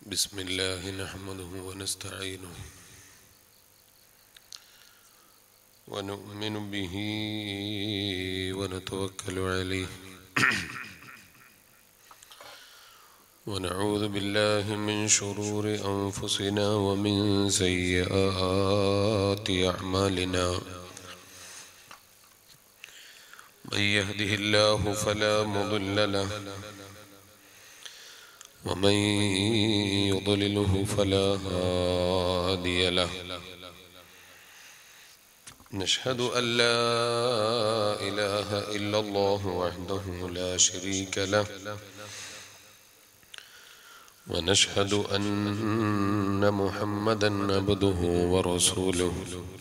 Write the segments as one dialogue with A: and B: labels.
A: بسم الله نحمده ونستعينه ونؤمن به ونتوكل عليه ونعوذ بالله من شرور أنفسنا ومن سيئات أعمالنا من يهده الله فلا مضل له ومن يضلله فلا هادي له نشهد أن لا إله إلا الله وحده لا شريك له ونشهد أن محمدا عبده ورسوله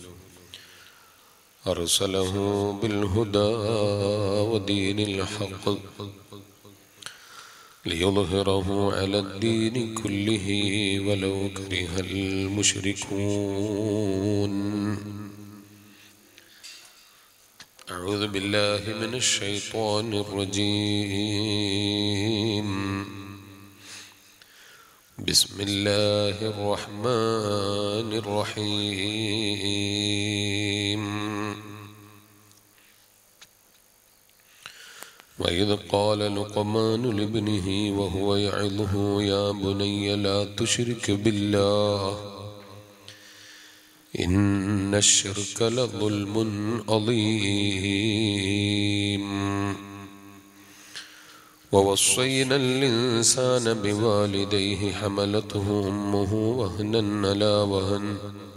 A: أرسله بالهدى ودين الحق ليظهره على الدين كله ولو كره المشركون أعوذ بالله من الشيطان الرجيم بسم الله الرحمن الرحيم وإذ قال لقمان لابنه وهو يعظه يا بني لا تشرك بالله إن الشرك لظلم عظيم ووصينا الإنسان بوالديه حملته أمه وهنا على وهن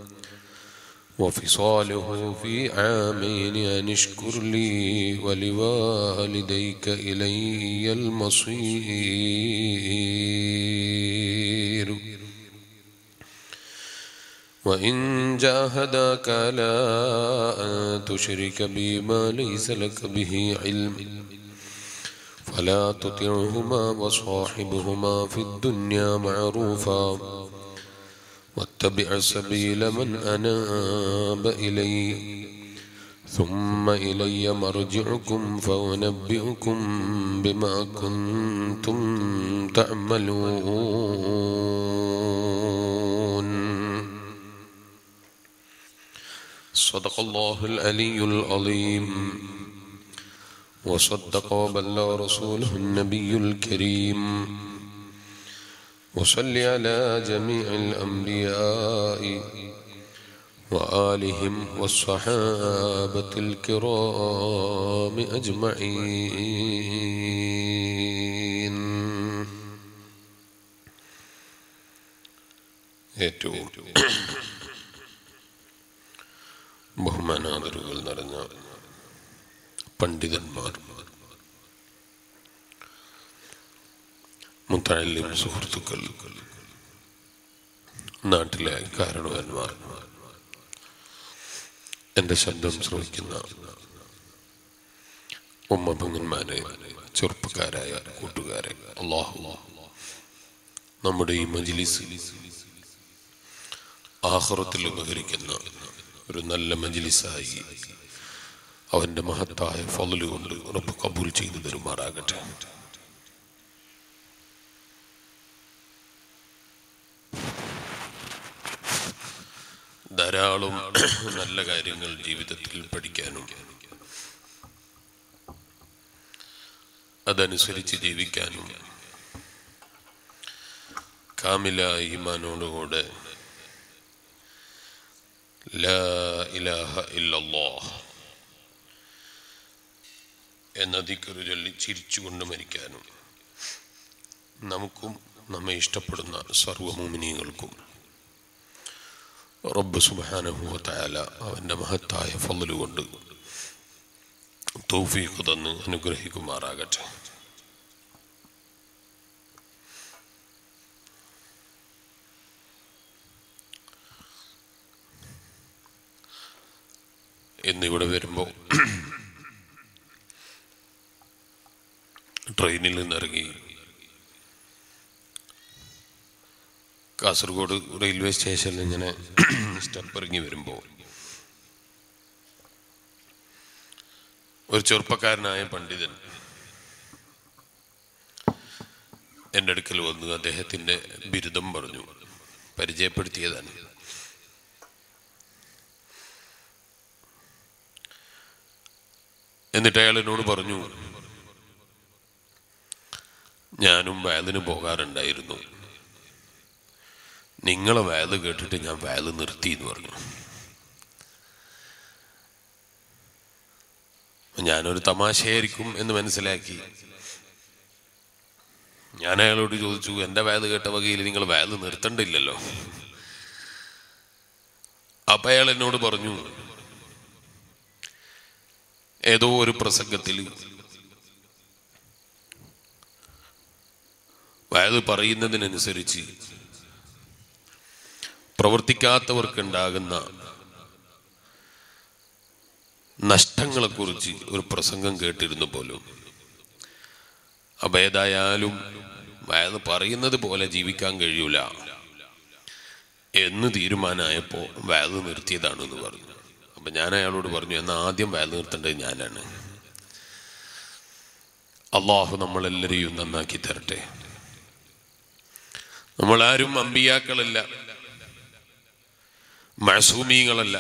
A: وفصاله في عامين أن اشكر لي ولوالديك إلي المصير وإن جاهداك على أن تشرك بي ما ليس لك به علم فلا تطعهما وصاحبهما في الدنيا معروفا واتبع سبيل من أناب إلي ثم إلي مرجعكم فأنبئكم بما كنتم تعملون صدق الله العلي العظيم وصدق وبلغ رسوله النبي الكريم وصل على جميع الأنبياء وآلهم والصحابة الكرام أجمعين ഏറ്റവും ബഹുമാനാദരവുകൾ നിറഞ്ഞ പണ്ഡിതന്മാർ മുത്തഴല്യം സുഹൃത്തുക്കൾ നാട്ടിലെ കാരണവന്മാർ എൻ്റെ ശബ്ദം ശ്രമിക്കുന്ന ഉമ്മപങ്ങന്മാരെ ചെറുപ്പക്കാരായ കൂട്ടുകാരെ അള്ളാഹു നമ്മുടെ ഈ മജിലിസ് ആഹ്റത്തിൽ ഉപകരിക്കുന്ന ഒരു നല്ല മജിലിസായി അവന്റെ മഹത്തായ ഫضല് കൊണ്ട് റബ്ബ് കബൂൽ ചെയ്തു തരുമാറാകട്ടെ ധാരാളം നല്ല കാര്യങ്ങൾ ജീവിതത്തിൽ പഠിക്കാനും അതനുസരിച്ച് ജീവിക്കാനും കാമില ഈമാനോടുകൂടെ ലാ ഇലാഹ ഇല്ലല്ലാഹ് എന്ന ദിക്കറ് ചൊല്ലി ചിരിച്ചുകൊണ്ട് മരിക്കാനും നമുക്കും നമ്മെ ഇഷ്ടപ്പെടുന്ന സർവമോമിനികൾക്കും റബ്ബ് സുബാനഹുവ തയാല അവൻ്റെ മഹത്തായ ഫضല് കൊണ്ട് തൗഫീഖ് തന്ന് അനുഗ്രഹിക്കുമാറാകട്ടെ എന്നിവിടെ വരുമ്പോൾ ട്രെയിനിൽ നിന്നിറങ്ങി കാസർഗോഡ് റെയിൽവേ സ്റ്റേഷനിൽ ഇങ്ങനെ സ്റ്റെപ്പ് ഇറങ്ങി വരുമ്പോൾ ഒരു ചെറുപ്പക്കാരനായ പണ്ഡിതൻ എൻ്റെ അടുക്കൽ വന്ന് അദ്ദേഹത്തിൻ്റെ ബിരുദം പറഞ്ഞു പരിചയപ്പെടുത്തിയതാണ് എന്നിട്ട് അയാൾ എന്നോട് പറഞ്ഞു ഞാനും വയലിന് പോകാറുണ്ടായിരുന്നു നിങ്ങളെ വയല് കേട്ടിട്ട് ഞാൻ വയല് നിർത്തി എന്ന് പറഞ്ഞു ഞാനൊരു തമാശയായിരിക്കും എന്ന് മനസ്സിലാക്കി ഞാൻ അയാളോട് ചോദിച്ചു എൻ്റെ വയല് കേട്ട വകയിൽ നിങ്ങൾ വയല് നിർത്തണ്ടില്ലല്ലോ അപ്പൊ അയാൾ എന്നോട് പറഞ്ഞു ഏതോ ഒരു പ്രസംഗത്തിൽ വയത് പറയുന്നതിനനുസരിച്ച് പ്രവർത്തിക്കാത്തവർക്കുണ്ടാകുന്ന നഷ്ടങ്ങളെക്കുറിച്ച് ഒരു പ്രസംഗം കേട്ടിരുന്നു പോലും അപ്പൊ ഏതായാലും വയത് പറയുന്നത് പോലെ ജീവിക്കാൻ കഴിയൂല എന്ന് തീരുമാനമായപ്പോ വയത് നിർത്തിയതാണെന്ന് പറഞ്ഞു അപ്പൊ ഞാൻ അയാളോട് പറഞ്ഞു എന്നാൽ ആദ്യം വയത് നിർത്തേണ്ടത് ഞാനാണ് അള്ളാഹു നമ്മളെല്ലാരെയും നന്നാക്കി തരട്ടെ നമ്മളാരും അമ്പിയാക്കളല്ല മഴസൂമീങ്ങളല്ല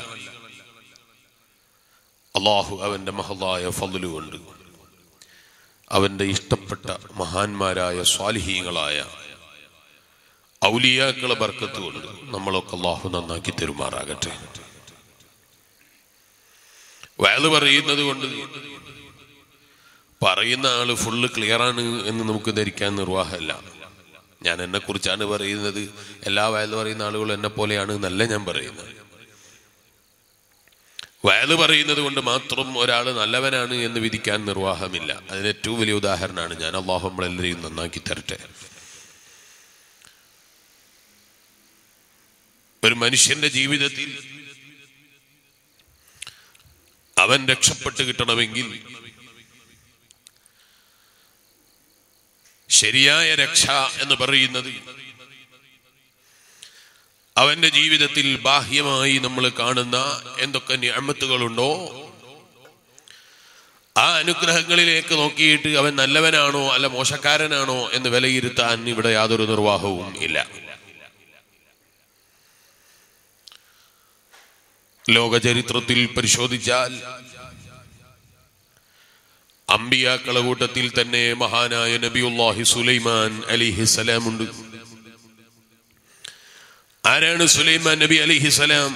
A: അള്ളാഹു അവന്റെ മഹതായ ഫضലു കൊണ്ട് അവന്റെ ഇഷ്ടപ്പെട്ട മഹാന്മാരായ സ്വാലിഹീങ്ങളായ ഔലിയാക്കളെ ബർക്കത്ത് കൊണ്ട് നമ്മളൊക്കെ അള്ളാഹു നന്നാക്കി തെരുമാറാകട്ടെ വയല് പറയുന്നത് കൊണ്ട് പറയുന്ന ആള് ഫുള്ള് ക്ലിയർ ആണ് എന്ന് നമുക്ക് ധരിക്കാൻ നിർവാഹമല്ല ഞാൻ എന്നെ കുറിച്ചാണ് പറയുന്നത് എല്ലാ വയല് പറയുന്ന ആളുകളും എന്നെ പോലെയാണ് എന്നല്ല ഞാൻ പറയുന്നത് വയല് പറയുന്നത് കൊണ്ട് മാത്രം ഒരാൾ നല്ലവനാണ് എന്ന് വിധിക്കാൻ നിർവാഹമില്ല അതിന് ഏറ്റവും വലിയ ഉദാഹരണമാണ് ഞാൻ അള്ളാഹു നമ്മളെല്ലാവരെയും നന്നാക്കി തരട്ടെ ഒരു മനുഷ്യന്റെ ജീവിതത്തിൽ അവൻ രക്ഷപ്പെട്ട് കിട്ടണമെങ്കിൽ ശരിയായ രക്ഷ എന്ന് പറയുന്നത് അവന്റെ ജീവിതത്തിൽ ബാഹ്യമായി നമ്മൾ കാണുന്ന എന്തൊക്കെ ഞാമത്തുകളുണ്ടോ ആ അനുഗ്രഹങ്ങളിലേക്ക് നോക്കിയിട്ട് അവൻ നല്ലവനാണോ അല്ല മോശക്കാരനാണോ എന്ന് വിലയിരുത്താൻ ഇവിടെ യാതൊരു നിർവാഹവും ഇല്ല ലോകചരിത്രത്തിൽ പരിശോധിച്ചാൽ അമ്പിയാക്കളെ കൂട്ടത്തിൽ തന്നെ മഹാനായ നബിയുല്ലാഹി സുലൈമാൻ അലിഹിസലാമുണ്ട് ആരാണ് സുലൈമാൻ നബി അലിഹിസലാം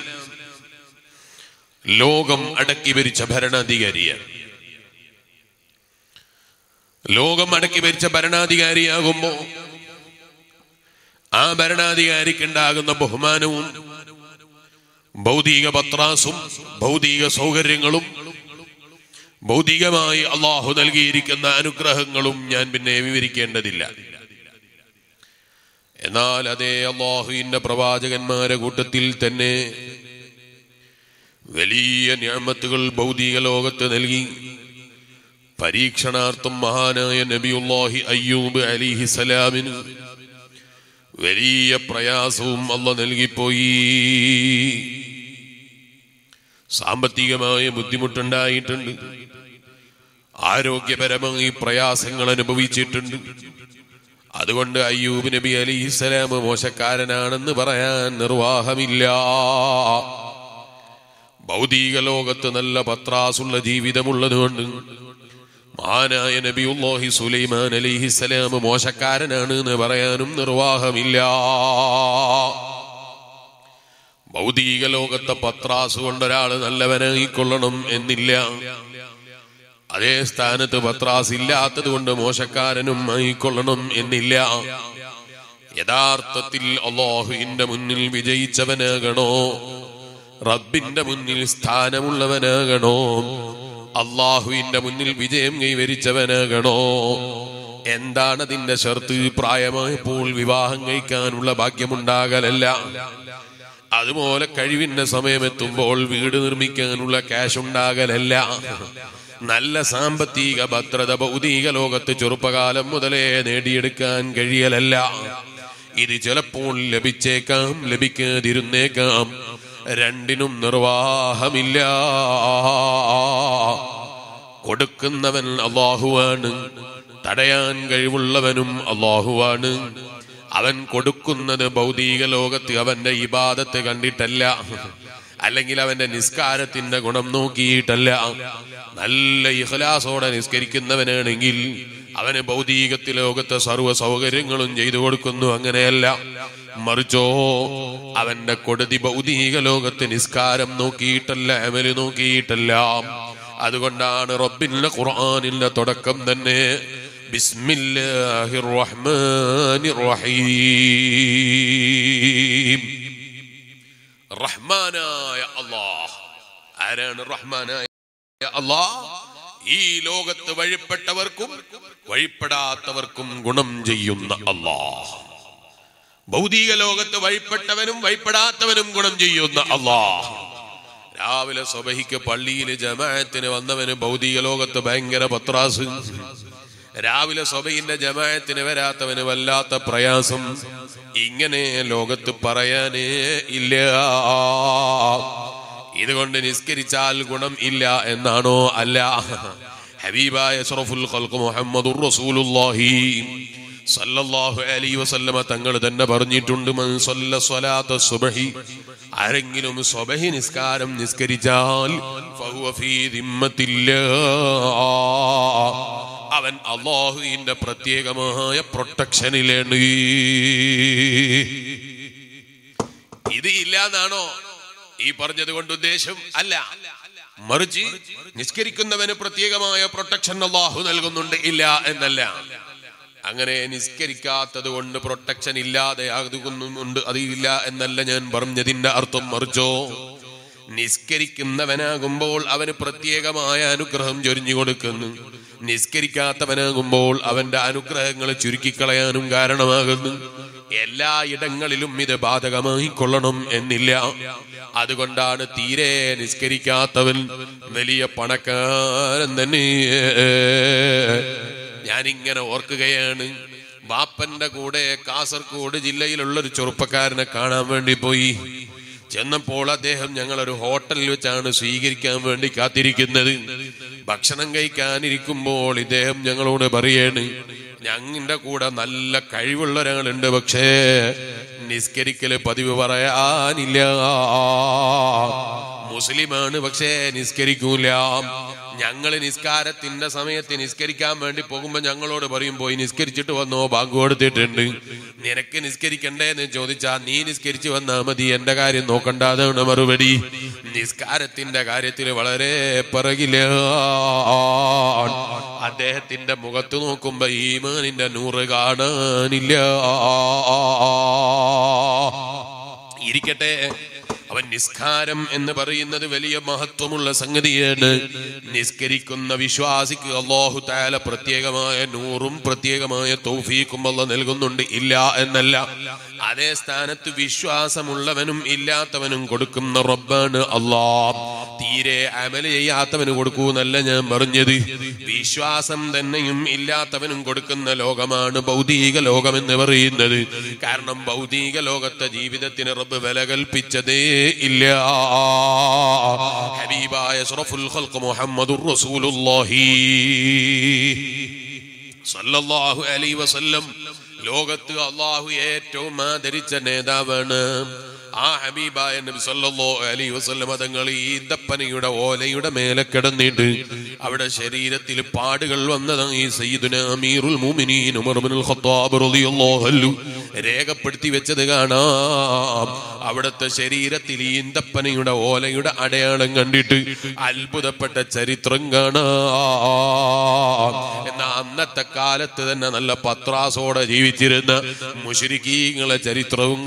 A: ലോകം അടക്കി ഭരിച്ച ഭരണാധികാരിയാണ് ലോകം അടക്കി ഭരിച്ച ഭരണാധികാരിയാകുമ്പോ ആ ഭരണാധികാരിക്ക് ഉണ്ടാകുന്ന ബഹുമാനവും ഭൗതിക പത്രാസും ഭൗതിക സൗകര്യങ്ങളും ഭൗതികമായി അള്ളാഹു നൽകിയിരിക്കുന്ന അനുഗ്രഹങ്ങളും ഞാൻ പിന്നെ വിവരിക്കേണ്ടതില്ല എന്നാൽ അതേ അള്ളാഹുവിന്റെ പ്രവാചകന്മാരെ കൂട്ടത്തിൽ തന്നെ വലിയ ഞാമത്തുകൾ ഭൗതിക ലോകത്ത് നൽകി പരീക്ഷണാർത്ഥം മഹാനായ നബിയുല്ലാഹി അയ്യൂബ് അലിഹി സലാമിന് വലിയ പ്രയാസവും അല്ല നൽകിപ്പോയി സാമ്പത്തികമായ ബുദ്ധിമുട്ടുണ്ടായിട്ടുണ്ട് ആരോഗ്യപരമായി പ്രയാസങ്ങൾ അനുഭവിച്ചിട്ടുണ്ട് അതുകൊണ്ട് അയ്യൂബ് നബി അലി ഇസ്ലാം മോശക്കാരനാണെന്ന് പറയാൻ നിർവാഹമില്ല ഭൗതിക ലോകത്ത് നല്ല പത്രാസുള്ള ജീവിതമുള്ളതുകൊണ്ട് മഹാനായ നബിയുല്ലാഹി സുലൈമാൻ അലിഹിസ്സലാം മോശക്കാരനാണ് എന്ന് പറയാനും നിർവാഹമില്ല ഭൗതിക ലോകത്തെ പത്രാസ് കൊണ്ടൊരാൾ നല്ലവനായിക്കൊള്ളണം എന്നില്ല അതേ സ്ഥാനത്ത് പത്രാസ് ഇല്ലാത്തത് കൊണ്ട് മോശക്കാരനും ആയിക്കൊള്ളണം എന്നില്ല യഥാർത്ഥത്തിൽ അള്ളാഹുവിന്റെ മുന്നിൽ വിജയിച്ചവനാകണോ റബ്ബിന്റെ മുന്നിൽ സ്ഥാനമുള്ളവനാകണോ അള്ളാഹുവിന്റെ മുന്നിൽ വിജയം കൈവരിച്ചവനാകണോ എന്താണ് അതിന്റെ ഷർത്ത് പ്രായമായപ്പോൾ വിവാഹം കഴിക്കാനുള്ള ഭാഗ്യമുണ്ടാകലല്ല അതുപോലെ കഴിവിന്റെ സമയമെത്തുമ്പോൾ വീട് നിർമ്മിക്കാനുള്ള ക്യാഷ് ഉണ്ടാകലല്ല നല്ല സാമ്പത്തിക ഭദ്രത ഭൗതിക ലോകത്ത് ചെറുപ്പകാലം മുതലേ നേടിയെടുക്കാൻ കഴിയലല്ല ഇത് ചിലപ്പോൾ ലഭിച്ചേക്കാം ലഭിക്കാതിരുന്നേക്കാം രണ്ടിനും നിർവാഹമില്ല കൊടുക്കുന്നവൻ അള്ളാഹുവാണ് തടയാൻ കഴിവുള്ളവനും അള്ളാഹുവാണ് അവൻ കൊടുക്കുന്നത് ഭൗതിക ലോകത്ത് അവന്റെ ഇബാദത്ത് കണ്ടിട്ടല്ല അല്ലെങ്കിൽ അവന്റെ നിസ്കാരത്തിന്റെ ഗുണം നോക്കിയിട്ടല്ല നല്ല ഇഹ്ലാസോടെ നിസ്കരിക്കുന്നവനാണെങ്കിൽ അവന് ഭൗതികത്തിൽ ലോകത്തെ സർവ്വ സൗകര്യങ്ങളും ചെയ്തു കൊടുക്കുന്നു അങ്ങനെയല്ല മറിച്ചോ അവന്റെ കൊടുതി ഭൗതിക ലോകത്ത് നിസ്കാരം നോക്കിയിട്ടല്ല അമല് നോക്കിയിട്ടല്ല അതുകൊണ്ടാണ് റബ്ബിന്റെ ഖുർആനിന്റെ തുടക്കം തന്നെ ബിസ്മില്ലാഹിർ റഹ്മാനിർ റഹീം റഹ്മാനായ അല്ലാഹ് ആരാണ് റഹ്മാനായ അല്ലാഹ് ഈ ലോകത്ത് വഴിപ്പെട്ടവർക്കും വഴിപ്പെടാത്തവർക്കും ഗുണം ചെയ്യുന്ന അല്ലാഹ് ഭൗതിക ലോകത്ത് വഴിപ്പെട്ടവനും വഴിപ്പെടാത്തവനും ഗുണം ചെയ്യുന്ന അല്ലാഹ് രാവിലെ സ്വബഹിക്ക് പള്ളിയിൽ ജമാഅത്തിന് വന്നവന് ഭൗതിക ലോകത്ത് ഭയങ്കര പത്രാസ് രാവിലെ സ്വബഹിന്റെ ജമാഅത്തിന് വരാത്തവന് വല്ലാത്ത പ്രയാസം ഇങ്ങനെ ലോകത്ത് പറയാനേ ഇല്ല ഇതുകൊണ്ട് നിസ്കരിച്ചാൽ ഗുണം ഇല്ല എന്നാണോ അല്ല ഹബീബായ അഷ്റഫുൽ ഖൽഖ് മുഹമ്മദുർ റസൂലുള്ളാഹി സല്ലല്ലാഹു അലൈഹി വസല്ലമ തങ്ങൾ തന്നെ പറഞ്ഞിട്ടുണ്ട് മൻ സല്ല സ്വലാത്ത സുബ്ഹി ആരെങ്കിലും സ്വബഹി നിസ്കാരം നിസ്കരിച്ചാൽ ഫഹുവ ഫീ ദിമ്മത്തില്ലാഹ് അവൻ അള്ളാഹുവിന്റെ പ്രത്യേകമായ പ്രൊട്ടക്ഷനിലാണ് ഇത് ഇല്ലാന്നാണോ ഈ പറഞ്ഞത് കൊണ്ട് ഉദ്ദേശം അല്ല മറിച്ച് നിസ്കരിക്കുന്നവന് പ്രത്യേകമായ പ്രൊട്ടക്ഷൻ അള്ളാഹു നൽകുന്നുണ്ട് ഇല്ല എന്നല്ല അങ്ങനെ നിസ്കരിക്കാത്തത് കൊണ്ട് പ്രൊട്ടക്ഷൻ ഇല്ലാതെ ആകുന്നുണ്ട് അതില്ല എന്നല്ല ഞാൻ പറഞ്ഞതിന്റെ അർത്ഥം മറിച്ചോ നിസ്കരിക്കുന്നവനാകുമ്പോൾ അവന് പ്രത്യേകമായ അനുഗ്രഹം ചൊരിഞ്ഞു കൊടുക്കുന്നു നിസ്കരിക്കാത്തവനാകുമ്പോൾ അവന്റെ അനുഗ്രഹങ്ങൾ ചുരുക്കിക്കളയാനും കാരണമാകുന്നു എല്ലാ ഇടങ്ങളിലും ഇത് ബാധകമായി കൊള്ളണം എന്നില്ല അതുകൊണ്ടാണ് തീരെ നിസ്കരിക്കാത്തവൻ വലിയ പണക്കാരൻ തന്നെ ഞാനിങ്ങനെ ഓർക്കുകയാണ് ബാപ്പന്റെ കൂടെ കാസർഗോഡ് ജില്ലയിലുള്ള ഒരു ചെറുപ്പക്കാരനെ കാണാൻ വേണ്ടി പോയി ചെന്നപ്പോൾ അദ്ദേഹം ഞങ്ങൾ ഒരു ഹോട്ടലിൽ വെച്ചാണ് സ്വീകരിക്കാൻ വേണ്ടി കാത്തിരിക്കുന്നത് ഭക്ഷണം കഴിക്കാനിരിക്കുമ്പോൾ ഇദ്ദേഹം ഞങ്ങളോട് പറയാണ് ഞങ്ങളുടെ കൂടെ നല്ല കഴിവുള്ള ഒരാളുണ്ട് പക്ഷേ നിസ്കരിക്കല് പതിവ് പറയാനില്ല മുസ്ലിമാണ് പക്ഷേ നിസ്കരിക്കൂല ഞങ്ങൾ നിസ്കാരത്തിന്റെ സമയത്ത് നിസ്കരിക്കാൻ വേണ്ടി പോകുമ്പോ ഞങ്ങളോട് പറയും പോയി നിസ്കരിച്ചിട്ട് വന്നോ ബാങ്ക് കൊടുത്തിട്ടുണ്ട് നിനക്ക് നിസ്കരിക്കണ്ടേ എന്ന് ചോദിച്ചാ നീ നിസ്കരിച്ചു വന്നാ മതി എന്റെ കാര്യം നോക്കണ്ട അതാണ് മറുപടി നിസ്കാരത്തിന്റെ കാര്യത്തിൽ വളരെ പിറകില അദ്ദേഹത്തിന്റെ മുഖത്ത് നോക്കുമ്പോ ഈമാനിന്റെ നൂറ് കാണാനില്ല ഇരിക്കട്ടെ അവൻ നിസ്കാരം എന്ന് പറയുന്നത് വലിയ മഹത്വമുള്ള സംഗതിയാണ് നിസ്കരിക്കുന്ന വിശ്വാസിക്ക് അള്ളാഹു താല പ്രത്യേകമായ നൂറും പ്രത്യേകമായ തൗഫീഖും അല്ല നൽകുന്നുണ്ട് ഇല്ല എന്നല്ല അതേ സ്ഥാനത്ത് വിശ്വാസമുള്ളവനും ഇല്ലാത്തവനും കൊടുക്കുന്ന റബ്ബാണ് അള്ളാഹ് തീരെ അമല് ചെയ്യാത്തവന് കൊടുക്കൂന്നല്ല ഞാൻ പറഞ്ഞത് വിശ്വാസം തന്നെയും ഇല്ലാത്തവനും കൊടുക്കുന്ന ലോകമാണ് ഭൗതിക ലോകം എന്ന് പറയുന്നത് കാരണം ഭൗതിക ലോകത്തെ ജീവിതത്തിന് റബ്ബ് വില കൽപ്പിച്ചതേ ഇല്ല ഹബീബായ അഷ്റഫുൽ ഖൽഖ് മുഹമ്മദുർ റസൂലുള്ളാഹി സല്ലല്ലാഹു അലൈഹി വസല്ലം ലോകത്ത് അള്ളാഹു ഏറ്റവും ആദരിച്ച നേതാവാണ് ആ ഹബീബായ നബി സല്ലല്ലാഹു അലൈഹി വസല്ലം തങ്ങൾ ഈ ദപ്പനയുടെ ഓലയുടെ മേലെ കിടന്നിട്ട് അവിടെ ശരീരത്തിൽ പാടുകൾ വന്നതാണ് ഈ സയ്യിദുന അമീറുൽ മുഅ്മിനീൻ ഉമർ ഇബ്നുൽ ഖത്താബ് റളിയല്ലാഹു അൻഹു രേഖപ്പെടുത്തി വെച്ചത് കാണാം അവിടുത്തെ ശരീരത്തിൽ ഈ ഈന്തപ്പനയുടെ ഓലയുടെ അടയാളം കണ്ടിട്ട് അത്ഭുതപ്പെട്ട ചരിത്രം കാണാം എന്നാ അന്നത്തെ കാലത്ത് തന്നെ നല്ല പത്രാസോടെ ജീവിച്ചിരുന്ന മുഷരിക്കീങ്ങളെ ചരിത്രവും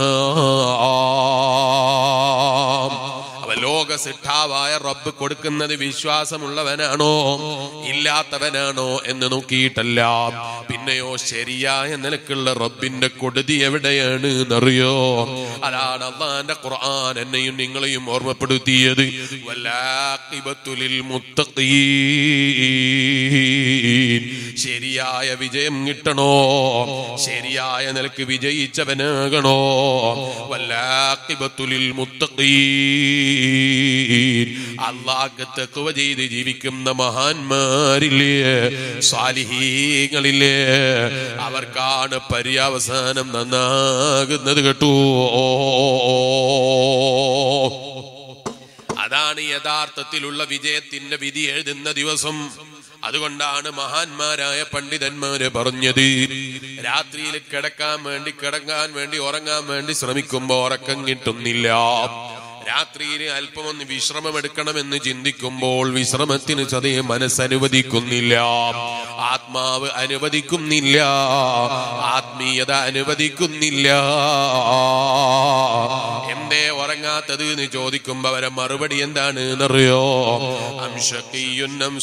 A: കാണാം അവ ലോക സിട്ടാവായ റബ്ബ് കൊടുക്കുന്നത് വിശ്വാസമുള്ളവനാണോ ഇല്ലാത്തവനാണോ എന്ന് നോക്കിയിട്ടല്ല പിന്നെയോ ശരിയായ നിലക്കുള്ള റബ്ബിന്റെ കൊടുതി എവിടെയാണ് എന്നറിയോ അതാണ് അള്ളാന്റെ ഖുർആൻ എന്നെയും നിങ്ങളെയും ഓർമ്മപ്പെടുത്തിയത് വല്ലാഖിബത്തുലിൽ മുത്തഖീൻ ശരിയായ വിജയം കിട്ടണോ ശരിയായ നിലക്ക് വിജയിച്ചവനാകണോ വല്ലാഖിബത്തുലിൽ മുത്തഖീൻ അള്ളാഹ് തെക്കുവ ചെയ്ത് ജീവിക്കുന്ന മഹാന്മാരില്ലേ സാലിഹീങ്ങളില്ലേ അവർക്കാണ് പര്യാവസാനം നന്നാകുന്നത് കേട്ടോ അതാണ് യഥാർത്ഥത്തിലുള്ള വിജയത്തിന്റെ വിധി എഴുതുന്ന ദിവസം അതുകൊണ്ടാണ് മഹാന്മാരായ പണ്ഡിതന്മാര് പറഞ്ഞത് രാത്രിയിൽ കിടക്കാൻ വേണ്ടി കിടക്കാൻ വേണ്ടി ഉറങ്ങാൻ വേണ്ടി ശ്രമിക്കുമ്പോ ഉറക്കം കിട്ടുന്നില്ല രാത്രിയിൽ അല്പം ഒന്ന് വിശ്രമം എടുക്കണമെന്ന് ചിന്തിക്കുമ്പോൾ വിശ്രമത്തിന് സതേ മനസ്സനുവദിക്കുന്നില്ല ആത്മാവ് അനുവദിക്കുന്നില്ല ആത്മീയത അനുവദിക്കുന്നില്ല എന്തേ ഉറങ്ങാത്തത് എന്ന് ചോദിക്കുമ്പോ അവരെ മറുപടി എന്താണ് എന്നറിയോ അംശക്കീയുന്നം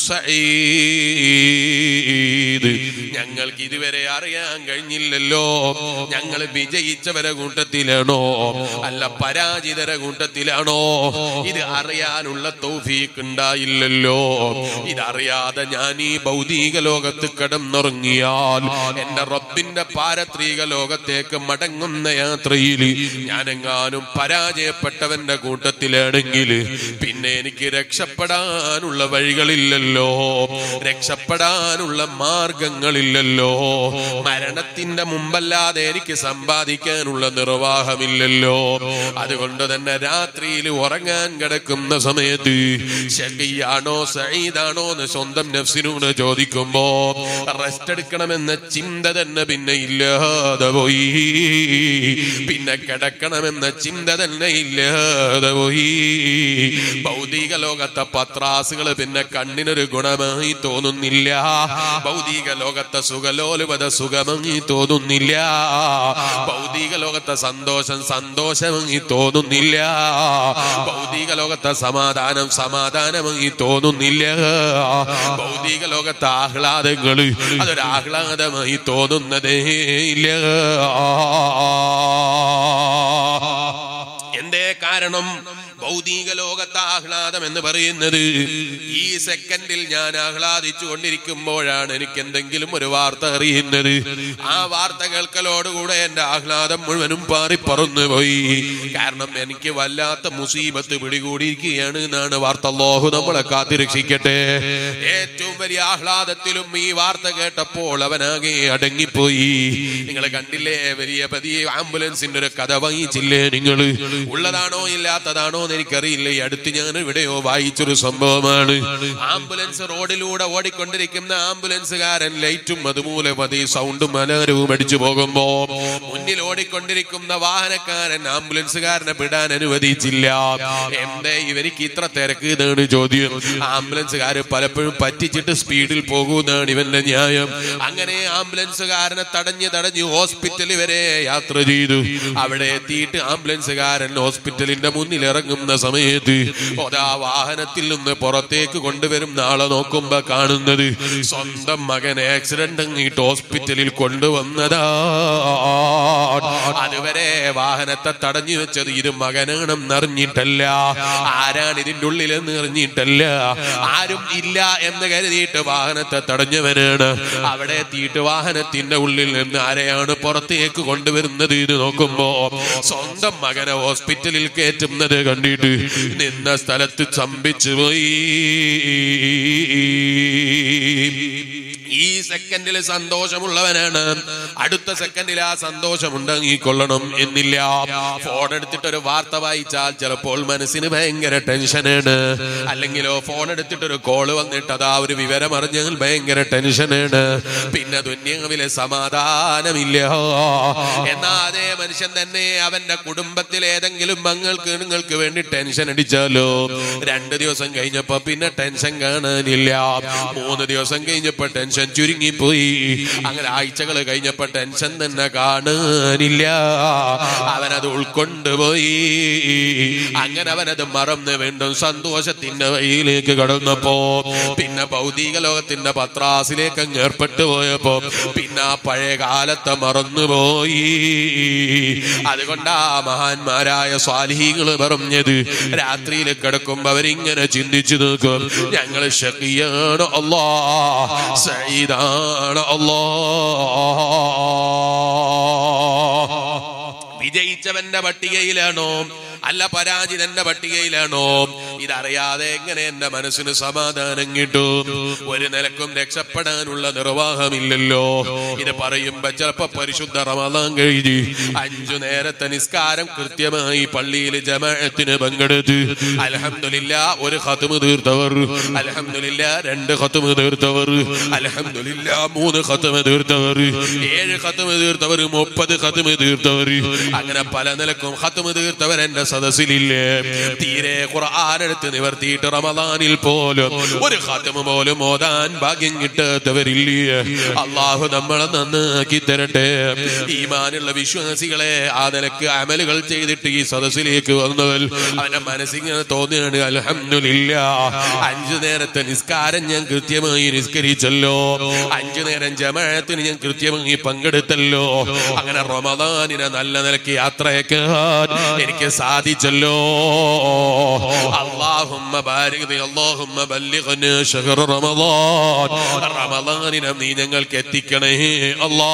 A: സഈദ് ഞങ്ങൾക്ക് ഇതുവരെ അറിയാൻ കഴിഞ്ഞില്ലല്ലോ ഞങ്ങൾ വിജയിച്ചവരെ കൂട്ടത്തിലാണോ അല്ല പരാജിതരെ കൂട്ടത്തിലാണോ ഇത് അറിയാനുള്ള തൗഫീഖ് ഉണ്ടായില്ലല്ലോ ഇതറിയാതെ ഞാൻ ഈ ഭൗതിക ലോകത്ത് കിടന്നുറങ്ങിയാൽ എന്റെ റബ്ബിന്റെ പാരത്രിക ലോകത്തേക്ക് മടങ്ങുന്ന യാത്രയിൽ ഞാനെങ്ങാനും പരാജയപ്പെട്ടവന്റെ കൂട്ടത്തിലാണെങ്കിൽ പിന്നെ എനിക്ക് രക്ഷപ്പെടാനുള്ള വഴികളില്ലല്ലോ രക്ഷപ്പെടാനുള്ള മാർഗങ്ങളില്ലല്ലോ മരണത്തിന്റെ മുമ്പല്ലാതെ എനിക്ക് സമ്പാദിക്കാനുള്ള നിർവാഹമില്ലല്ലോ അതുകൊണ്ട് തന്നെ രാത്രിയിൽ ഉറങ്ങാൻ കിടക്കുന്ന സമയത്ത് ഷെഖിയാണോ സയ്യിദാണോ എന്ന് സ്വന്തം നഫ്സിനോട് ചോദിക്കുമ്പോ റെസ്റ്റ് എടുക്കണമെന്ന ചിന്ത തന്നെ പിന്നെ ഇല്ലാതെ പോയി പിന്നെ കിടക്കണമെന്ന ചിന്ത തന്നെ ഇല്ലാതെ പോയി ഭൗതിക ലോകത്തെ പത്രാസുകൾ പിന്നെ കണ്ണിനൊരു ഗുണമായി തോന്നുന്നില്ല ഭൗതിക ലോകത്തെ സുഖലോലുപത സുഖമായി തോന്നുന്നില്ല ഭൗതിക ലോകത്തെ സന്തോഷം സന്തോഷമായി തോന്നുന്നില്ല ഭൗതിക ലോകത്തെ സമാധാനം സമാധാനമായി തോന്നുന്നില്ല ഭൗതിക ലോകത്തെ ആഹ്ലാദങ്ങൾ അതൊരു ആഹ്ലാദമായി തോന്നുന്നതേ ഇല്ല എന്തേ കാരണം ഭൗതിക ലോകത്തെ ആഹ്ലാദം എന്ന് പറയുന്നത് ഈ സെക്കൻഡിൽ ഞാൻ ആഹ്ലാദിച്ചു കൊണ്ടിരിക്കുമ്പോഴാണ് എനിക്ക് എന്തെങ്കിലും ഒരു വാർത്ത അറിയുന്നത് ആ വാർത്ത കേൾക്കലോടുകൂടെ എന്റെ ആഹ്ലാദം മുഴുവനും പാറി പറന്നു പോയി കാരണം എനിക്ക് വല്ലാത്ത മുസീബത്ത് പിടികൂടിയിരിക്കുകയാണ് എന്നാണ് വാർത്ത അല്ലാഹു നമ്മളെ കാത്തിരക്ഷിക്കട്ടെ ഏറ്റവും വലിയ ആഹ്ലാദത്തിലും ഈ വാർത്ത കേട്ടപ്പോൾ അവനാകെ അടങ്ങിപ്പോയി നിങ്ങൾ കണ്ടില്ലേ വലിയ പതിയെ ആംബുലൻസിന്റെ ഒരു കഥ വായിച്ചില്ലേ നിങ്ങൾ ഉള്ളതാണോ ഇല്ലാത്തതാണോ എന്ന് എനിക്കറിയില്ല ഈ അടുത്ത് ഞാൻ എവിടെയോ വായിച്ചൊരു സംഭവമാണ് ആംബുലൻസ് റോഡിലൂടെ ഓടിക്കൊണ്ടിരിക്കുന്ന ആംബുലൻസുകാരൻ ലൈറ്റും അതുമൂലം മതി സൗണ്ടും അലാരവും അടിച്ചു പോകുമ്പോ മുന്നിൽ ഓടിക്കൊണ്ടിരിക്കുന്ന വാഹനക്കാരൻ ആംബുലൻസുകാരനെ വിടാൻ അനുവദിച്ചില്ല എന്തേ ഇവർക്ക് ഇത്ര തിരക്ക് ഇതാണ് ചോദ്യം ആംബുലൻസുകാര് പലപ്പോഴും പറ്റിച്ചിട്ട് സ്പീഡിൽ പോകുന്നതാണ് ഇവന്റെ ന്യായം അങ്ങനെ ആംബുലൻസുകാരനെ തടഞ്ഞ് തടഞ്ഞ് ഹോസ്പിറ്റലിൽ വരെ യാത്ര ചെയ്തു അവിടെ എത്തിയിട്ട് ആംബുലൻസുകാരൻ ഹോസ്പിറ്റലിന്റെ മുന്നിൽ ഇറങ്ങുന്ന സമയത്ത് ഒരാ വാഹനത്തിൽ നിന്ന് പുറത്തേക്ക് കൊണ്ടുവരും ആളെ നോക്കുമ്പോ കാണുന്നത് സ്വന്തം മകൻ ആക്സിഡന്റ് അങ്ങീട്ട് ഹോസ്പിറ്റലിൽ കൊണ്ടുവന്നതാ അതുവരെ വാഹനത്തെ തടഞ്ഞു വെച്ചത് ഇത് മകനാണെന്ന് അറിഞ്ഞിട്ടല്ല ആരാണ് ഇതിന്റെ ഉള്ളിലെന്ന് അറിഞ്ഞിട്ടല്ല ആരും ഇല്ല എന്ന് കരുതിയിട്ട് വാഹനത്തെ തടഞ്ഞവനാണ് അവിടെ എത്തിയിട്ട് വാഹനത്തിന്റെ ഉള്ളിൽ നിന്ന് ആരെയാണ് പുറത്തേക്ക് കൊണ്ടുവരുന്നത് എന്ന് നോക്കുമ്പോ സ്വന്തം മകനെ ഹോസ്പിറ്റലിൽ കയറ്റുന്നത് കണ്ടിട്ട് നിന്ന സ്ഥലത്ത് ചമ്പിച്ചു പോയി ഈ സെക്കൻഡിൽ സന്തോഷമുള്ളവനാണ് അടുത്ത സെക്കൻഡിൽ ആ സന്തോഷം ഉണ്ടാങ്ങിക്കൊള്ളണം എന്നില്ല ഫോൺ എടുത്തിട്ട് ഒരു വാർത്ത വായിച്ചാൽ ചിലപ്പോൾ മനസ്സിന് ഭയങ്കര ടെൻഷനാണ് അല്ലെങ്കിലോ ഫോൺ എടുത്തിട്ട് ഒരു കോള് വന്നിട്ട് അതാ ഒരു വിവരം അറിഞ്ഞാൽ ഭയങ്കര ടെൻഷനാണ് പിന്നെ ദുന്യാവിലെ സമാധാനമില്ല എന്നാ അതേ മനുഷ്യൻ തന്നെ അവന്റെ കുടുംബത്തിൽ ഏതെങ്കിലും മങ്ങൾക്ക് നിങ്ങൾക്ക് വേണ്ടി ടെൻഷൻ അടിച്ചാലോ രണ്ട് ദിവസം കഴിഞ്ഞപ്പോ പിന്നെ ടെൻഷൻ കാണാനില്ല മൂന്ന് ദിവസം കഴിഞ്ഞപ്പോ ടെൻഷൻ ചുരുങ്ങിപ്പോയി അങ്ങനെ ആഴ്ചകൾ കഴിഞ്ഞപ്പോ ടെൻഷൻ തന്നെ കാണാനില്ല അവനത് ഉൾക്കൊണ്ടുപോയി അങ്ങനെ അവനത് മറന്ന് വീണ്ടും സന്തോഷത്തിന്റെ വഴിയിലേക്ക് കടന്നപ്പോ പിന്നെ ഭൗതിക ലോകത്തിന്റെ പത്രാസിലേക്ക് അങ്ങ് ഏർപ്പെട്ടു പോയപ്പോ പിന്നെ ആ പഴയ കാലത്തെ മറന്നുപോയി അതുകൊണ്ടാ മഹാന്മാരായ സ്വാലിഹികൾ പറഞ്ഞത് രാത്രിയിൽ കിടക്കുമ്പോ അവരിങ്ങനെ ചിന്തിച്ചു നോക്കും ഞങ്ങൾ ഷക്കിയാണ് അല്ലാ സയ്യിദാണ് അല്ലാ വിജയിച്ചവന്റെ പട്ടികയിലാണോ അല്ല പരാജിതന്റെ പട്ടികയിലാണോ ഇതറിയാതെ എങ്ങനെ എന്റെ മനസ്സിന് സമാധാനം കിട്ടും ഒരു നിലക്കും രക്ഷപ്പെടാനുള്ള നിർവാഹമില്ലല്ലോ ഇത് പറയുമ്പോ ചിലപ്പോ പരിശുദ്ധ റമദാൻ കഴിഞ്ഞ് അഞ്ചു നേരത്തെ നിസ്കാരം കൃത്യമായി പള്ളിയിൽ ജമാഅത്തിന് പങ്കെടുത്ത് അലഹമില്ല ഒരു ഖത്മ് തീർത്തവർ അലഹമില്ല രണ്ട് ഖത്മ് തീർത്തവർ അലഹമില്ല മൂന്ന് ഖത്മ് തീർത്തവർ ഏഴ് ഖത്മ് തീർത്തവർ മുപ്പത് ഖത്മ് തീർത്തവർ അങ്ങനെ പല നിലക്കും ഖത്മ് തീർത്തവർ എന്റെ സദസ്സിലില്ലേ തീരെ ഖുർആാനെടുത്ത് നിവർത്തിയിട്ട് റമദാനിൽ പോലും ഒരു ഖത്മ് പോലും ഓതാൻ ഭാഗ്യം കിട്ടാത്തവരില്ലേ അള്ളാഹു നമ്മളെ നന്നാക്കി തരട്ടെ ഈമാനുള്ള വിശ്വാസികളെ ആ നിലക്ക് അമലുകൾ ചെയ്തിട്ട് ഈ സദസ്സിലേക്ക് വന്നവർ അവന്റെ മനസ്സിങ്ങനെ തോന്നുകയാണ് അലഹമില്ല അഞ്ചു നേരത്തെ നിസ്കാരം ഞാൻ കൃത്യമായി നിസ്കരിച്ചല്ലോ അഞ്ചു നേരം ജമാഅത്തിന് ഞാൻ കൃത്യമായി പങ്കെടുത്തല്ലോ അങ്ങനെ റമദാനിനെ നല്ല നിലയ്ക്ക് യാത്രയേക്കാൻ എനിക്ക് സാധിച്ചല്ലോ അള്ളാഹുമ്മ ബാരിക് അള്ളാഹുമ്മ ബല്ലിഗ്നാ ശഹ്റ റമദാൻ റമദാനിനെ നീ ഞങ്ങൾക്ക് എത്തിക്കണേ അല്ലാ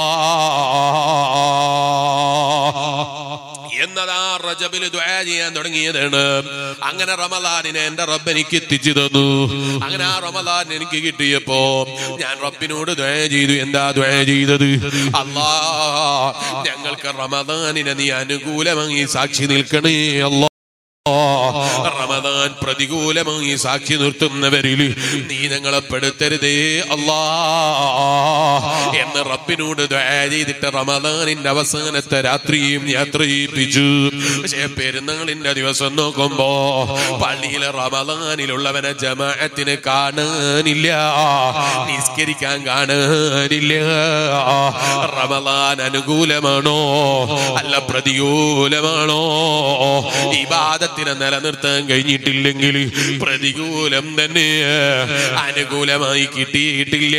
A: എന്നതാ റജബില് ദുആ ചെയ്യാൻ തുടങ്ങിയതാണ് അങ്ങനെ റമദാനിനെ എന്റെ റബ്ബ് എനിക്ക് എത്തിച്ചു തന്നു അങ്ങനെ ആ റമദാൻ എനിക്ക് കിട്ടിയപ്പോ ഞാൻ റബ്ബിനോട് ദുആ ചെയ്തു എന്താ ദുആ ചെയ്തത് അല്ലാ ഞങ്ങൾക്ക് റമദാനിനെ നീ അനുകൂലമായി സാക്ഷി നിൽക്കണേ അല്ലാ റമദാൻ പ്രതികൂലമായി സാക്ഷി നിർത്തുന്നവരിൽ നീ ഞങ്ങളെ പെടുത്തരുതേ അല്ലാ എന്ന് റബ്ബിനോട് ദുആ ചെയ്തിട്ട് റമദാനിന്റെ അവസാനത്തെ രാത്രിയും യാത്ര ചെയ്യിപ്പിച്ചു പക്ഷേ പെരുന്നാളിന്റെ ദിവസം നോക്കുമ്പോ പള്ളിയിലെ റമദാനിലുള്ളവനെ ജമാഅത്തിന് കാണാനില്ല നിസ്കരിക്കാൻ കാണാനില്ല റമദാൻ അനുകൂലമാണോ അല്ല പ്രതികൂലമാണോ ഇബാദത്തിനെ നിലനിർത്താൻ കഴിഞ്ഞിട്ടില്ലെങ്കിൽ പ്രതികൂലം തന്നെ അനുകൂലമായി കിട്ടിയിട്ടില്ല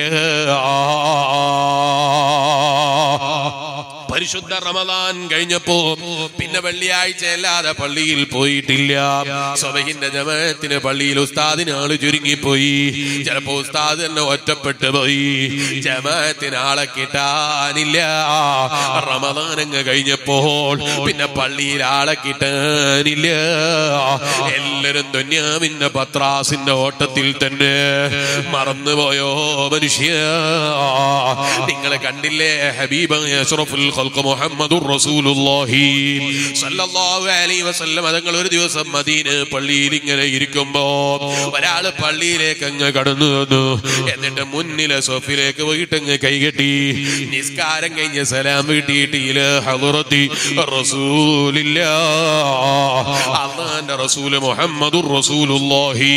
A: പരിശുദ്ധ റമദാൻ കഴിഞ്ഞപ്പോ പിന്നെ വെള്ളിയാഴ്ച അല്ലാതെ പള്ളിയിൽ പോയിട്ടില്ല സ്വബഹിന്റെ ജമാഅത്തിന് പള്ളിയിൽ ഉസ്താദിന് ആള് ചുരുങ്ങിപ്പോയി ചിലപ്പോ ഉസ്താദ് തന്നെ ഒറ്റപ്പെട്ടു പോയി ജമാഅത്തിന് ആളെ കിട്ടാനില്ല റമദാൻ അങ്ങ് കഴിഞ്ഞപ്പോൾ പിന്നെ പള്ളിയിൽ ആളെ കിട്ടാനില്ല എല്ലാരും ദുന്യാവിന്റെ പത്രാസിന്റെ ഓട്ടത്തിൽ തന്നെ മറന്നുപോയോ മനുഷ്യ നിങ്ങളെ കണ്ടില്ലേ ഹബീബായ അഷ്റഫുൽ ഖൽഖ് മുഹമ്മദുർ റസൂലുള്ളാഹി സല്ലല്ലാഹു അലൈഹി വസല്ലം അതങ്ങൾ ഒരു ദിവസം മദീന പള്ളിയിൽ ഇങ്ങനെ ഇരിക്കുമ്പോ ഒരാള് പള്ളിയിലേക്ക് അങ്ങ് കടന്നു വന്നു എന്നിട്ട് മുന്നിലെ സോഫിലേക്ക് പോയിട്ട് അങ്ങ് കൈകെട്ടി നിസ്കാരം കഴിഞ്ഞ് സലാം വീട്ടിയിട്ട് ഇല ഹളറത്തി റസൂലില്ല അള്ളാന്റെ റസൂല് മുഹമ്മദുർ റസൂലുള്ളാഹി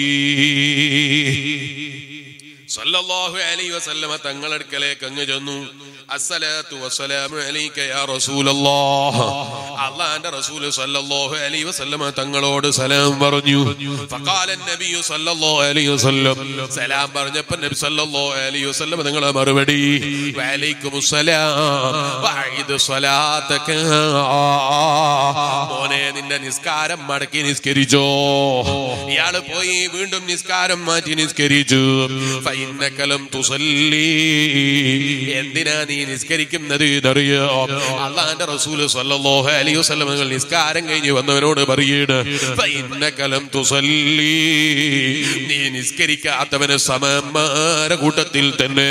A: സല്ലല്ലാഹു അലൈഹി വസല്ലമ തങ്ങളടുക്കലേക്ക് അങ്ങ് ചെന്നു അസ്സലാത്തു വസ്സലാമു അലൈക യാ റസൂലല്ലാഹ് അല്ലാഹുവിന്റെ റസൂൽ സല്ലല്ലാഹു അലൈഹി വസല്ലമ തങ്ങളോട് സലാം പറഞ്ഞു ഫഖാല നബി സല്ലല്ലാഹു അലൈഹി വസല്ലം സലാം പറഞ്ഞപ്പോൾ നബി സല്ലല്ലാഹു അലൈഹി വസല്ലം തങ്ങളെ മറുപടി വഅലൈക്കുമുസ്സലാം വഅഇദ് സ്വലാതക മോനെ നിന്റെ നിസ്കാരം മടക്കി നിസ്കരിച്ചോ ഇയാള് പോയി വീണ്ടും നിസ്കാരം മാറ്റി നിസ്കരിച്ചു ഫൈന്നകലം തുസല്ലി എന്തിനാ നീ നിസ്കരിക്കുന്നത് എന്നറിയോ അള്ളാന്റെ റസൂല് സല്ലല്ലാഹു അലൈഹി വസല്ലം തങ്ങൾ നിസ്കാരം കഴിഞ്ഞ് വന്നവനോട് പറയാണ് ഫൈന്നകലം തുസല്ലി നീ നിസ്കരിക്കാത്തവന് സമമാര കൂട്ടത്തിൽ തന്നെ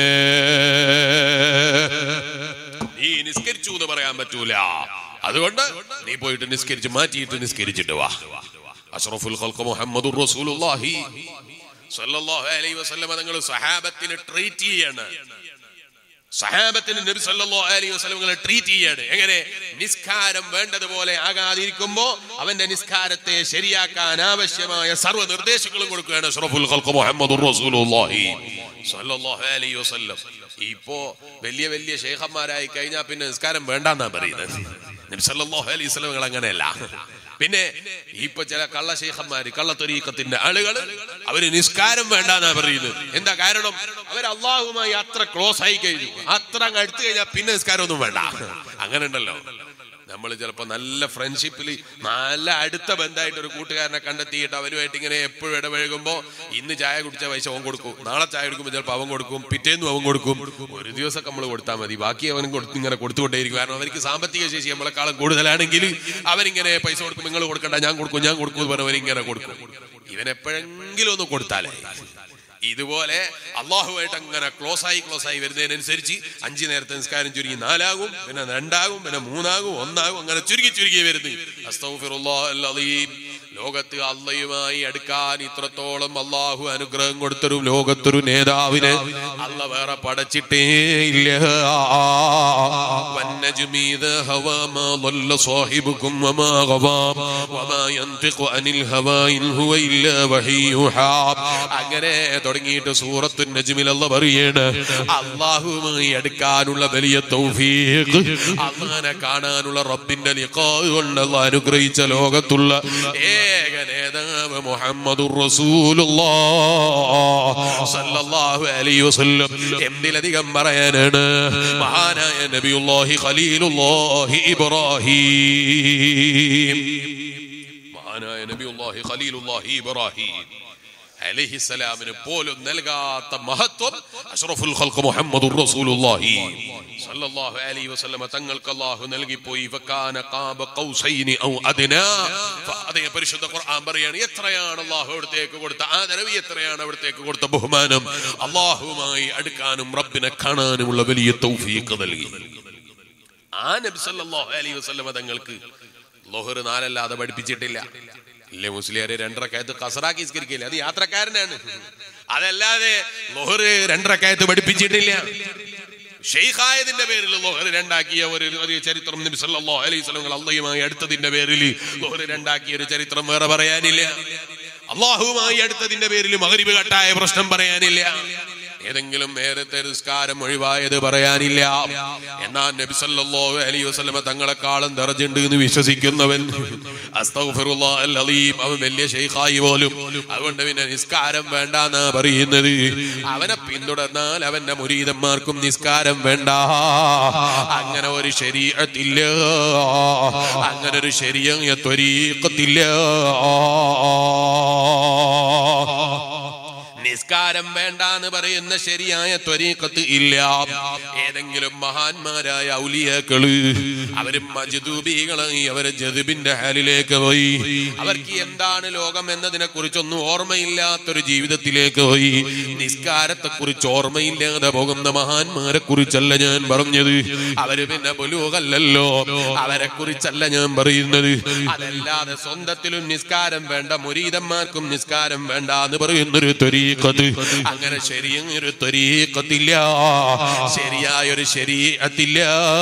A: നീ നിസ്കരിച്ചു എന്ന് പറയാൻ പറ്റൂല അതുകൊണ്ട് നീ പോയിട്ട് നിസ്കരിച്ച് മാറ്റിയിട്ട് നിസ്കരിച്ചിട്ട് വാ അഷ്റഫുൽ ഖൽഖ് മുഹമ്മദുർ റസൂലുള്ളാഹി സല്ലല്ലാഹു അലൈഹി വസല്ലം തങ്ങൾ സഹാബത്തിന് ട്രീറ്റ് ചെയ്യാണ് സഹാബത്തിന് നബി സല്ലല്ലാഹു അലൈഹി വസല്ലം ട്രീറ്റ് ചെയ്യാണ് എങ്ങനെ നിസ്കാരം വേണ്ടതുപോലെ ആകാതിരിക്കുമ്പോ അവന്റെ നിസ്കാരത്തെ ശരിയാക്കാൻ ആവശ്യമായ സർവ്വ നിർദ്ദേശങ്ങളും കൊടുക്കുകയാണ് അഷ്റഫുൽ ഖൽഖ് മുഹമ്മദുർ റസൂലുള്ളാഹി സല്ലല്ലാഹു അലൈഹി വസല്ലം ഇപ്പോ വലിയ വലിയ ശേഖന്മാരായി കഴിഞ്ഞാൽ പിന്നെ നിസ്കാരം വേണ്ടെന്നാ പറയുന്നത് നബി സല്ലല്ലാഹു അലൈഹി വസല്ലം അങ്ങനെയല്ല പിന്നെ ഇപ്പൊ ചില കള്ള ശേഖന്മാര് കള്ളത്തൊരീക്കത്തിന്റെ ആളുകൾ അവര് നിസ്കാരം വേണ്ടെന്നാ പറയുന്നത് എന്താ കാരണം അവർ അള്ളാഹുമായി അത്ര ക്ലോസ് ആയി കഴിഞ്ഞു അത്ര അങ്ങ് അടുത്ത് കഴിഞ്ഞാൽ പിന്നെ നിസ്കാരം ഒന്നും വേണ്ട അങ്ങനെ ഉണ്ടല്ലോ നമ്മൾ ചിലപ്പോൾ നല്ല ഫ്രണ്ട്ഷിപ്പിൽ നല്ല അടുത്ത ബന്ധമായിട്ട് ഒരു കൂട്ടുകാരനെ കണ്ടെത്തിയിട്ട് അവരുമായിട്ട് ഇങ്ങനെ എപ്പോഴും ഇടപഴകുമ്പോൾ ഇന്ന് ചായ കുടിച്ച പൈസ അവൻ കൊടുക്കും നാളെ ചായ കുടിക്കുമ്പോൾ ചിലപ്പോൾ അവൻ കൊടുക്കും പിറ്റേന്നും അവൻ കൊടുക്കും ഒരു ദിവസമൊക്കെ നമ്മൾ കൊടുത്താൽ മതി ബാക്കി അവൻ കൊടുത്ത് ഇങ്ങനെ കൊടുത്തുകൊണ്ടേയിരിക്കും കാരണം അവർക്ക് സാമ്പത്തിക ശേഷി നമ്മളെക്കാളും കൂടുതലാണെങ്കിൽ അവരിങ്ങനെ പൈസ കൊടുക്കും നിങ്ങൾ കൊടുക്കണ്ട ഞാൻ കൊടുക്കും ഞാൻ കൊടുക്കും എന്ന് പറഞ്ഞവർ ഇങ്ങനെ കൊടുക്കും ഇവൻ എപ്പോഴെങ്കിലും ഒന്ന് കൊടുത്താലേ ഇതുപോലെ അള്ളാഹുമായിട്ട് അങ്ങനെ ക്ലോസ് ആയി ക്ലോസ് ആയി വരുന്നതിനനുസരിച്ച് അഞ്ചു നേരത്തെ നിസ്കാരം ചുരുങ്ങി നാലാകും പിന്നെ രണ്ടാകും പിന്നെ മൂന്നാകും ഒന്നാകും അങ്ങനെ ചുരുങ്ങി ചുരുങ്ങി വരുന്നു അസ്തഗ്ഫിറുല്ലാഹൽ അലീം. ലോകത്ത് അള്ളയുമായി അടുക്കാൻ ഇത്രത്തോളം അള്ളാഹു അനുഗ്രഹം കൊടുത്തൊരു ലോകത്തൊരു നേതാവിന് അല്ല വേറെ പടച്ചിട്ടേ ഇല്ല والنجم إذا هوى ما ضل صاحبكم وما غوى وما ينطق عن الهوى إن هو إلا وحي يوحى അങ്ങനെ തുടങ്ങിയിട്ട് സൂറത്തു നജ്മിൽ അല്ല പറയാണ് അള്ളാഹുമായി അടുക്കാനുള്ള വലിയ തൗഫീഖ് അള്ളാനെ കാണാനുള്ള റബ്ബിന്റെ ലിഖാ കൊണ്ട് അള്ളാഹ് അനുഗ്രഹിച്ച ലോകത്തുള്ള ഏക നേതാവ് മുഹമ്മദുർ റസൂലുള്ളാഹ് സല്ലല്ലാഹു അലൈഹി വസല്ലം എന്തിലധികം പറയാനാണ് മഹാനായ നബിയുല്ലാഹി ഖലീലുല്ലാഹി ഇബ്രാഹിം മഹാനായ നബിയുല്ലാഹി ഖലീലുല്ലാഹി ഇബ്രാഹിം അലൈഹിസ്സലാമിന് പോലും നൽകാത്ത മഹത്വം അഷ്റഫുൽ ഖൽഖ് മുഹമ്മദുർ റസൂലുള്ളാഹി സല്ലല്ലാഹു അലൈഹി വസല്ലമ തങ്ങൾക്ക് അല്ലാഹു നൽകി പോയി വകാന ഖാബ ഖൗസൈനി ഔ അദ്നാ അതേ പരിശുദ്ധ ഖുർആൻ പറയാണ് എത്രയാണ് അല്ലാഹു അവിടത്തേക്ക് കൊടുത്ത ആദരവ് എത്രയാണ് അവിടത്തേക്ക് കൊടുത്ത ബഹുമാനം അല്ലാഹുവുമായി അടുക്കാനും റബ്ബിനെ കാണാനുമുള്ള വലിയ തൗഫീഖ് നൽകി ആ നബി സല്ലല്ലാഹു അലൈഹി വസല്ലമ തങ്ങൾക്ക് ലോഹർ നാലല്ലാതെ പഠിപ്പിച്ചിട്ടില്ല ഇല്ലേ മുസ്ലിയാരെ രണ്ടരക്കയത്ത് കസറാക്കി നിസ്കരിക്കില്ല അത് യാത്രക്കാരനാണ് അതല്ലാതെ ലോഹർ രണ്ടരക്കയത്ത് പഠിപ്പിച്ചിട്ടില്ല ഷെയ്ഖായതിന്റെ പേരിൽ ലോഹർ രണ്ടാക്കിയ ഒരു ഒരു ചരിത്രം നബി സല്ലല്ലാഹു അലൈഹി വസല്ലം അള്ളയുമായി അടുത്തതിന്റെ പേരിൽ ലോഹർ രണ്ടാക്കിയ ഒരു ചരിത്രം വേറെ പറയാനില്ല അള്ളാഹുവുമായി അടുത്തതിന്റെ പേരിൽ മകരിബ് കട്ടായ പ്രശ്നം പറയാനില്ല ഏതെങ്കിലും നേരത്തെ നിസ്കാരം ഒഴിവായത് പറയാനില്ല എന്നാൽ നബി സല്ലല്ലാഹു അലൈഹി വസല്ലമ തങ്ങളെക്കാളും ദർജുണ്ട് എന്ന് വിശ്വസിക്കുന്നവൻ അസ്തഗ്ഫിറുല്ലാഹൽ അലീം അവൻ വലിയ ഷെയ്ഖായി പോലും അതുകൊണ്ട് പിന്നെ നിസ്കാരം വേണ്ട എന്നാ പറയുന്നത് അവനെ പിന്തുടർന്നാൽ അവന്റെ മുരീതന്മാർക്കും നിസ്കാരം വേണ്ട അങ്ങനെ ഒരു ശരീരത്തില്ല അങ്ങനെ ഒരു ശരീര നിസ്കാരം വേണ്ട എന്ന് പറയുന്ന ശരിയായ ത്വരീക്കത്ത് ഇല്ല ഏതെങ്കിലും മഹാന്മാരായ ഔലിയാക്കള് അവര് മജദൂബികളായി അവര് ജതുബിന്റെ ഹാലിലേക്ക് പോയി അവർക്ക് എന്താണ് ലോകം എന്നതിനെ കുറിച്ചൊന്നും ഓർമ്മയില്ലാത്തൊരു ജീവിതത്തിലേക്ക് പോയി നിസ്കാരത്തെ കുറിച്ച് ഓർമ്മയില്ലാതെ പോകുന്ന മഹാന്മാരെ കുറിച്ചല്ല ഞാൻ പറഞ്ഞത് അവര് പിന്നെ ബുലൂഹല്ലല്ലോ അവരെ കുറിച്ചല്ല ഞാൻ പറയുന്നത് അതല്ലാതെ സ്വന്തത്തിലും നിസ്കാരം വേണ്ട മുരീതന്മാർക്കും നിസ്കാരം വേണ്ട എന്ന് പറയുന്നൊരു ത്വരീക്കത്ത് അങ്ങനെ ശരിയൊരു ത്വരീക്കത്തില്ല ശരിയായ ഒരു ശരീരത്തില്ല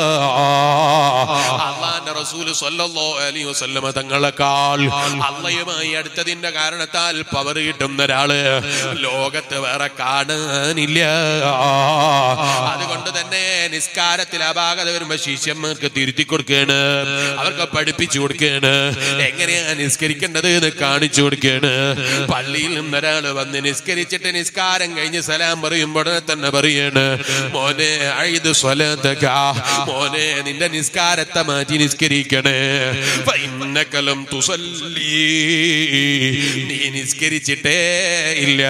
A: അള്ളാന്റെ റസൂല് സ്വല്ലല്ലാഹു അലൈഹി വസല്ലമ തങ്ങളെക്കാൾ അള്ളയുമായി അടുത്തതിന്റെ കാരണത്താൽ പവർ കിട്ടുന്ന ഒരാള് ലോകത്ത് വേറെ കാണാനില്ല അതുകൊണ്ട് തന്നെ നിസ്കാരത്തിൽ അപാകത വരുമ്പോ ശിഷ്യന്മാർക്ക് തിരുത്തി കൊടുക്കുകയാണ് അവർക്ക് പഠിപ്പിച്ചു കൊടുക്കുകയാണ് എങ്ങനെയാ നിസ്കരിക്കേണ്ടത് എന്ന് കാണിച്ചു കൊടുക്കുകയാണ് പള്ളിയിൽ നിന്നൊരാൾ വന്ന് നിസ്കരിച്ചിട്ട് നിസ്കാരം കഴിഞ്ഞ് സലാം പറയുമ്പോൾ ഉടനെ തന്നെ പറയാണ് മോനെ അഴുത് സ്വലത്തക മോനെ നിന്റെ നിസ്കാരത്തെ മാറ്റി നിസ്കരിക്കണേ ഫൈന്നക്കലം തുസല്ലി നീ നിസ്കരിച്ചിട്ടേ ഇല്ല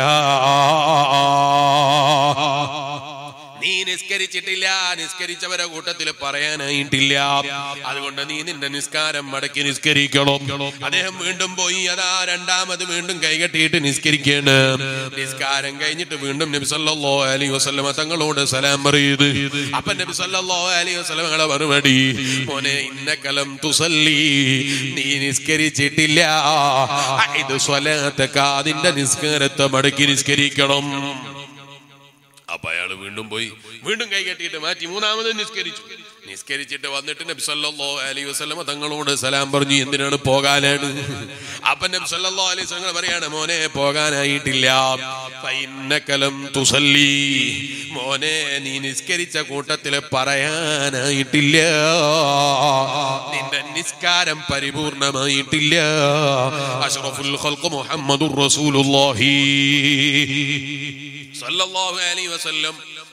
A: നീ നിസ്കരിച്ചിട്ടില്ല നിസ്കരിച്ചവരെ കൂട്ടത്തിൽ പറയാനായിട്ടില്ല അതുകൊണ്ട് നീ നിന്റെ നിസ്കാരം മടക്കി നിസ്കരിക്കണം അദ്ദേഹം വീണ്ടും പോയി അതാ രണ്ടാമത് വീണ്ടും കൈകെട്ടിയിട്ട് നിസ്കരിക്കാണ് നിസ്കാരം കഴിഞ്ഞിട്ട് വീണ്ടും നബി സല്ലല്ലാഹു അലൈഹി വസല്ലമ തങ്ങളോട് സലാം പറയുന്നത് അപ്പൊ നബി സല്ലല്ലാഹു അലൈഹി വസല്ലമയുടെ മറുപടി മോനെ ഇന്നക്കലം തുസല്ലി നീ നിസ്കരിച്ചിട്ടില്ല ഇത് സ്വലാത്തക്ക അതിന്റെ നിസ്കാരത്തെ മടക്കി നിസ്കരിക്കണം അപ്പൊ അയാള് വീണ്ടും പോയി വീണ്ടും കൈ കെട്ടിയിട്ട് മാറ്റി മൂന്നാമത് നിസ്കരിച്ചു നിസ്കരിച്ചിട്ട് വന്നിട്ട് നബി സല്ലല്ലാഹു അലൈഹി വസല്ലമ തങ്ങളോട് സലാം പറഞ്ഞു എന്തിനാണ് പോകാനാണ് അപ്പൊ നബി സല്ലല്ലാഹു അലൈഹി വസല്ലം പറയാണ് മോനെ പോകാനായിട്ടില്ല ഫൈന്നകലം തുസല്ലി മോനെ നീ നിസ്കരിച്ച കൂട്ടത്തില് പറയാനായിട്ടില്ല നിന്റെ നിസ്കാരം പരിപൂർണമായിട്ടില്ല അഷ്റഫുൽ ഖൽഖ് മുഹമ്മദുർ റസൂലുള്ളാഹി സല്ലല്ലാഹു അലൈഹി വസല്ലം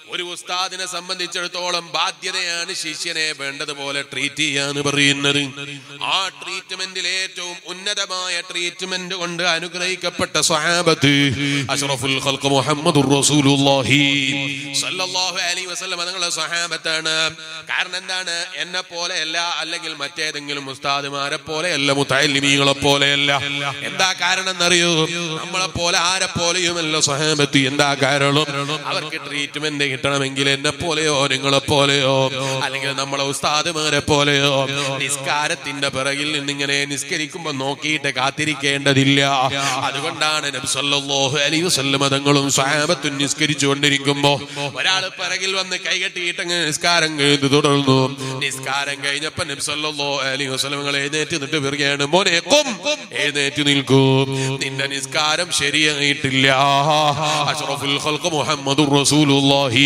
A: ഒരു ഉസ്താദിനെ സംബന്ധിച്ചിടത്തോളം ബാധ്യതയാണ് ശിഷ്യനെ വേണ്ടതുപോലെ ട്രീറ്റ് ചെയ്യാന്ന് പറയുന്നത് ആ ട്രീറ്റ്മെന്റിൽ ഏറ്റവും ഉന്നതമായ ട്രീറ്റ്മെന്റ് കൊണ്ട് അനുഗ്രഹിക്കപ്പെട്ട സ്വഹാബത്ത് അഷ്റഫുൽ ഖൽഖ് മുഹമ്മദുർ റസൂലുള്ളാഹി സല്ലല്ലാഹു അലൈഹി വസല്ലം തങ്ങളുടെ സ്വഹാബത്താണ് കാരണം എന്താണ് എന്നെ പോലെയല്ല അല്ലെങ്കിൽ മറ്റേതെങ്കിലും ഉസ്താദുമാരെ പോലെയല്ല മുത്തല്ലിമീങ്ങളെ പോലെയല്ല എന്താ കാരണം എന്നറിയോ നമ്മളെ പോലെ ആരെ പോലെയുമല്ല സ്വഹാബത്ത് എന്താ കാരണം അവർക്ക് ട്രീറ്റ്മെന്റ് കിട്ടണമെങ്കിൽ എന്നെ പോലെയോ നിങ്ങളെ പോലെയോ അല്ലെങ്കിൽ നമ്മളെ ഉസ്താദുമാരെ പോലെയോ നിസ്കാരത്തിന്റെ പിറകിൽ നിന്നിങ്ങനെ നിസ്കരിക്കുമ്പോ നോക്കിയിട്ട് കാത്തിരിക്കേണ്ടതില്ല അതുകൊണ്ടാണ് നബി സല്ലല്ലാഹു അലൈഹി വസല്ലം തങ്ങളും സ്വഹാബത്തും നിസ്കരിച്ചുകൊണ്ടിരിക്കുമ്പോ ഒരാൾ പിറകിൽ വന്ന് കൈകെട്ടിയിട്ട് അങ്ങ് നിസ്കാരം കഴിഞ്ഞ് തുടർന്നു നിസ്കാരം കഴിഞ്ഞപ്പോ നബി സല്ലല്ലാഹു അലൈഹി വസല്ലം നിങ്ങൾ എഴുന്നേറ്റ് നിന്നിട്ട് വരികയാണ് മോനെ കും എഴുന്നേറ്റ് നിൽക്കൂ നിന്റെ നിസ്കാരം ശരിയായിട്ടില്ല അഷ്റഫുൽ ഖൽഖ് മുഹമ്മദുർ റസൂലുള്ളാഹി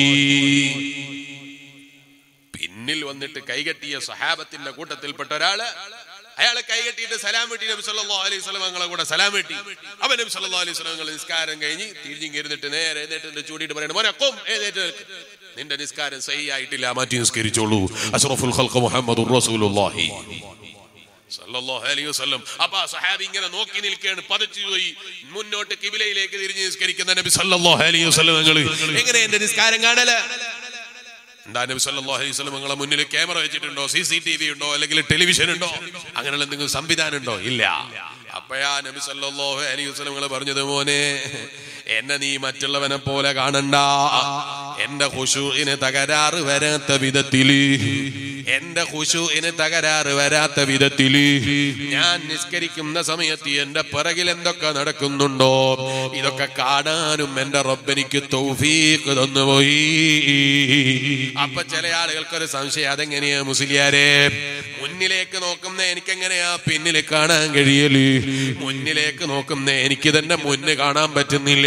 A: പിന്നിൽ വന്നിട്ട് കൈകെട്ടിയ സഹാബത്തിന്റെ കൂട്ടത്തിൽപ്പെട്ട ഒരാള് അയാളെ കൈകെട്ടിയിട്ട് സലാം വെട്ടി നബി സല്ലല്ലാഹു അലൈഹി വസല്ലം ഞങ്ങളെ കൂടെ സലാം വെട്ടി അവൻ നബി സല്ലല്ലാഹു അലൈഹി വസല്ലം ഞങ്ങൾ നിസ്കാരം കഴിഞ്ഞ് തിരിഞ്ഞിങ്ങി ഇരുന്നിട്ട് നേരെ എഴുന്നേറ്റ് ചൂടിയിട്ട് പറയണം മോനെ കൊം എഴുന്നേറ്റ് നിൽക്ക് നിന്റെ നിസ്കാരം സഹി ആയിട്ടില്ല മാറ്റി നിസ്കരിച്ചോളൂ അഷ്റഫുൽ ഖൽഖ് മുഹമ്മദുർ റസൂലുള്ളാഹി സല്ലല്ലാഹു അലൈഹി വസല്ലം അപ്പൊ ആ സഹാബി ഇങ്ങനെ നോക്കി നിൽക്കുകയാണ് പതച്ചു പോയി മുന്നോട്ട് കിബിലയിലേക്ക് തിരിഞ്ഞ് നിസ്കരിക്കുന്ന നബി സല്ലല്ലാഹു അലൈഹി വസല്ലം നിങ്ങൾ എങ്ങനെ എന്റെ നിസ്കാരം കാണല എന്താ നബി സല്ലല്ലാഹു അലൈഹി വസല്ലം നിങ്ങളെ മുന്നിൽ ക്യാമറ വെച്ചിട്ടുണ്ടോ സി സി ടി വി ഉണ്ടോ അല്ലെങ്കിൽ ടെലിവിഷൻ ഉണ്ടോ അങ്ങനെയുള്ള എന്തെങ്കിലും സംവിധാനം ഉണ്ടോ ഇല്ല അപ്പഴാ നബി സല്ലല്ലാഹു അലൈഹി വസല്ലം നിങ്ങളെ പറഞ്ഞത് മോനെ എന്നെ നീ മറ്റുള്ളവനെ പോലെ കാണണ്ട എന്റെ ഖുശൂഇന് തകരാറ് വരാത്ത വിധത്തില് എന്റെ ഖുശൂഇന് തകരാറ് വരാത്ത വിധത്തില് ഞാൻ നിസ്കരിക്കുന്ന സമയത്ത് എന്റെ പിറകിൽ എന്തൊക്കെ നടക്കുന്നുണ്ടോ ഇതൊക്കെ കാണാനും എന്റെ റബ്ബെനിക്ക് തൗഫീഖ് തന്നുപോയി അപ്പൊ ചില ആളുകൾക്കൊരു സംശയം അതെങ്ങനെയാ മുസ്ലിയാരെ മുന്നിലേക്ക് നോക്കുന്ന എനിക്കെങ്ങനെയാ പിന്നിൽ കാണാൻ കഴിയല് മുന്നിലേക്ക് നോക്കുന്ന എനിക്ക് തന്നെ മുന്ന് കാണാൻ പറ്റുന്നില്ല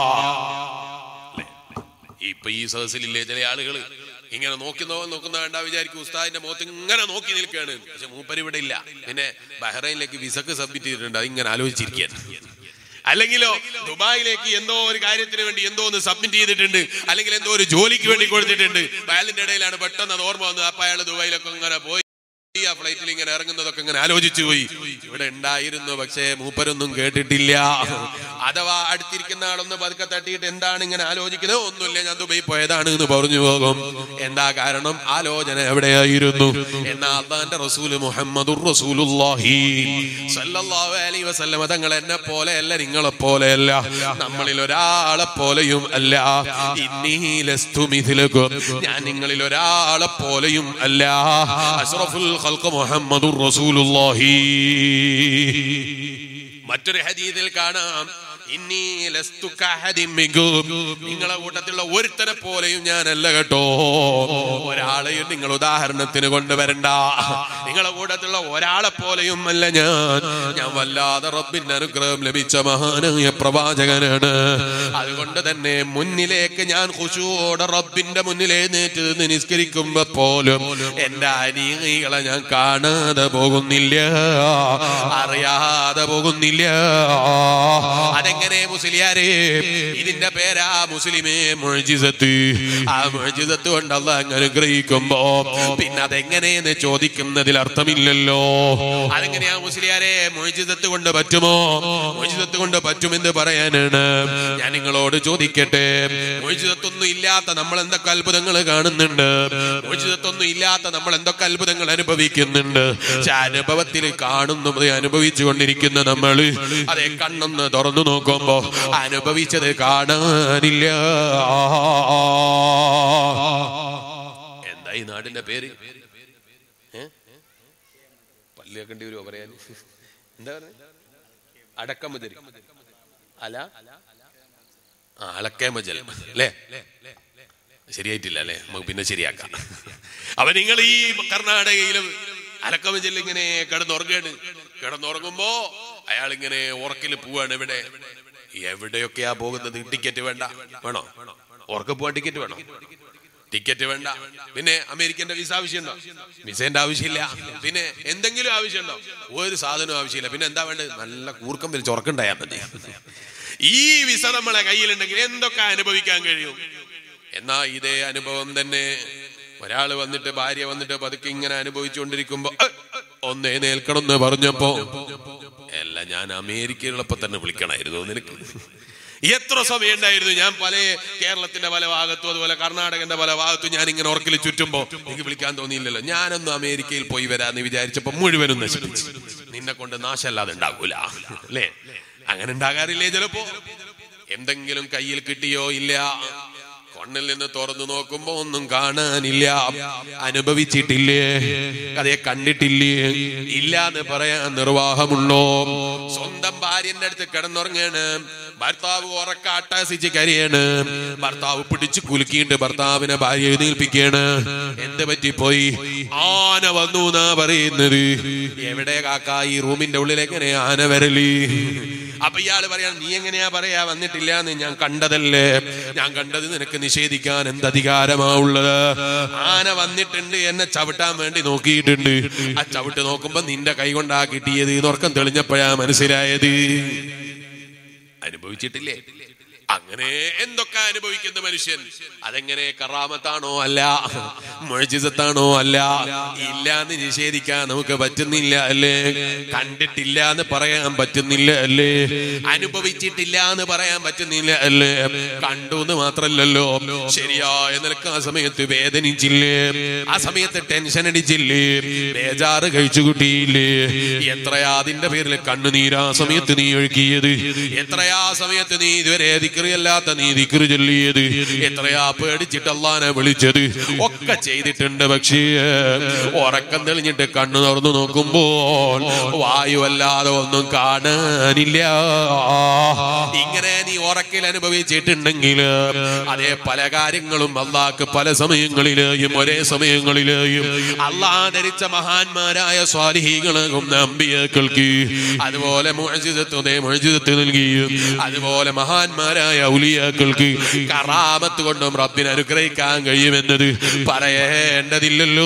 A: ഇപ്പൊ ഈ സദസ്സിലില്ലേ ചില ആളുകൾ ഇങ്ങനെ നോക്കി നോ നോക്കുന്ന വേണ്ട വിചാരിക്കും ഉസ്താദിന്റെ മുഖത്ത് ഇങ്ങനെ നോക്കി നിൽക്കുകയാണ് പക്ഷെ മൂപ്പര് ഇവിടെ ഇല്ല പിന്നെ ബഹ്റൈനിലേക്ക് വിസക്ക് സബ്മിറ്റ് ചെയ്തിട്ടുണ്ട് അത് ഇങ്ങനെ ആലോചിച്ചിരിക്കുകയാണ് അല്ലെങ്കിലോ ദുബായിലേക്ക് എന്തോ ഒരു കാര്യത്തിന് വേണ്ടി എന്തോ ഒന്ന് സബ്മിറ്റ് ചെയ്തിട്ടുണ്ട് അല്ലെങ്കിൽ എന്തോ ഒരു ജോലിക്ക് വേണ്ടി കൊടുത്തിട്ടുണ്ട് അയാളിന്റെ ഇടയിലാണ് പെട്ടെന്ന് അത് ഓർമ്മ വന്നത് അപ്പൊ അയാൾ ദുബായിലൊക്കെ ഇങ്ങനെ പോയി ആ ഫ്ലൈറ്റിൽ ഇങ്ങനെ ഇറങ്ങുന്നതൊക്കെ ഇങ്ങനെ ആലോചിച്ചു പോയി ഇവിടെ ഉണ്ടായിരുന്നു പക്ഷേ മൂപ്പരൊന്നും കേട്ടിട്ടില്ല അഥവാ അടുത്തിരിക്കുന്ന ആളൊന്ന് പതുക്കെ തട്ടിയിട്ട് എന്താണ് ഇങ്ങനെ ആലോചിക്കുന്നത് ഒന്നുമില്ല ഞാൻ ദുബൈ പോയതാണ് എന്ന് പറഞ്ഞു പോകും എന്താ കാരണം ആലോചന എവിടെയായിരുന്നു എന്നാ അള്ളാന്റെ റസൂല് മുഹമ്മദുർ റസൂലുള്ളാഹി സല്ലല്ലാഹു അലൈഹി വസല്ലം തങ്ങൾ എന്നെ പോലെയല്ല നിങ്ങളെ പോലെയല്ല നമ്മളിൽ ഒരാളെ പോലെയും അല്ല ഇന്നീ ലസ്തു മിഥിലകും ഞാൻ നിങ്ങളിൽ ഒരാളെ പോലെയും അല്ല അഷ്റഫുൽ ഖൽഖ് മുഹമ്മദുർ റസൂലുള്ളാഹി മറ്റൊരു ഹദീസിൽ കാണാം ഇന്നീ ലസ്തു കഅഹദിൻ മിൻകും. നിങ്ങളെ കൂട്ടത്തിലുള്ള ഒരുത്തനെ പോലെയും ഞാനല്ല കേട്ടോ ഒരാളെയും നിങ്ങൾ ഉദാഹരണത്തിന് കൊണ്ടുവരണ്ട നിങ്ങളെ കൂട്ടത്തിലുള്ള ഒരാളെ പോലെയും അല്ല ഞാൻ ഞാൻ വല്ലാതെ റബ്ബിന്റെ അനുഗ്രഹം ലഭിച്ച മഹാനായ പ്രവാചകനാണ് അതുകൊണ്ട് തന്നെ മുന്നിലേക്ക് ഞാൻ ഖുശൂടെ റബ്ബിന്റെ മുന്നിൽ എഴുന്നേറ്റ് നിന്ന് നിസ്കരിക്കുമ്പോ പോലും എന്റെ അനിയകളെ ഞാൻ കാണാതെ പോകുന്നില്ല അറിയാതെ പോകുന്നില്ല അതെങ്ങനെ മുസ്ലിയാരെ ഇതിന്റെ പേരാ മുസ്ലിമേ മുഴജിസത്ത് ആ മുഴജിസത്ത് കൊണ്ട് അല്ല അങ്ങ് അനുഗ്രഹിക്കുമ്പോ പിന്നെ അതെങ്ങനെയെന്ന് ചോദിക്കുന്നതിൽ അർത്ഥമില്ലല്ലോ അതെങ്ങനെയാ മുസ്ലിയാരെ മുഴജിസത്ത് കൊണ്ട് പറ്റുമോ മുഴജിസത്ത് കൊണ്ട് പറ്റുമെന്ന് പറയാനാണ് ഞാൻ നിങ്ങളോട് ചോദിക്കട്ടെ മുഴജിസത്തൊന്നും ഇല്ലാത്ത നമ്മൾ എന്തൊക്കെ അത്ഭുതങ്ങൾ കാണുന്നുണ്ട് മുഴജിസത്തൊന്നും ഇല്ലാത്ത നമ്മൾ എന്തൊക്കെ അത്ഭുതങ്ങൾ അനുഭവിക്കുന്നുണ്ട് പക്ഷെ അനുഭവത്തിൽ കാണുന്നത് അനുഭവിച്ചു കൊണ്ടിരിക്കുന്ന നമ്മൾ അതേ കണ്ണൊന്ന് തുറന്നു നോക്കുമ്പോ അനുഭവിച്ചത് കാണാനില്ല എന്താ ഈ നാടിന്റെ പേര് ഏ? പല്ല് കേൾക്കേണ്ടി വരുമോ പറയാൻ എന്താ പറഞ്ഞത് അടക്കമുതൽ അല ആ അളക്കേമജൽ അല്ലേ ശരിയായിട്ടില്ല അല്ലേ നമുക്ക് പിന്നെ ശരിയാക്കാം അപ്പൊ നിങ്ങൾ ഈ കർണാടകയിലും അലക്കമഞ്ചൽ ഇങ്ങനെ കിടന്നുറങ്ങാണ് കിടന്നുറങ്ങുമ്പോ അയാൾ ഇങ്ങനെ ഉറക്കിൽ പോവാണ് ഇവിടെ എവിടെയൊക്കെയാ പോകുന്നത് ടിക്കറ്റ് വേണ്ട വേണോ ഉറക്ക പോവാൻ ടിക്കറ്റ് വേണോ ടിക്കറ്റ് വേണ്ട പിന്നെ അമേരിക്കന്റെ വിസ ആവശ്യമുണ്ടോ വിസേന്റെ ആവശ്യമില്ല പിന്നെ എന്തെങ്കിലും ആവശ്യമുണ്ടോ ഒരു സാധനവും ആവശ്യമില്ല പിന്നെ എന്താ വേണ്ടത് നല്ല കൂർക്കം വലിച്ച് ഉറക്കുണ്ടായാൽ മതി ഈ വിസ നമ്മളെ കയ്യിലുണ്ടെങ്കിൽ എന്തൊക്കെ അനുഭവിക്കാൻ കഴിയും എന്നാ ഇതേ അനുഭവം തന്നെ ഒരാള് വന്നിട്ട് ഭാര്യ വന്നിട്ട് പതുക്കെ ഇങ്ങനെ അനുഭവിച്ചുകൊണ്ടിരിക്കുമ്പോ "ഏ, ഒന്നേ നേൽക്കണം എന്ന് പറഞ്ഞപ്പോ അല്ല ഞാൻ അമേരിക്കയിലുള്ളപ്പോ തന്നെ വിളിക്കണമായിരുന്നു നിനക്ക് എത്ര സമയം ഉണ്ടായിരുന്നു ഞാൻ പല കേരളത്തിന്റെ പല ഭാഗത്തും അതുപോലെ കർണാടകന്റെ പല ഭാഗത്തും ഞാൻ ഇങ്ങനെ ഉറക്കിൽ ചുറ്റുമ്പോ എനിക്ക് വിളിക്കാൻ തോന്നിയില്ലല്ലോ ഞാനൊന്ന് അമേരിക്കയിൽ പോയി വരാന്ന് വിചാരിച്ചപ്പോ മുഴുവനും നശിപ്പിച്ചു നിന്നെ കൊണ്ട് നാശമല്ലാതെ ഉണ്ടാകൂല അല്ലേ അങ്ങനെ ഉണ്ടാകാറില്ലേ ചിലപ്പോ എന്തെങ്കിലും കയ്യിൽ കിട്ടിയോ ഇല്ല കണ്ണിൽ നിന്ന് തുറന്നു നോക്കുമ്പോ ഒന്നും കാണാനില്ല അനുഭവിച്ചിട്ടില്ലേ അതേ കണ്ടിട്ടില്ലേ ഇല്ല എന്ന് പറയാൻ നിർവാഹമുള്ളോ സ്വന്തം ഭാര്യന്റെ അടുത്ത് കിടന്നുറങ്ങാണ് ഭർത്താവ് ഉറക്കാട്ടാസിച്ച് കരിയാണ് ഭർത്താവ് പിടിച്ചു കുലുക്കിയിട്ട് ഭർത്താവിനെ ഭാര്യ എഴുന്നേൽപ്പിക്കാണ് എന്ത് പറ്റിപ്പോയി ആന വന്നു എന്നാ പറയുന്നത് എവിടെ കാക്ക ഈ റൂമിന്റെ ഉള്ളിൽ എങ്ങനെ ആന വരല് അപ്പൊ ഇയാള് പറയാൻ നീ എങ്ങനെയാ പറയാ വന്നിട്ടില്ല എന്ന് ഞാൻ കണ്ടതല്ലേ ഞാൻ കണ്ടത് നിനക്ക് നിഷേധിക്കാൻ എന്ത് അധികാരമാ ഉള്ളത് ആന വന്നിട്ടുണ്ട് എന്നെ ചവിട്ടാൻ വേണ്ടി നോക്കിയിട്ടുണ്ട് ആ ചവിട്ട് നോക്കുമ്പോ നിന്റെ കൈ കൊണ്ടാ കിട്ടിയത് ഉറക്കം തെളിഞ്ഞപ്പോഴാ മനസ്സിലായത് അനുഭവിച്ചിട്ടില്ലേ അങ്ങനെ എന്തൊക്കെ അനുഭവിക്കുന്ന മനുഷ്യൻ അതെങ്ങനെ കറാമത്താണോ അല്ല മൊഴിജിതത്താണോ അല്ല ഇല്ല എന്ന് നിഷേധിക്കാൻ നമുക്ക് പറ്റുന്നില്ല അല്ലേ കണ്ടിട്ടില്ല എന്ന് പറയാൻ പറ്റുന്നില്ല അല്ലേ അനുഭവിച്ചിട്ടില്ല എന്ന് പറയാൻ പറ്റുന്നില്ല അല്ലേ കണ്ടു എന്ന് മാത്രല്ലല്ലോ ശരിയായ നിലക്ക് ആ സമയത്ത് വേദനിച്ചില്ലേ ആ സമയത്ത് ടെൻഷൻ അടിച്ചില്ലേ ബേജാറ് കഴിച്ചു കൂട്ടിയില്ലേ എത്രയാ അതിന്റെ പേരിൽ കണ്ണുനീരാ സമയത്ത് നീ ഒഴുക്കിയത് എത്രയാ സമയത്ത് നീ ഇതുവരെ ദിക്റിയല്ലാത്ത നീ ദിക്റ് ചൊല്ലിയത് എത്രയാ പേടിച്ചിട്ട് അള്ളാനെ വിളിച്ചത് ഒക്കെ ചെയ്തിട്ടുണ്ട് പക്ഷേ ഉറക്കം തെളിഞ്ഞിട്ട് കണ്ണു തുറന്നു നോക്കുമ്പോൾ വായുവല്ലാതെ ഒന്നും കാണാനില്ല ഇങ്ങനെ നീ ഉറക്കിൽ അനുഭവിച്ചിട്ടുണ്ടെങ്കിൽ അതേ പല കാര്യങ്ങളും അള്ളാഹ്ക്ക് പല സമയങ്ങളിലെയും ഒരേ സമയങ്ങളിലെയും അള്ളാഹ് ധരിച്ച മഹാന്മാരായ സ്വാലിഹികളാകും അമ്പിയാക്കൾക്ക് അതുപോലെ മുഅ്ജിസത്ത് മുഴജിതത്ത് നൽകിയും അതുപോലെ മഹാന്മാരായ ഔലിയാക്കൾക്ക് കറാമത്ത് കൊണ്ടും റബ്ബിനെ അനുഗ്രഹിക്കാൻ കഴിയുമെന്നത് പറയേണ്ടതില്ലല്ലോ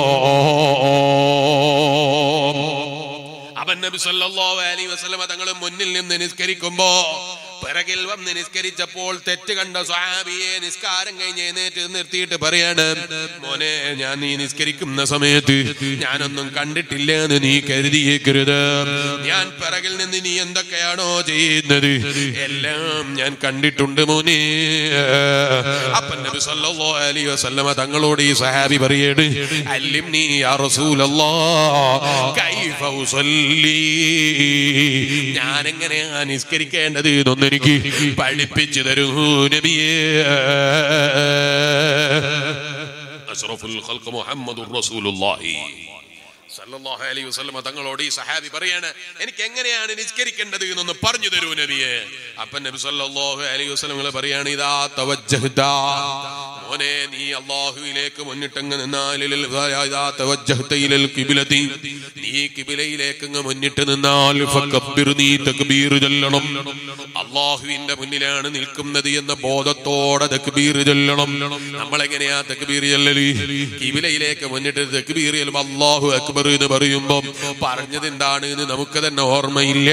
A: അവൻ നബി സല്ലല്ലാഹു അലൈഹി വസല്ലമ തങ്ങൾ മുന്നിൽ നിന്ന് നിസ്കരിക്കുമ്പോ പിറകിൽ വന്ന് നിസ്കരിച്ചപ്പോൾ തെറ്റ് കണ്ട സ്വഹാബിയെ നിസ്കാരം കഴിഞ്ഞ് എഴുന്നേറ്റ് നിർത്തിയിട്ട് പറയാണ് മോനെ ഞാൻ നീ നിസ്കരിക്കുന്ന സമയത്ത് ഞാനൊന്നും കണ്ടിട്ടില്ല എന്ന് നീ കരുതിയേക്കരുത് ഞാൻ പിറകിൽ നിന്ന് നീ എന്തൊക്കെയാണോ ചെയ്യുന്നത് എല്ലാം ഞാൻ കണ്ടിട്ടുണ്ട് മോനെ അപ്പൻ നബി സല്ലല്ലാഹു അലൈഹി വസല്ലമ തങ്ങളോട് ഈ സഹാബി പറയാണ് അല്ലിംനി യാ റസൂലല്ലാഹ് കൈഫ ഉസല്ലി ഞാൻ എങ്ങനെയാ നിസ്കരിക്കേണ്ടത് എന്നൊന്ന് എനിക്ക് പഠിപ്പിച്ചു തരൂ നബിയേ അഷ്റഫുൽ ഖൽഖ് മുഹമ്മദുർ റസൂലുള്ളാഹി സല്ലല്ലാഹു അലൈഹി വസല്ലമ തങ്ങളോട് ഈ സഹാബി പറയാണ് എനിക്ക് എങ്ങനെയാണ് നിസ്കരിക്കേണ്ടത് എന്നൊന്ന് പറഞ്ഞു തരൂ നബിയെ അപ്പൊ നബി സല്ലല്ലാഹു അലൈഹി വസല്ലം പറയാണ് ഇതാ തവജ്ജഹ്ത മോനെ നീ അല്ലാഹുവിലേക്ക് മുന്നിട്ടങ്ങ് നിന്നാൽ ഇലൽ- ഇതാ തവജ്ജഹ്ത ഇലൽ ഖിബ്ലതി നീ കിബിലയിലേക്ക് അങ്ങ് മുന്നിട്ട് നിന്നാൽ ഫക്കബ്ബിർ നീ തക്ബീർ ചൊല്ലണം അള്ളാഹുവിന്റെ മുന്നിലാണ് നിൽക്കുന്നത് എന്ന ബോധത്തോടെ തക്ബീർ ചൊല്ലണം നമ്മൾ എങ്ങനെയാ തക്ബീർ ചൊല്ലല് കിബിലയിലേക്ക് മുന്നിട്ട് തക്ബീർ ചൊല്ലുമ്പോ അള്ളാഹു അക്ബർ എന്ന് പറയുമ്പോ പറഞ്ഞത് എന്താണ് എന്ന് നമുക്ക് തന്നെ ഓർമ്മയില്ല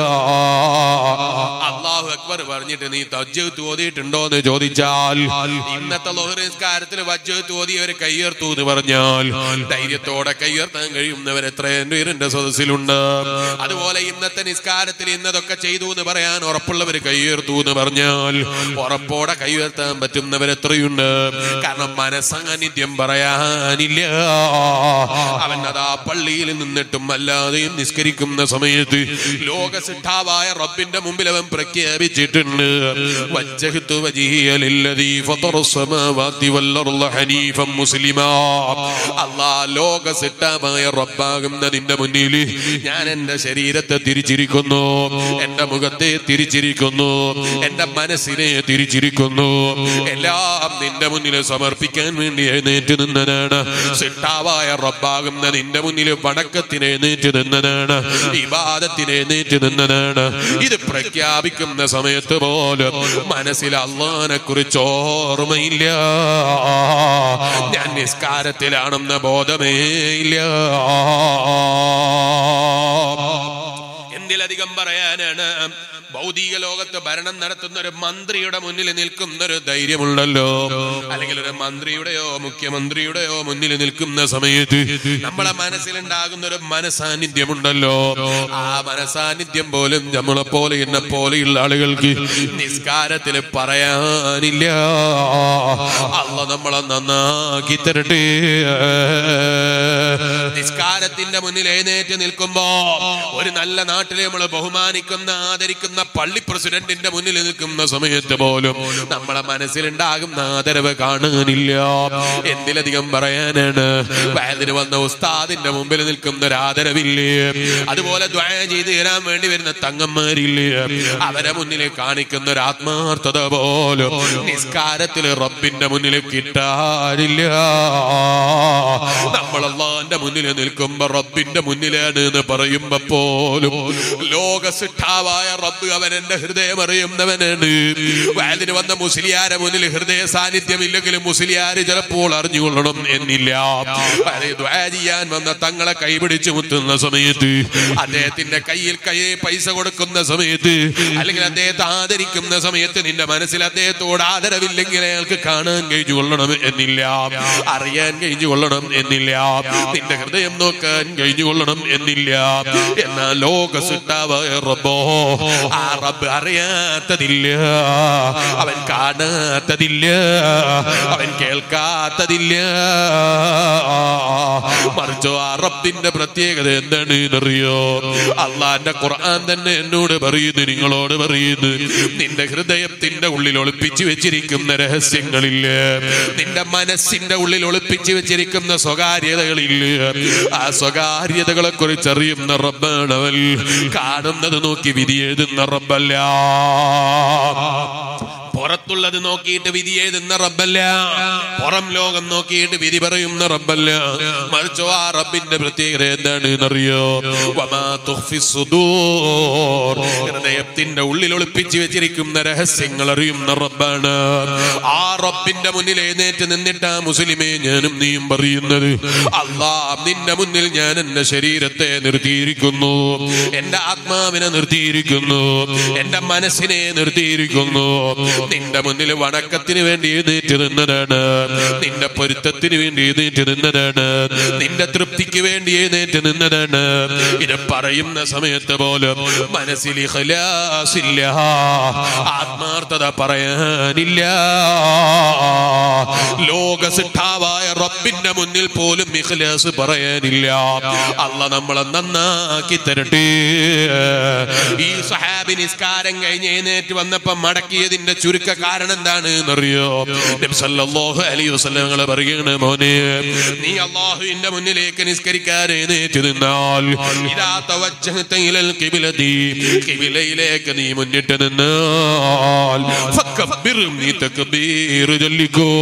A: അള്ളാഹു അക്ബർ പറഞ്ഞിട്ട് നീ തജ്ജത്ത് ഓതിയിട്ടുണ്ടോ എന്ന് ചോദിച്ചാൽ ഇന്നത്തെ ലോഹരിസ്കാരത്തിൽ വജ്ജത്ത് ഓതിയവർ കയ്യേർത്തു എന്ന് പറഞ്ഞാൽ ധൈര്യത്തോടെ കയ്യേർത്താൻ കഴിയുന്നവർ എത്രയും പേരിന്റെ സദസ്സിലുണ്ട് അതുപോലെ ഇന്നത്തെ നിസ്കാരത്തിൽ ഇന്നതൊക്കെ ചെയ്തു എന്ന് പറയാൻ ഉറപ്പുള്ളവർ കയ്യേർത്തു എന്ന് പറഞ്ഞാൽ ഉറപ്പോടെ കയ്യുയർത്താൻ പറ്റുന്നവർ എത്രയുണ്ട് കാരണം മനസ്സാന്നിധ്യം പറയാനില്ല അവൻ അതാ പള്ളിയിൽ നിന്നിട്ടും അല്ലാതെയും നിസ്കരിക്കുന്ന സമയത്ത് ലോകസിദ്ധാവായ റബ്ബിന്റെ മുമ്പിൽ അവൻ പ്രഖ്യാപിച്ചിട്ടുണ്ട് വജ്ജഹ്തു വജിഹിയ ലില്ലദീ ഫതറ السماوات والأرض حنيفا مسلما അല്ലാ ലോകസിദ്ധാവായ റബ്ബാകുന്ന നിന്റെ മുന്നിൽ ഞാൻ എന്റെ ശരീരത്തെ തിരിച്ചിരിക്കുന്നു എന്റെ മുഖത്തെ തിരിച്ചിരിക്കുന്നു എന്റെ മനസ്സിനെ തിരിച്ചിരിക്കുന്നു എല്ലാം നിന്റെ മുന്നിൽ സമർപ്പിക്കാൻ വേണ്ടി എഴുന്നേറ്റ് നിന്നതാണ് സിട്ടാവായ റബ്ബാകുന്ന നിന്റെ മുന്നിൽ വണക്കത്തിന് എഴുന്നേറ്റ് നിന്നതാണ് ഇബാദത്തിന് എഴുന്നേറ്റ് നിന്നതാണ് ഇത് പ്രഖ്യാപിക്കുന്ന സമയത്ത് പോലും മനസ്സിൽ അള്ളാനെ കുറിച്ച് ഓർമ്മയില്ല ഞാൻ നിസ്കാരത്തിലാണെന്ന ബോധമേ ഇല്ല എന്തിലധികം പറയാനാണ് ഭൗതിക ലോകത്ത് ഭരണം നടത്തുന്ന ഒരു മന്ത്രിയുടെ മുന്നിൽ നിൽക്കുന്ന ഒരു ധൈര്യമുണ്ടല്ലോ അല്ലെങ്കിൽ ഒരു മന്ത്രിയുടെയോ മുഖ്യമന്ത്രിയുടെയോ മുന്നിൽ നിൽക്കുന്ന സമയത്ത് നമ്മളെ മനസ്സിലുണ്ടാകുന്ന ഒരു മനസാന്നിധ്യമുണ്ടല്ലോ ആ മനസാന്നിധ്യം പോലും നമ്മളെ പോലെ എന്നെ പോലെയുള്ള ആളുകൾക്ക് നിസ്കാരത്തിൽ പറയാനില്ല അല്ല നമ്മളെ നന്നാക്കി തരട്ടെ നിസ്കാരത്തിന്റെ മുന്നിൽ എഴുന്നേറ്റ് നിൽക്കുമ്പോ ഒരു നല്ല നാട്ടിലെ നമ്മൾ ബഹുമാനിക്കുന്ന ആദരിക്കുന്ന പള്ളി പ്രസിഡന്റിന്റെ മുന്നിൽ നിൽക്കുന്ന സമയത്ത് പോലും നമ്മളെ മനസ്സിലുണ്ടാകുന്ന ആദരവ് കാണാനില്ല എന്തിലധികം പറയാനാണ് വയലിന് വന്ന ഉസ്താദിന്റെ മുമ്പിൽ നിൽക്കുന്ന ഒരു ആദരവില്ലേ അതുപോലെ ദ്വയ ചെയ്ത് തരാൻ വേണ്ടി വരുന്ന തങ്ങന്മാരില്ലേ അവരെ മുന്നിൽ കാണിക്കുന്ന ഒരു ആത്മാർത്ഥത പോലും നിസ്കാരത്തിൽ റബ്ബിന്റെ മുന്നിൽ കിട്ടാനില്ല നമ്മൾ അള്ളാന്റെ മുന്നിൽ നിൽക്കുമ്പോ റബ്ബിന്റെ മുന്നിലാണ് എന്ന് പറയുമ്പോ പോലും ലോക സിട്ടാവായ റബ്ബ് അവൻ എന്റെ ഹൃദയം അറിയുന്നവനാണ് വയലിന് വന്ന മുസ്ലിയാരെ മുന്നിൽ ഹൃദയ സാന്നിധ്യമില്ലെങ്കിലും മുസ്ലിയാര് ചിലപ്പോൾ അറിഞ്ഞുകൊള്ളണം എന്നില്ല അത് ദ്വാ ചെയ്യാൻ വന്ന തങ്ങളെ കൈപിടിച്ച് മുത്തുന്ന സമയത്ത് അദ്ദേഹത്തിന്റെ കയ്യിൽ കൈ പൈസ കൊടുക്കുന്ന സമയത്ത് അല്ലെങ്കിൽ അദ്ദേഹത്തെ ആദരിക്കുന്ന സമയത്ത് നിന്റെ മനസ്സിൽ അദ്ദേഹത്തോട് ആദരവില്ലെങ്കിൽ അയാൾക്ക് കാണാൻ കഴിഞ്ഞു കൊള്ളണം എന്നില്ല അറിയാൻ കഴിഞ്ഞു കൊള്ളണം എന്നില്ല നിന്റെ ഹൃദയം നോക്കാൻ കഴിഞ്ഞു കൊള്ളണം എന്നില്ല എന്നാൽ ലോക സിട്ടാവായ റബ്ബോ ആ റബ്ബ് അറിയാത്തതില്ല അവൻ കാണാത്തതില്ല അവൻ കേൾക്കാത്തതില്ല മറിച്ചോ ആ റബ്ബിന്റെ പ്രത്യേകത എന്താണ് എന്നറിയോ അള്ളാന്റെ ഖുർആൻ തന്നെ എന്നോട് പറയുന്നു നിങ്ങളോട് പറയുന്നു നിന്റെ ഹൃദയത്തിന്റെ ഉള്ളിൽ ഒളിപ്പിച്ചു വെച്ചിരിക്കുന്ന രഹസ്യങ്ങളില്ലേ നിന്റെ മനസ്സിന്റെ ഉള്ളിൽ ഒളിപ്പിച്ചു വെച്ചിരിക്കുന്ന സ്വകാര്യതകളില്ലേ ആ സ്വകാര്യതകളെ കുറിച്ച് അറിയുന്ന റബ്ബാണവൻ കാണുന്നത് നോക്കി വിധി എഴുതുന്ന റബ്ബല്ല പുറത്തുള്ളത് നോക്കിയിട്ട് വിധി എഴുതുന്ന റബ്ബല്ല പുറം ലോകം നോക്കിയിട്ട് വിധി പറയുന്ന റബ്ബല്ല മറിച്ചോ ആ റബ്ബിന്റെ പ്രത്യേകത എന്താണ് എന്നറിയോ വമാ തുഖ്ഫി സുദൂർ. ഹൃദയത്തിന്റെ ഉള്ളിൽ ഒളിപ്പിച്ചു വെച്ചിരിക്കുന്ന രഹസ്യങ്ങൾ അറിയുന്ന റബ്ബാണ് ആ റബ്ബിന്റെ മുന്നിൽ എഴുന്നേറ്റ് നിന്നിട്ടാ മുസ്ലിമേ ഞാനും നീയും പറയുന്നത് അള്ളാ നിന്റെ മുന്നിൽ ഞാൻ എന്റെ ശരീരത്തെ നിർത്തിയിരിക്കുന്നു എന്റെ ആത്മാവിനെ നിർത്തിയിരിക്കുന്നു എന്റെ മനസ്സിനെ നിർത്തിയിരിക്കുന്നു നിന്റെ മുന്നിൽ വണക്കത്തിന് വേണ്ടി എഴുന്നേറ്റ് നിന്നതാണ് നിന്റെ പൊരുത്തത്തിന് വേണ്ടി എഴുന്നേറ്റ് നിന്നതാണ് നിന്റെ തൃപ്തിക്ക് വേണ്ടി എഴുന്നേറ്റ് നിന്നതാണ് ഇത് പറയുന്ന സമയത്ത് പോലും മനസ്സിൽ ഇഖ്ലാസില്ല ആത്മാർത്ഥത പറയാനില്ല ലോക സിട്ടാവായ റബ്ബിന്റെ മുന്നിൽ പോലും ഇഖ്ലാസ് പറയാനില്ല അല്ല നമ്മളെ നന്നാക്കി തരട്ടെ ഈ സഹാബി നിസ്കാരം കഴിഞ്ഞ് എഴുന്നേറ്റ് വന്നപ്പോ മടക്കിയതിന്റെ ചുരുക്ക കാരണം എന്താണ് എന്നറിയോ നബി സല്ലല്ലാഹു അലൈഹി വസല്ലം ഞങ്ങളെ പറയുകയാണ് മോനെ നീ അള്ളാഹുവിന്റെ മുന്നിലേക്ക് നിസ്കരിക്കാൻ എഴുന്നേറ്റ് നിന്നാൽ ഇതാ തവജ്ജഹത ഇലൽ ഖിബ്ലതി ഖിബ്ലയിലേക്ക് നീ മുന്നിട്ട് നിന്നാൽ ഫക്കബ്ബിർ നീ തക്ബീർ ചൊല്ലിക്കോ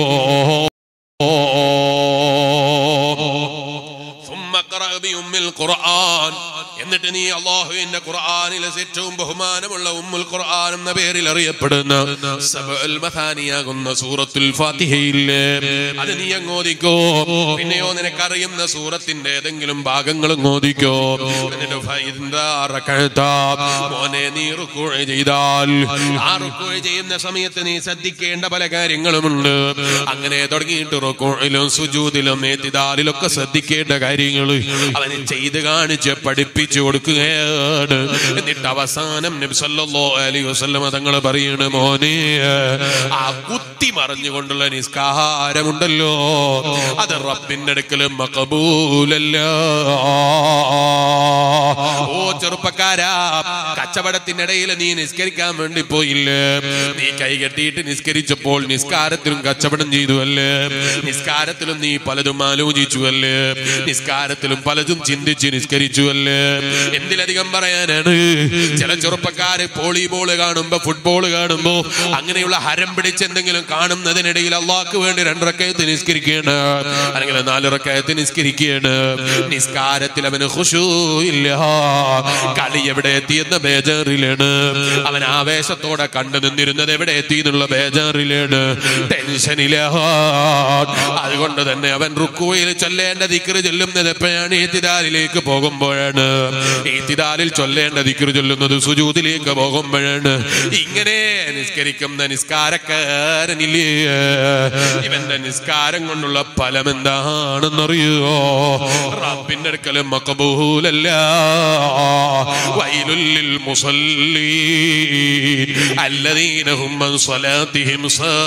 A: ثم اقرأ بأم القرآن എന്നിട്ട് നീ അള്ളാഹുവിന്റെ ഖുർആനിലെ ഏറ്റവും ബഹുമാനമുള്ള ഉമ്മുൽ ഖുർആൻ എന്ന പേരിൽ അറിയപ്പെടുന്ന സബഅൽ മഥാനിയാകുന്ന സൂറത്തുൽ ഫാത്തിഹയില്ലേ അത് നീ അങ്ങ് ഓദിക്കോ പിന്നെയോ നിനക്കറിയുന്ന സൂറത്തിന്റെ ഏതെങ്കിലും ഭാഗങ്ങൾ ഓദിക്കോ എന്നിട്ട് ഫൈദാ റകഅതാ. മോനെ നീ റുക്കൂ ചെയ്താൽ ആ റുക്കൂ ചെയ്യുന്ന സമയത്ത് നീ ശ്രദ്ധിക്കേണ്ട പല കാര്യങ്ങളുമുണ്ട് അങ്ങനെ തുടങ്ങിയിട്ട് റുക്കൂയിലും സുജൂദിലും ഏത്തിദാലിലൊക്കെ ശ്രദ്ധിക്കേണ്ട കാര്യങ്ങൾ അവന് ചെയ്ത് കാണിച്ച് പഠിപ്പിച്ചു കൊടുക്കുകയാണ് എന്നിട്ട് അവസാനം നബി സല്ലല്ലാഹു അലൈഹി വസല്ലം തങ്ങൾ പറയണ മോനെ ആ കുത്തി മറിഞ്ഞുകൊണ്ടുള്ള നിസ്കാരമുണ്ടല്ലോ അത് റബ്ബിന്റെ അടുക്കൽ മഖബൂലല്ല ഓ ചെറുപ്പക്കാരാ കച്ചവടത്തിനിടയിൽ നീ നിസ്കരിക്കാൻ വേണ്ടി പോയില്ലേ നീ കൈ കെട്ടിയിട്ട് നിസ്കരിച്ചപ്പോൾ നിസ്കാരത്തിലും കച്ചവടം ചെയ്തു അല്ലേ നിസ്കാരത്തിലും നീ പലതും ആലോചിച്ചു അല്ലേ നിസ്കാരത്തിലും പലതും ചിന്തിച്ച് നിസ്കരിച്ചു അല്ലേ എന്തിലധികം പറയാനാണ് ചില ചെറുപ്പക്കാര് വോളിബോൾ കാണുമ്പോ ഫുട്ബോൾ കാണുമ്പോ അങ്ങനെയുള്ള ഹരം പിടിച്ച് എന്തെങ്കിലും കാണുന്നതിനിടയിൽ അള്ളാഹ്ക്ക് വേണ്ടി രണ്ടറക്കയത്ത് നിസ്കരിക്കുകയാണ് അല്ലെങ്കിൽ നാലിറക്കയത്ത് നിസ്കരിക്കുകയാണ് നിസ്കാരത്തിൽ അവന് ഖുശൂ ഇല്ല കളി എവിടെ എത്തിയെന്ന ബേജാറിലാണ് അവൻ ആവേശത്തോടെ കണ്ടു നിന്നിരുന്നത് എവിടെ എത്തി എന്നുള്ള ബേജാറിലാണ് ടെൻഷനില്ല അതുകൊണ്ട് തന്നെ അവൻ റുക്കുവയിൽ ചൊല്ലേണ്ട ദിക്റ് ചെല്ലുന്നത് എപ്പോഴാണ് ഏത്തിദാലിലേക്ക് പോകുമ്പോഴാണ് ഈത്തിദാലിൽ ചൊല്ലേണ്ട ദിക്ർ ചൊല്ലുന്നത് സുജൂദിലേക്ക് പോകുമ്പോഴാണ് ഇങ്ങനെ നിസ്കരിക്കുന്ന നിസ്കാരക്കാരനില്ലേ ഇവന്റെ നിസ്കാരം കൊണ്ടുള്ള ഫലം എന്താണെന്നറിയോ റബ്ബിന്റെ അടുക്കൽ മക്കബൂലല്ല വൈലുല്ലിൽ മുസല്ലീൻ الذين هم من صلاتهم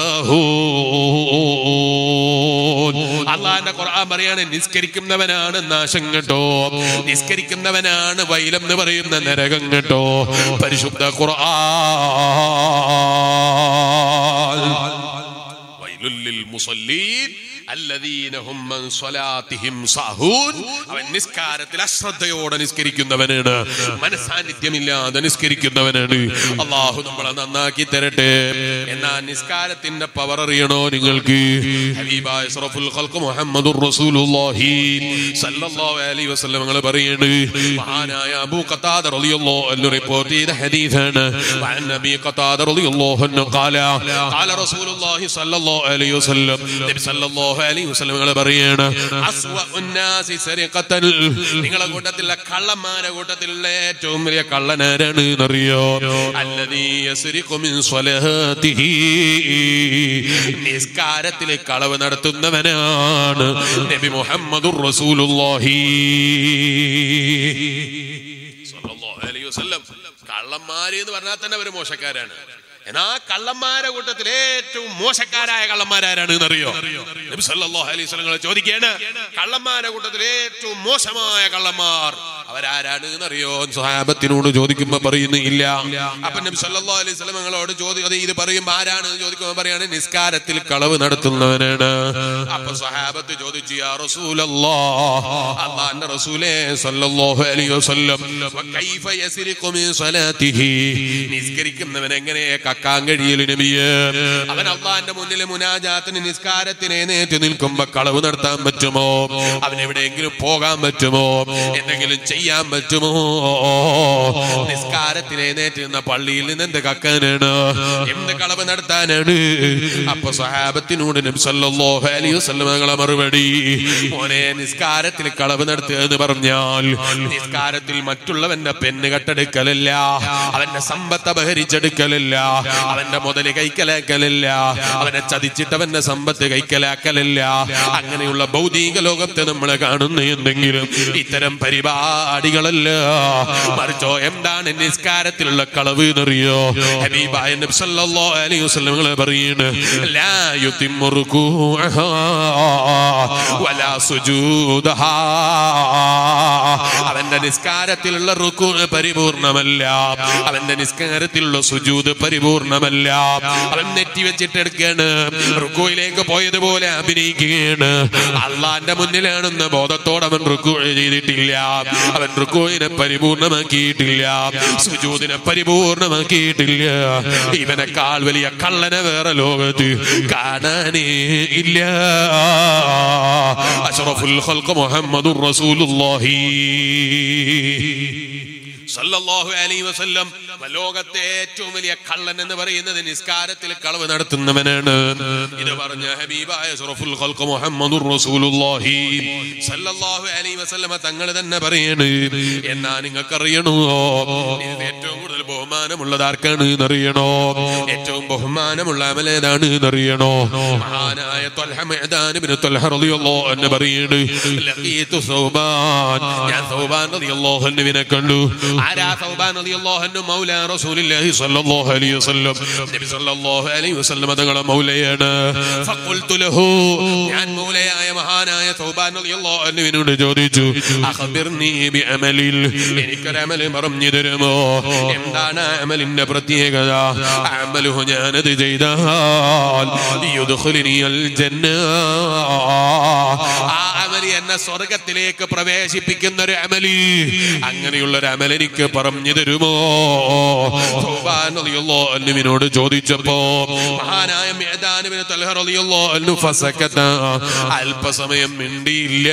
A: ساهون അള്ളാന്റെ ഖുർആൻ പറയാണ് നിസ്കരിക്കുന്നവനാണ് നാശം കേട്ടോ നിസ്കരിക്കുന്നവനാണ് വൈലം എന്ന് പറയുന്ന നരകം കേട്ടോ പരിശുദ്ധ ഖുർആൻ വൈലുല്ലിൽ മുസല്ലീൻ الذين هم من صلاتهم സാഹൂൻ അവൻ നിസ്കാരത്തിൽ അശ്രദ്ധയോടെ നിസ്കരിക്കുന്നവനാണ് മനസാന്നിധ്യമില്ലാതെ നിസ്കരിക്കുന്നവനാണ് അള്ളാഹു നമ്മളെ നന്നാക്കി തരട്ടെ എന്നാ നിസ്കാരത്തിന്റെ പവർ അറിയണോ നിങ്ങൾക്ക് ഹബീബായ അഷ്റഫുൽ ഖൽഖ് മുഹമ്മദുർ റസൂലുള്ളാഹി സല്ലല്ലാഹു അലൈഹി വസല്ലം നിങ്ങൾ പറയുന്നു മഹാനായ അബൂ ഖതാദ റളിയല്ലാഹു അൻഹു റിപ്പോർട്ട് ചെയ്ത ഹദീസാണ് വഅൻ നബി ഖതാദ റളിയല്ലാഹു അൻഹു ഖാല ഖാല റസൂലുള്ളാഹി സല്ലല്ലാഹു അലൈഹി വസല്ലം നബി സല്ലല്ലാഹു അലൈഹി വസല്ലം നിങ്ങൾ പറയാണ് അസ്വഉൻ നാസി സരിഖത്തൻ നിങ്ങളെ കൂട്ടത്തിലുള്ള കള്ളന്മാരെ കൂട്ടത്തിലുള്ള ഏറ്റവും വലിയ കള്ളനാരാണ് എന്നറിയോ അല്ലദീ യസ്രിഖു മിൻ സ്വലാത്തിഹി നിസ്കാരത്തിൽ കളവ് നടത്തുന്നവനാണ് നബി മുഹമ്മദുർ റസൂലുള്ളാഹി സ്വല്ലല്ലാഹു അലൈഹി വസല്ലം കള്ളന്മാര് എന്ന് പറഞ്ഞാൽ തന്നെ അവർ മോശക്കാരാണ് എന്നാ കള്ളന്മാരെ കൂട്ടത്തിൽ ഏറ്റവും മോശക്കാരായ കള്ളന്മാരാരാണ് എന്നറിയോ നബി സല്ലല്ലാഹു അലൈഹി വസല്ലം ചോദിക്കുകയാണ് കള്ളന്മാരെ കൂട്ടത്തിൽ ഏറ്റവും മോശമായ കള്ളന്മാർ അവരാരാണ് എന്നറിയോ സ്വഹാബത്തിനോട് ചോദിക്കുമ്പോ പറയുന്നു ഇല്ല അപ്പൊ നബി സല്ലല്ലാഹു അലൈഹി വസല്ലം ഞങ്ങളോട് ചോദി അത് ഇത് പറയുമ്പോ ആരാണ് എന്ന് ചോദിക്കുമ്പോ പറയാണ് നിസ്കാരത്തിൽ കളവ് നടത്തുന്നവനാണ് അപ്പൊ സ്വഹാബത്ത് ചോദിച്ചു യാ റസൂലല്ലാഹ് അല്ലാഹുവിന്റെ റസൂലേ സല്ലല്ലാഹു അലൈഹി വസല്ലം വകൈഫ യസ്രിഖു മിൻ സ്വലാത്തിഹി നിസ്കരിക്കുന്നവൻ എങ്ങനെ കക്കാൻ കഴിയല് നബിയേ അവൻ അള്ളാന്റെ മുന്നിൽ മുനാജാത്തിന് നിസ്കാരത്തിന് നേറ്റ് നിൽക്കുമ്പോ കളവ് നടത്താൻ പറ്റുമോ അവൻ എവിടെയെങ്കിലും പോകാൻ പറ്റുമോ എന്തെങ്കിലും ചെയ്യാൻ പറ്റുമോ നിസ്കാരത്തിന് നേറ്റ് നിന്ന പള്ളിയിൽ നിന്ന് എന്ത് കക്കാനാണ് എന്ത് കളവ് നടത്താനാണ് അപ്പൊ സഹാബത്തിനോട് നബി സല്ലല്ലാഹു അലൈഹി വസല്ലം തങ്ങളെ മറുപടി മോനെ നിസ്കാരത്തിൽ കളവ് നടത്തുക എന്ന് പറഞ്ഞാൽ നിസ്കാരത്തിൽ മറ്റുള്ളവന്റെ പെണ്ണ് കട്ടെടുക്കലല്ല അവന്റെ സമ്പത്ത് അപഹരിച്ചെടുക്കലല്ല അവന്റെ മുതല് കൈക്കലാക്കലല്ല അവനെ ചതിച്ചിട്ട് അവന്റെ സമ്പത്ത് കൈക്കലാക്കലല്ല അങ്ങനെയുള്ള ഭൗതിക ലോകത്തെ നമ്മൾ കാണുന്ന എന്തെങ്കിലും ഇത്തരം പരിപാടികളല്ല മറിച്ചോ എന്താണ് നിസ്കാരത്തിലുള്ള കളവ് എന്നറിയോ ഹബീബായ നബി സല്ലല്ലാഹു അലൈഹി വസല്ലം പറയുന്നു ലാ യുതിമ്മു റുകൂഅഹാ വലാ സുജൂദഹാ അവന്റെ നിസ്കാരത്തിലുള്ള റുക്കു പരിപൂർണമല്ല അവന്റെ നിസ്കാരത്തിലുള്ള സുജൂദ് പരിപൂർണമല്ല അവൻ നെറ്റി വെച്ചിട്ട് എടുക്കുകയാണ് റുക്കുയിലേക്ക് പോയതുപോലെ അഭിനയിക്കുകയാണ് അള്ളാന്റെ മുന്നിലാണെന്ന ബോധത്തോടെ അവൻ റുക്കു ചെയ്തിട്ടില്ല അവൻ റുക്കുവിനെ പരിപൂർണമാക്കിയിട്ടില്ല സുജൂദിനെ പരിപൂർണമാക്കിയിട്ടില്ല ഇവനെക്കാൾ വലിയ കള്ളനെ വേറെ ലോകത്ത് കാണാനേ ഇല്ല അഷ്റഫുൽ ഖൽഖ് മുഹമ്മദുർ റസൂലുള്ളാഹി സല്ലല്ലാഹു അലൈഹി വസല്ലം ലോകത്തെ ഏറ്റവും വലിയ കള്ളൻ എന്ന് പറയുന്നത് നിസ്കാരത്തിൽ കളവ് നടത്തുന്നവനാണ് ഇത് പറഞ്ഞ ഹബീബായ അഷ്റഫുൽ ഖൽഖ് മുഹമ്മദുർ റസൂലുള്ളാഹി സല്ലല്ലാഹു അലൈഹി വസല്ലം തങ്ങൾ തന്നെ പറയാണ് എന്നാ നിങ്ങൾക്ക് അറിയണോ ഇതിൽ ഏറ്റവും കൂടുതൽ ബഹുമാനമുള്ളത് ആർക്കാണ് എന്നറിയണോ ഏറ്റവും ബഹുമാനമുള്ള അമൽ ഏതാണ് എന്നറിയണോ മഹാനായ ത്വൽഹ മഅദാൻ ഇബ്നു ത്വൽഹ റളിയല്ലാഹു അൻഹു പറയുന്നു ലഖീതു സൗബാൻ ഞാൻ സൗബാൻ റളിയല്ലാഹു അൻഹുവിനെ കണ്ടു ആരാ സൗബാൻ റളിയല്ലാഹു അൻഹു മൗല റസൂലുള്ളാഹി സ്വല്ലല്ലാഹു അലൈഹി വസല്ലം നബി സ്വല്ലല്ലാഹു അലൈഹി വസല്ലം തങ്ങളെ മൗലയാണ് ഫഖുൽതു ലഹു ഞാൻ മൗലയായ മഹാനായ സൗബാൻ റളിയല്ലാഹു അൻഹുവിനോട് ചോദിച്ചു അഖബിർനി ബിഅമലിൽ എനിക്കൊരു അമൽ പറഞ്ഞു തരുമോ എന്താണ് അമലിന്റെ പ്രത്യേകത അമലുഹു ഞാനത് ചെയ്താൽ യുദ്ഖുലിനി അൽ ജന്ന ആ അമലി എന്നെ സ്വർഗത്തിലേക്ക് പ്രവേശിപ്പിക്കുന്ന ഒരു അമലി അങ്ങനെയുള്ള ഒരു അമൽ എനിക്ക് പറഞ്ഞു തരുമോ സൗബാൻ റളിയല്ലാഹു അൻഹുവിനോട് ചോദിച്ചപ്പോ മഹാനായ മിഅദാൻ ഇബ്നു തൽഹ റളിയല്ലാഹു അൻഹു ഫസകത അല്പസമയം മിണ്ടിയില്ല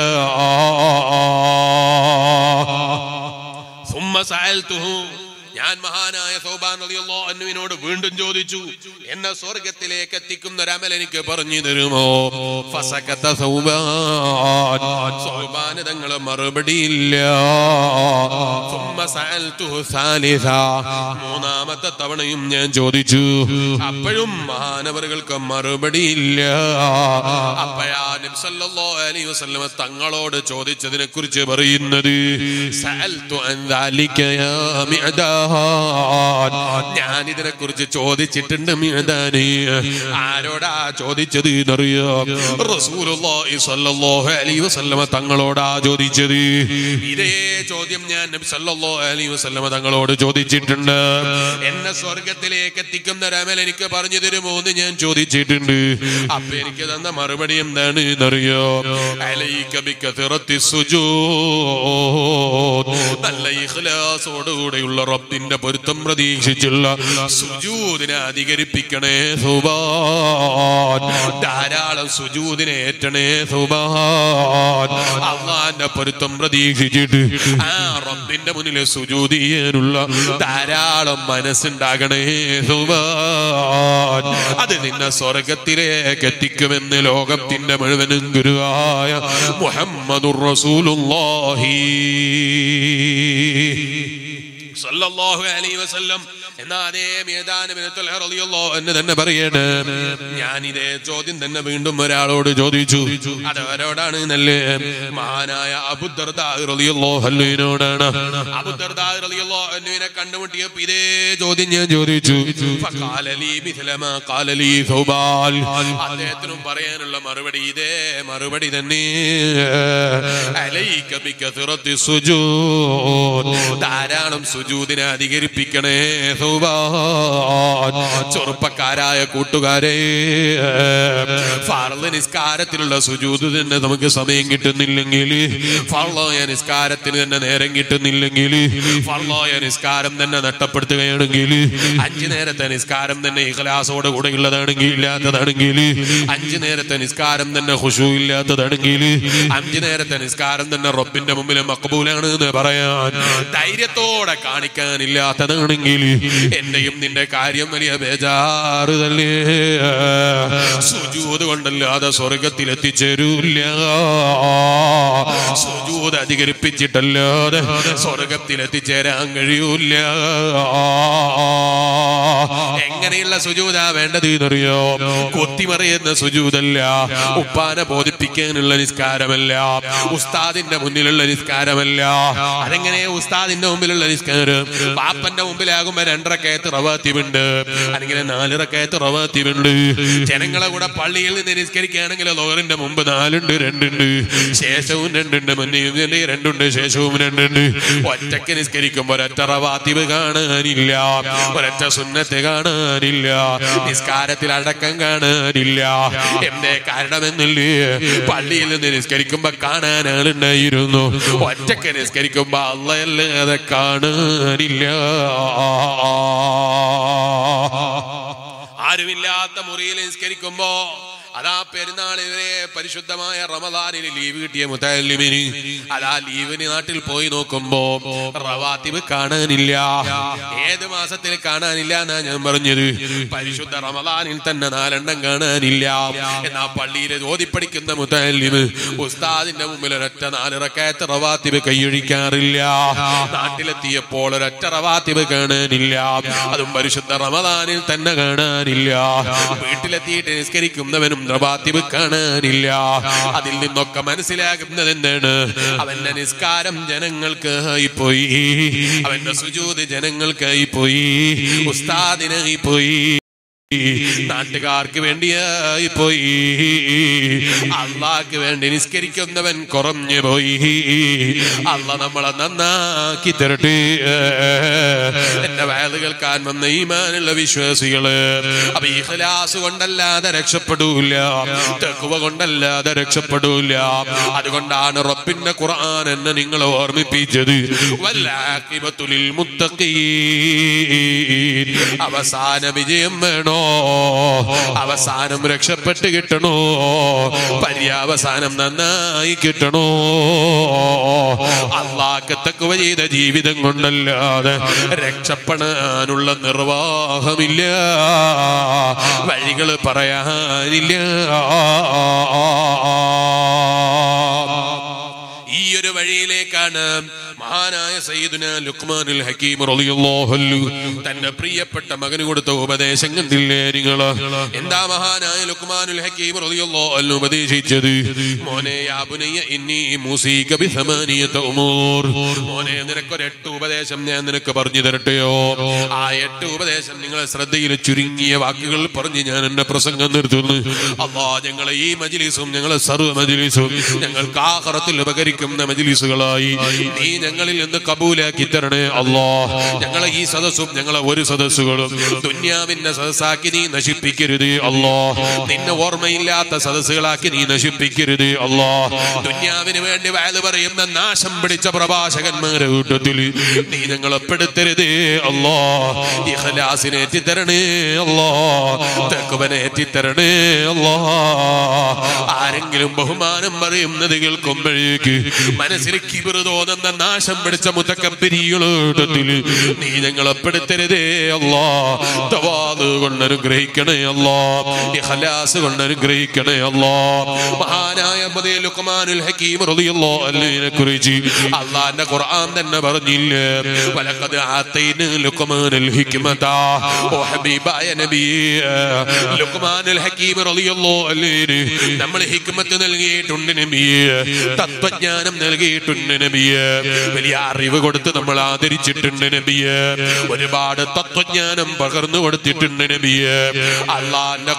A: ثم سألته ഞാൻ മഹാനായ സൗബാൻ റളിയല്ലാഹു അൻഹുവിനോട് വീണ്ടും ചോദിച്ചു എന്നെ സ്വർഗത്തിൽ സ്വർഗത്തിലേക്ക് എത്തിക്കുന്ന ഒരു അമൽ എനിക്ക് പറഞ്ഞു തരുമോ ഫസകത്ത സൗബാൻ സൗബാന് തങ്ങള് മറുപടിയില്ല ثم سألته ثالثا. മൂന്നാമത്തെ തവണയും ഞാൻ ചോദിച്ചു അപ്പോഴും മഹാനവറുകൾക്ക് മറുപടിയില്ല അപ്പോഴാ നബി സല്ലല്ലാഹു അലൈഹി വസല്ലമ തങ്ങളോട് ചോദിച്ചതിനെ കുറിച്ച് പറയുന്നത് സഅൽതു അൻ ذلك يا മിഅദാൻ. ഞാൻ ഇതിനെ കുറിച്ച് ചോദിച്ചിട്ടുണ്ട് മിഅദാനെ ആരോടാ ചോദിച്ചത് എന്നറിയാം റസൂലുള്ളാഹി സ്വല്ലല്ലാഹു അലൈഹി വസല്ലമ തങ്ങളോടാ ചോദിച്ചത് ഇതേ ചോദ്യം ഞാൻ നബി സല്ലല്ലാഹു അലൈഹി വസല്ലമ തങ്ങളോട് ചോദിച്ചിട്ടുണ്ട് എന്നെ സ്വർഗത്തിലേക്ക് എത്തിക്കുന്ന ഒരു അമൽ എനിക്ക് പറഞ്ഞു തരുമോ എന്ന് ഞാൻ ചോദിച്ചിട്ടുണ്ട് അപ്പൊ എനിക്ക് തന്ന മറുപടി എന്താണ് എന്നറിയോ അലൈക ബികഥറത്തി സുജൂദ് നല്ല ഇഖ്ലാസോടുകൂടെയുള്ള റബ്ബിന്റെ പൊരുത്തം പ്രതീക്ഷിച്ചുള്ള സുജൂദിനെ അധികരിപ്പിക്കണേ സുബാൻ ധാരാളം സുജൂദിനെ ഏറ്റണേ സുബാൻ അള്ളാന്റെ പൊരുത്തം പ്രതീക്ഷിച്ചിട്ട് ആ റബ്ബിന്റെ മുന്നിൽ സുജൂദ് ചെയ്യാനുള്ള ധാരാളം മനസ്സുണ്ടാകണേ സുബാൻ അത് നിന്നെ സ്വർഗത്തിലേക്ക് എത്തിക്കുമെന്ന് ലോകത്തിന്റെ മുഴുവനും ഗുരുവായ മുഹമ്മദുർ റസൂലുള്ളാഹി സല്ലല്ലാഹു അലൈഹി വസല്ലം എന്നാ അതേ മേധാനബിനത്തുൽ റളിയല്ലാഹു എന്ന് തന്നെ പറയണേ ഞാൻ ഇതേ ചോദ്യം തന്നെ വീണ്ടും ഒരാളോട് ചോദിച്ചു അത് ആരോടാണ് നല്ലേ മഹാനായ അബുദർദാ റളിയല്ലാഹു അൻഹുവിനോടാണ് അബുദർദാ റളിയല്ലാഹു അൻഹുവിനെ കണ്ടുമുട്ടിയപ്പോൾ ഇതേ ചോദ്യം ഞാൻ ചോദിച്ചു ഫഖാല ലീ മിഥല മാ ഖാല ലീ സൗബാൽ അദ്ദേഹത്തിനും പറയാനുള്ള മറുപടി ഇതേ മറുപടി തന്നെ അലൈക ബികഥറത്തി സുജൂദ് ധാരാളം സുജൂദിനെ അധികരിപ്പിക്കണേ സൗബാൻ ചെറുപ്പക്കാരായ കൂട്ടുകാരെ ഫർള് നിസ്കാരത്തിലുള്ള സുജൂദ് തന്നെ നമുക്ക് സമയം കിട്ടുന്നില്ലെങ്കിൽ ഫർളായ നിസ്കാരത്തിന് തന്നെ നേരം കിട്ടുന്നില്ലെങ്കിൽ ഫർളായ നിസ്കാരം തന്നെ നഷ്ടപ്പെടുത്തുകയാണെങ്കിൽ അഞ്ചു നേരത്തെ നിസ്കാരം തന്നെ ഇഖലാസോട് കൂടെ ഉള്ളതാണെങ്കിൽ ഇല്ലാത്തതാണെങ്കിൽ അഞ്ചു നേരത്തെ നിസ്കാരം തന്നെ ഹുഷു ഇല്ലാത്തതാണെങ്കിൽ അഞ്ചു നേരത്തെ നിസ്കാരം തന്നെ റബ്ബിന്റെ മുമ്പിൽ മക്കബൂലാണ് എന്ന് പറയാൻ ധൈര്യത്തോടെ കാണിക്കാനില്ലാത്തതാണെങ്കിൽ എന്റെയും നിന്റെ കാര്യം വലിയ ബേജാറ് തന്നെ സുജൂത് കൊണ്ടല്ലാതെ സ്വർഗത്തിൽ എത്തിച്ചേരൂല്ല സുജൂത് അധികരിപ്പിച്ചിട്ടല്ലാതെ സ്വർഗത്തിൽ എത്തിച്ചേരാൻ കഴിയൂല എങ്ങനെയുള്ള സുജൂതാ വേണ്ടത് എന്നറിയോ കൊത്തിമറിയുന്ന സുജൂതല്ല ഉപ്പാനെ ബോധിപ്പിക്കാനുള്ള നിസ്കാരമല്ല ഉസ്താദിന്റെ മുന്നിലുള്ള നിസ്കാരമല്ല അതെങ്ങനെ ഉസ്താദിന്റെ മുമ്പിലുള്ള നിസ്കാരം പാപ്പന്റെ മുമ്പിലാകുമ്പോ രണ്ടരക്കയത്ത് റവാത്തിവുണ്ട് അല്ലെങ്കിൽ നാലിറക്കയത്ത് റവാത്തിവുണ്ട് ജനങ്ങളെ കൂടെ പള്ളിയിൽ നിന്ന് നിസ്കരിക്കുകയാണെങ്കിൽ ലോറിന്റെ മുമ്പ് നാലുണ്ട് രണ്ടുണ്ട് ശേഷവും രണ്ടുണ്ട് മുന്നെയും രണ്ട് രണ്ടുണ്ട് ശേഷവും രണ്ടുണ്ട് ഒറ്റക്ക് നിസ്കരിക്കുമ്പോ ഒരൊറ്റ റവാത്തിവ് കാണാനില്ല ഒരൊറ്റ സുന്നത്ത് കാണാനില്ല നിസ്കാരത്തിൽ അടക്കം കാണാനില്ല എന്തേ കാരണമെന്നില്ലേ പള്ളിയിൽ നിന്ന് നിസ്കരിക്കുമ്പോ കാണാൻ ആളുണ്ടായിരുന്നു ഒറ്റക്ക് നിസ്കരിക്കുമ്പോ അല്ലയല്ലാതെ കാണാനില്ല ആരുമില്ലാത്ത മുറിയിൽ നിസ്കരിക്കുമ്പോ അതാ പെരുന്നാൾ ഇവരെ പരിശുദ്ധമായ റമദാനിൽ ലീവ് കിട്ടിയ മുത്തല്ലിമിന് അതാ ലീവിന് നാട്ടിൽ പോയി നോക്കുമ്പോ റവാത്തിബ് കാണാനില്ല ഏത് മാസത്തിൽ കാണാനില്ല എന്നാ ഞാൻ പറഞ്ഞത് പരിശുദ്ധ റമദാനിൽ തന്നെ നാലെണ്ണം കാണാനില്ല എന്നാ പള്ളിയിൽ ഓതിപ്പടിക്കുന്ന മുത്തല്ലിമ് ഉസ്താദിന്റെ മുമ്പിൽ ഒരൊറ്റ നാലിറക്കയത്ത് റവാത്തിബ് കൈയൊഴിക്കാറില്ല നാട്ടിലെത്തിയപ്പോൾ ഒരൊറ്റ റവാത്തിബ് കാണാനില്ല അതും പരിശുദ്ധ റമദാനിൽ തന്നെ കാണാനില്ല വീട്ടിലെത്തിയിട്ട് നിസ്കരിക്കുന്നവനും റവാത്തിബ് കാണാനില്ല അതിൽ നിന്നൊക്കെ മനസ്സിലാകുന്നത് എന്താണ് അവന്റെ നിസ്കാരം ജനങ്ങൾക്കായി പോയി അവന്റെ സുജൂത് ജനങ്ങൾക്കായി പോയി ഉസ്താദിനായി പോയി നാട്ടുകാർക്ക് വേണ്ടിയായി പോയി അള്ളാക്ക് വേണ്ടി നിസ്കരിക്കുന്നവൻ കുറഞ്ഞു പോയി അള്ള നമ്മളെ നന്നാക്കി തരട്ടെ എന്റെ വയല് കേൾക്കാൻ വന്ന ഈമാനുള്ള വിശ്വാസികള് അപ്പൊ ഈ ഖലാസ് കൊണ്ടല്ലാതെ രക്ഷപ്പെടൂല തെക്കുവ കൊണ്ടല്ലാതെ രക്ഷപ്പെടൂല അതുകൊണ്ടാണ് റബ്ബിന്റെ ഖുർആൻ എന്നെ നിങ്ങളെ ഓർമ്മിപ്പിച്ചത് വല്ലാഖിബത്തുലിൽ മുത്തഖീൻ അവസാന വിജയം വേണോ അവസാനം രക്ഷപ്പെട്ട് കിട്ടണോ പര്യാവസാനം നന്നായി കിട്ടണോ അള്ളാഹ് തക്കുവ ചെയ്ത ജീവിതം കൊണ്ടല്ലാതെ രക്ഷപ്പെടാൻ കഷ്ടപ്പെടാനുള്ള നിർവാഹമില്ല വഴികൾ പറയാനില്ല ഈ ഒരു വഴിയിലേക്കാണ് മഹാനായ സയ്യിദുന ലുക്മാനുൽ ഹക്കീം റളിയല്ലാഹു അൻഹു തന്റെ പ്രിയപ്പെട്ട മകന് കൊടുത്ത ഉപദേശം കണ്ടില്ലേ നിങ്ങള് എന്താ മഹാനായ ലുക്മാനുൽ ഹക്കീം റളിയല്ലാഹു അൻഹു ഉപദേശിച്ചത് മോനെ യാ ബുനയ്യ ഇന്നി മൂസീക ബി സമാനിയത ഉമൂർ മോനെ നിനക്കൊരു എട്ട് ഉപദേശം ഞാൻ നിനക്ക് പറഞ്ഞു തരട്ടെയോ ആ എട്ട് ഉപദേശം നിങ്ങളെ ശ്രദ്ധയിൽ ചുരുങ്ങിയ വാക്കുകൾ പറഞ്ഞ് ഞാൻ എന്റെ പ്രസംഗം നിർത്തുന്നു അള്ളാ ഞങ്ങളെ ഈ മജ്ലിസും ഞങ്ങളെ സർവ്വ മജ്ലിസും ഞങ്ങൾക്ക് ആഹറത്തിൽ ഉപകരിക്കുന്ന മജ്ലിസുകളായി നീ ഞങ്ങളിൽ നിന്ന് കബൂലാക്കി തരണേ അള്ളാ ഞങ്ങളെ ഈ സദസ്സും ഞങ്ങളെ ഒരു സദസ്സുകളും ദുന്യാവിന്റെ സദസ്സാക്കി നീ നശിപ്പിക്കരുത് അള്ളാ നിന്നെ ഓർമ്മയില്ലാത്ത സദസ്സുകളാക്കി നീ നശിപ്പിക്കരുത് അള്ളാ ദുന്യാവിന് വേണ്ടി വയല് പറയുന്ന നാശം പിടിച്ച പ്രഭാഷകന്മാരെ കൂട്ടത്തിൽ നീ ഞങ്ങളെ പെടുത്തരുത് അള്ളാ ഇഖലാസിനെ എത്തിത്തരണേ അള്ളാ തെക്കുവനെ എത്തിത്തരണേ അള്ളാ ആരെങ്കിലും ബഹുമാനം പറയുന്നത് കേൾക്കുമ്പോഴേക്ക് മനസ്സിൽ കിബിറ് തോന്നുന്ന നാശം പിടിച്ച മുത്തക്കമ്പിരികളോട്ടത്തിൽ നീ ഞങ്ങളെ പെടുത്തരുതേ അല്ലാ തവാത് കൊണ്ട് അനുഗ്രഹിക്കണേ അല്ലാ ഇഖലാസ് കൊണ്ട് അനുഗ്രഹിക്കണേ അല്ലാ മഹാനായ മദീ ലുഖ്മാനുൽ ഹകീം റളിയല്ലാഹു അൻഹുവിനെ കുറിച്ച് അല്ലാഹുവിന്റെ ഖുർആൻ തന്നെ പറഞ്ഞില്ലേ വലഖദ് ആതൈന ലുഖ്മാനുൽ ഹിക്മത ഓ ഹബീബായ നബിയേ ലുഖ്മാനുൽ ഹകീം റളിയല്ലാഹു അൻഹുവിന് നമ്മൾ ഹിക്മത്ത് നൽകിയിട്ടുണ്ട് നബിയേ തത്വജ്ഞാനം നൽകിയിട്ടുണ്ട് നബിയേ വലിയ അറിവ് കൊടുത്ത് നമ്മൾ ആദരിച്ചിട്ടുണ്ട് നബിയേ ഒരുപാട് തത്വജ്ഞാനം പകർന്നു കൊടുത്തിട്ടുണ്ട് നബിയേ അള്ളാന്റെ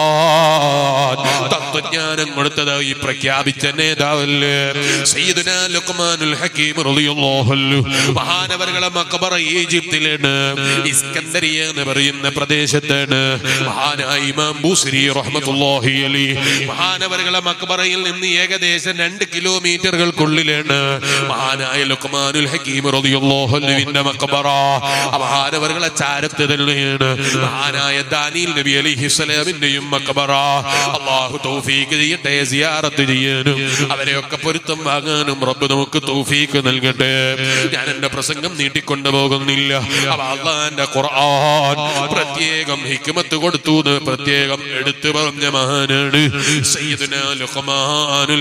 A: ഖുർആൻ തത്വജ്ഞാനം കൊടുത്തതായി പ്രഖ്യാപിച്ച നേതാവല്ലേ സയ്യിദുന ലുഖ്മാനുൽ ഹക്കീം റളിയല്ലാഹു അൻഹു മഹാനവറുകളെ മക്ബറ ഈജിപ്തിലാണ് ഇസ്കന്ദരിയ എന്ന് പറയുന്ന പ്രദേശത്താണ് മഹാനായ ഇമാം ബൂസരി റഹ്മത്തുള്ളാഹി അലൈഹി മഹാനവറുകളെ മക്ബറയിൽ നിന്ന് ഏകദേശം രണ്ട് കിലോമീറ്ററുകൾക്കുള്ളിലാണ് മഹാനായ ലുഖ്മാനുൽ ഹക്കീം റളിയല്ലാഹു അൻഹുവിന്റെ മക്ബറ ആ മഹാനവറുകളെ ചാരത്ത് തന്നെയാണ് മഹാനായ ദാനിൽ നബി അലൈഹിസ്സലാമിന്റെയും മക്ബറ അള്ളാഹു തൗഫീഖ് ചെയ്യട്ടെ സിയാറത്ത് ചെയ്യാനും അവരെയൊക്കെ പൊരുത്തം വാങ്ങാനും റബ്ബ് നമുക്ക് തൗഫീഖ് നൽകട്ടെ ഞാൻ എന്റെ പ്രസംഗം നീട്ടിക്കൊണ്ടു പോകുന്നില്ല അപ്പൊ അള്ളാന്റെ ഖുർആൻ പ്രത്യേകം ഹിക്മത്ത് കൊടുത്തു എന്ന് പ്രത്യേകം എടുത്തു പറഞ്ഞ മഹാനാണ് സയ്യിദുന ലുഖ്മാനുൽ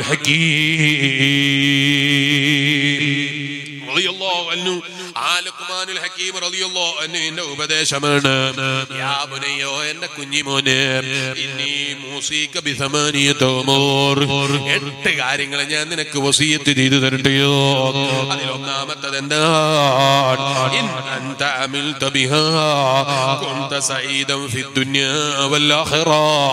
A: ഹക്കീം റളിയല്ലാഹു അൻഹു ആ ലുഖ്മാനുൽ ഹക്കീം റളിയല്ലാഹു അൻഹുവിന്റെ ഉപദേശമാണ് യാ ബുനയ്യോ എന്റെ കുഞ്ഞിമോനെ ഇന്നി മൂസീക ബിസമാനിയത ഉമൂർ എട്ട് കാര്യങ്ങൾ ഞാൻ നിനക്ക് വസിയത്ത് ചെയ്തു തരട്ടെയോ അതിൽ ഒന്നാമത്തത് എന്താണ് ഇൻ അൻത അമിൽത ബിഹാ കുൻത സഈദൻ ഫിദ്ദുനിയാ വൽ ആഖിറ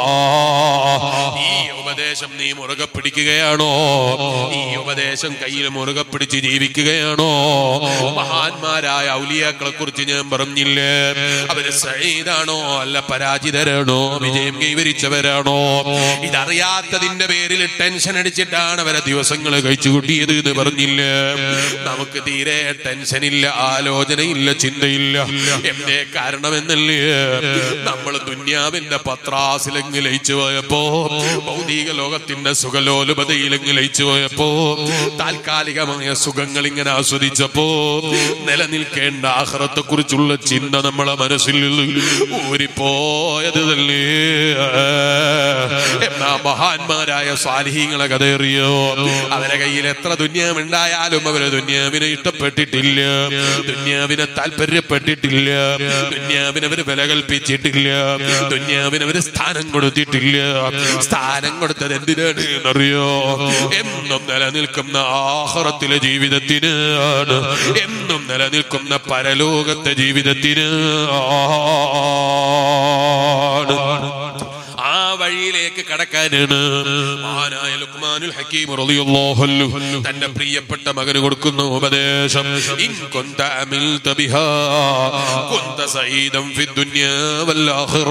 A: ഈ ഉപദേശം നീ മുറുകെ പിടിക്കുകയാണോ ഈ ഉപദേശം കയ്യിൽ മുറുകെ പിടിച്ച് ജീവിക്കുകയാണോ മഹാന്മാരായ ഔലിയാക്കളെ കുറിച്ച് ഞാൻ പറഞ്ഞില്ലേ അവര് സൈദാണോ അല്ല പരാജിതരാണോ വിജയം കൈവരിച്ചവരാണോ ഇതറിയാത്തതിന്റെ പേരിൽ ടെൻഷൻ അടിച്ചിട്ടാണ് അവരെ ദിവസങ്ങൾ കഴിച്ചു കൂട്ടിയത് എന്ന് പറഞ്ഞില്ലേ നമുക്ക് തീരെ ടെൻഷൻ ഇല്ല ആലോചനയില്ല ചിന്തയില്ല എന്തേ കാരണമെന്നല്ലേ നമ്മൾ ദുന്യാവിന്റെ പത്രാസിലെങ്ങ് ലയിച്ചു പോയപ്പോ ഭൗതിക ലോകത്തിന്റെ സുഖലോലുപതയിലെങ്ങ് ലയിച്ചു പോയപ്പോ താൽക്കാലികമായ സുഖങ്ങൾ ഇങ്ങനെ ആസ്വദിച്ചപ്പോ നിലനിൽക്കേണ്ട ആഹ്റത്തെ കുറിച്ചുള്ള ചിന്ത നമ്മളെ മനസ്സിൽ നിന്ന് ഊരിപ്പോയത് തന്നെ എന്നാ മഹാന്മാരായ സ്വാലിഹീങ്ങളെ കഥയറിയോ അവരെ കയ്യിൽ എത്ര ദുന്യാവുണ്ടായാലും അവര് ദുന്യാവിനെ ഇഷ്ടപ്പെട്ടിട്ടില്ല ദുന്യാവിനെ താല്പര്യപ്പെട്ടിട്ടില്ല ദുന്യാവിന് അവര് വില കൽപ്പിച്ചിട്ടില്ല ദുന്യാവിന് അവര് സ്ഥാനം കൊടുത്തിട്ടില്ല സ്ഥാനം കൊടുത്തത് എന്തിനാണ് എന്നറിയോ എന്നും നിലനിൽക്കുന്ന ആഹ്റത്തിലെ ജീവിതത്തിനാണ് എന്നും നിലനിൽക്കുന്ന പരലോകത്തെ ജീവിതത്തിന് ആണ് ആ വഴിയിലേക്ക് കടക്കാനാണ് മഹാനായ ലുക്മാനുൽ ഹക്കീം റളിയല്ലാഹു അൻഹു തന്റെ പ്രിയപ്പെട്ട മകന് കൊടുക്കുന്ന ഉപദേശം ഇൻ കുന്ത അമിൽത ബിഹാ കുന്ത സഈദൻ ഫിദ്ദുനിയാ വൽ ആഖിറ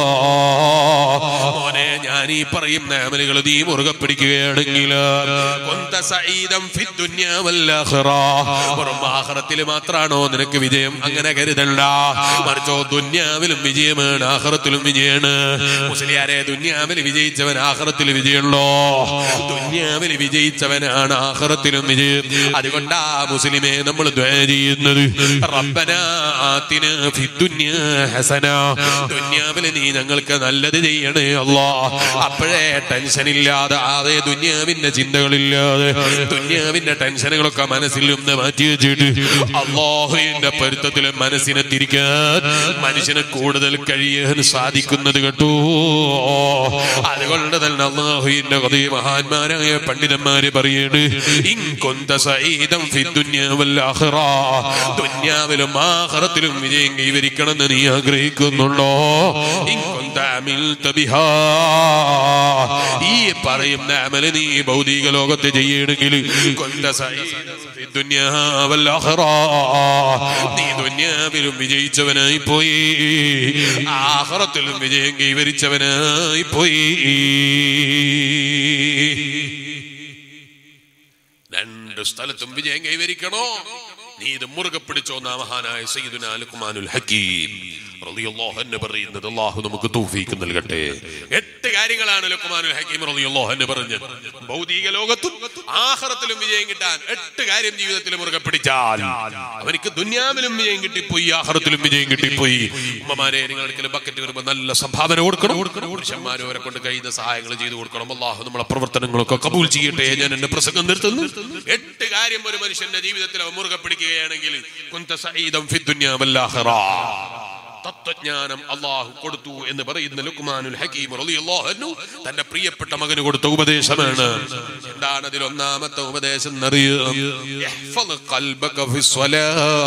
A: മോനെ ഞാൻ ഈ പറയുന്ന അമലുകൾ നീ മുറുകെ പിടിക്കുകയാണെങ്കിൽ കുന്ത സഈദൻ ഫിദ്ദുനിയാ വൽ ആഖിറ വെറും ആഖിറത്തിൽ മാത്രാണോ നിനക്ക് വിജയം അങ്ങനെ കരുതണ്ട മറിച്ചോ ദുന്യാവിലും വിജയമാണ് ആഖിറത്തിലും വിജയമാണ് മുസ്ലിയാരെ ദുന്യാവിൽ വിജയിച്ച വിജയിച്ചവൻ ആഹ്റത്തിൽ വിജയമുള്ളോ ദുന്യാവിൽ വിജയിച്ചവനാണ് ആഹ്റത്തിലും വിജയം അതുകൊണ്ടാ മുസ്ലിമെ നമ്മൾ ദ്വയ ചെയ്യുന്നത് റബ്ബനാ ആതിനാ ഫിദ്ദുന്യാ ഹസന ദുന്യാവിൽ നീ ഞങ്ങൾക്ക് നല്ലത് ചെയ്യണേ അല്ലാ അപ്പോഴേ ടെൻഷൻ ഇല്ലാതെ ആതെ ദുന്യാവിന്റെ ചിന്തകളില്ലാതെ ദുന്യാവിന്റെ ടെൻഷനുകളൊക്കെ മനസ്സിൽ നിന്ന് മാറ്റി വെച്ചിട്ട് അള്ളാഹുവിന്റെ പൊരുത്തത്തിൽ മനസ്സിനെ തിരിക്കാൻ മനുഷ്യന് കൂടുതൽ കഴിയാൻ സാധിക്കുന്നത് കേട്ടോ അതുകൊണ്ട് തന്നെ അള്ളാഹുവിന്റെ കഥ മഹാന്മാരായ പണ്ഡിതന്മാര് പറയാണ് ഇൻകൊന്ത സഈദം ഫിദ്ദുന്യാവല്ലാഹിറ ദുന്യാവിലും ആഖിറത്തിലും വിജയം കൈവരിക്കണമെന്ന് നീ ആഗ്രഹിക്കുന്നുണ്ടോ ഇൻകൊന്ത അമിൽത ബിഹാ ഈ പറയുന്ന അമല് നീ ഭൗതിക ലോകത്ത് ചെയ്യണമെങ്കിൽ കൊന്ത സഈദം ഫിദ്ദുന്യാവല്ലാഹിറ നീ ദുന്യാവിലും വിജയിച്ചവനായി പോയി ആഖിറത്തിലും വിജയം കൈവരിച്ചവനായി പോയി രണ്ട് സ്ഥലത്തും വിജയം കൈവരിക്കണോ നീ ഇത് മുറുകെ പിടിച്ചോ നാ മഹാനായ സയ്യിദുനാ ലുഖ്മാനുൽ ഹക്കീം റളിയല്ലാഹു അൻഹു പറയുന്നത് അല്ലാഹു നമുക്ക് തൗഫീക്ക് നൽകട്ടെ എട്ട് കാര്യങ്ങളാണ് ലുഖ്മാനുൽ ഹക്കീം റളിയല്ലാഹു അൻഹു പറഞ്ഞത് ഭൗതിക ലോകത്തും ആഖിറത്തിലും വിജയം കിട്ടാൻ എട്ട് കാര്യം ജീവിതത്തിൽ മുറുകെ പിടിച്ചാൽ അവർക്ക് ദുനിയാവിലും വിജയം കിട്ടിപ്പോയി ആഖിറത്തിലും വിജയം കിട്ടിപ്പോയി ഉമ്മമാരെ നിങ്ങൾ ഒരിക്കലും ബക്കറ്റ് വരുമ്പോൾ നല്ല സംഭാവന കൊടുക്കണം പുരുഷന്മാരെ അവരെ കൊണ്ട് കഴിയുന്ന സഹായങ്ങൾ ചെയ്തു കൊടുക്കണം അല്ലാഹു നമ്മളെ പ്രവർത്തനങ്ങളൊക്കെ കബൂൽ ചെയ്യട്ടെ ഞാൻ എന്റെ പ്രസംഗം നിർത്തുന്നു എട്ട് കാര്യം ഒരു മനുഷ്യന്റെ ജീവിതത്തിൽ അവൻ മുറുകെ പിടിക്കുകയാണെങ്കിൽ കുന്ത സഈദം ഫിദ്ദുന്യാ വല്ലാഹിറ തത്വജ്ഞാനം അള്ളാഹു കൊടുത്തു എന്ന് പറയുന്ന ലുക്മാനുൽ ഹക്കീം റളിയല്ലാഹു അൻഹു തന്റെ പ്രിയപ്പെട്ട മകന് കൊടുത്ത ഉപദേശമാണ് എന്താണ് അതിൽ ഒന്നാമത്തെ ഉപദേശം എന്നറിയാം ഇഹ്ഫദ് ഖൽബക ഫിസ്സലാ.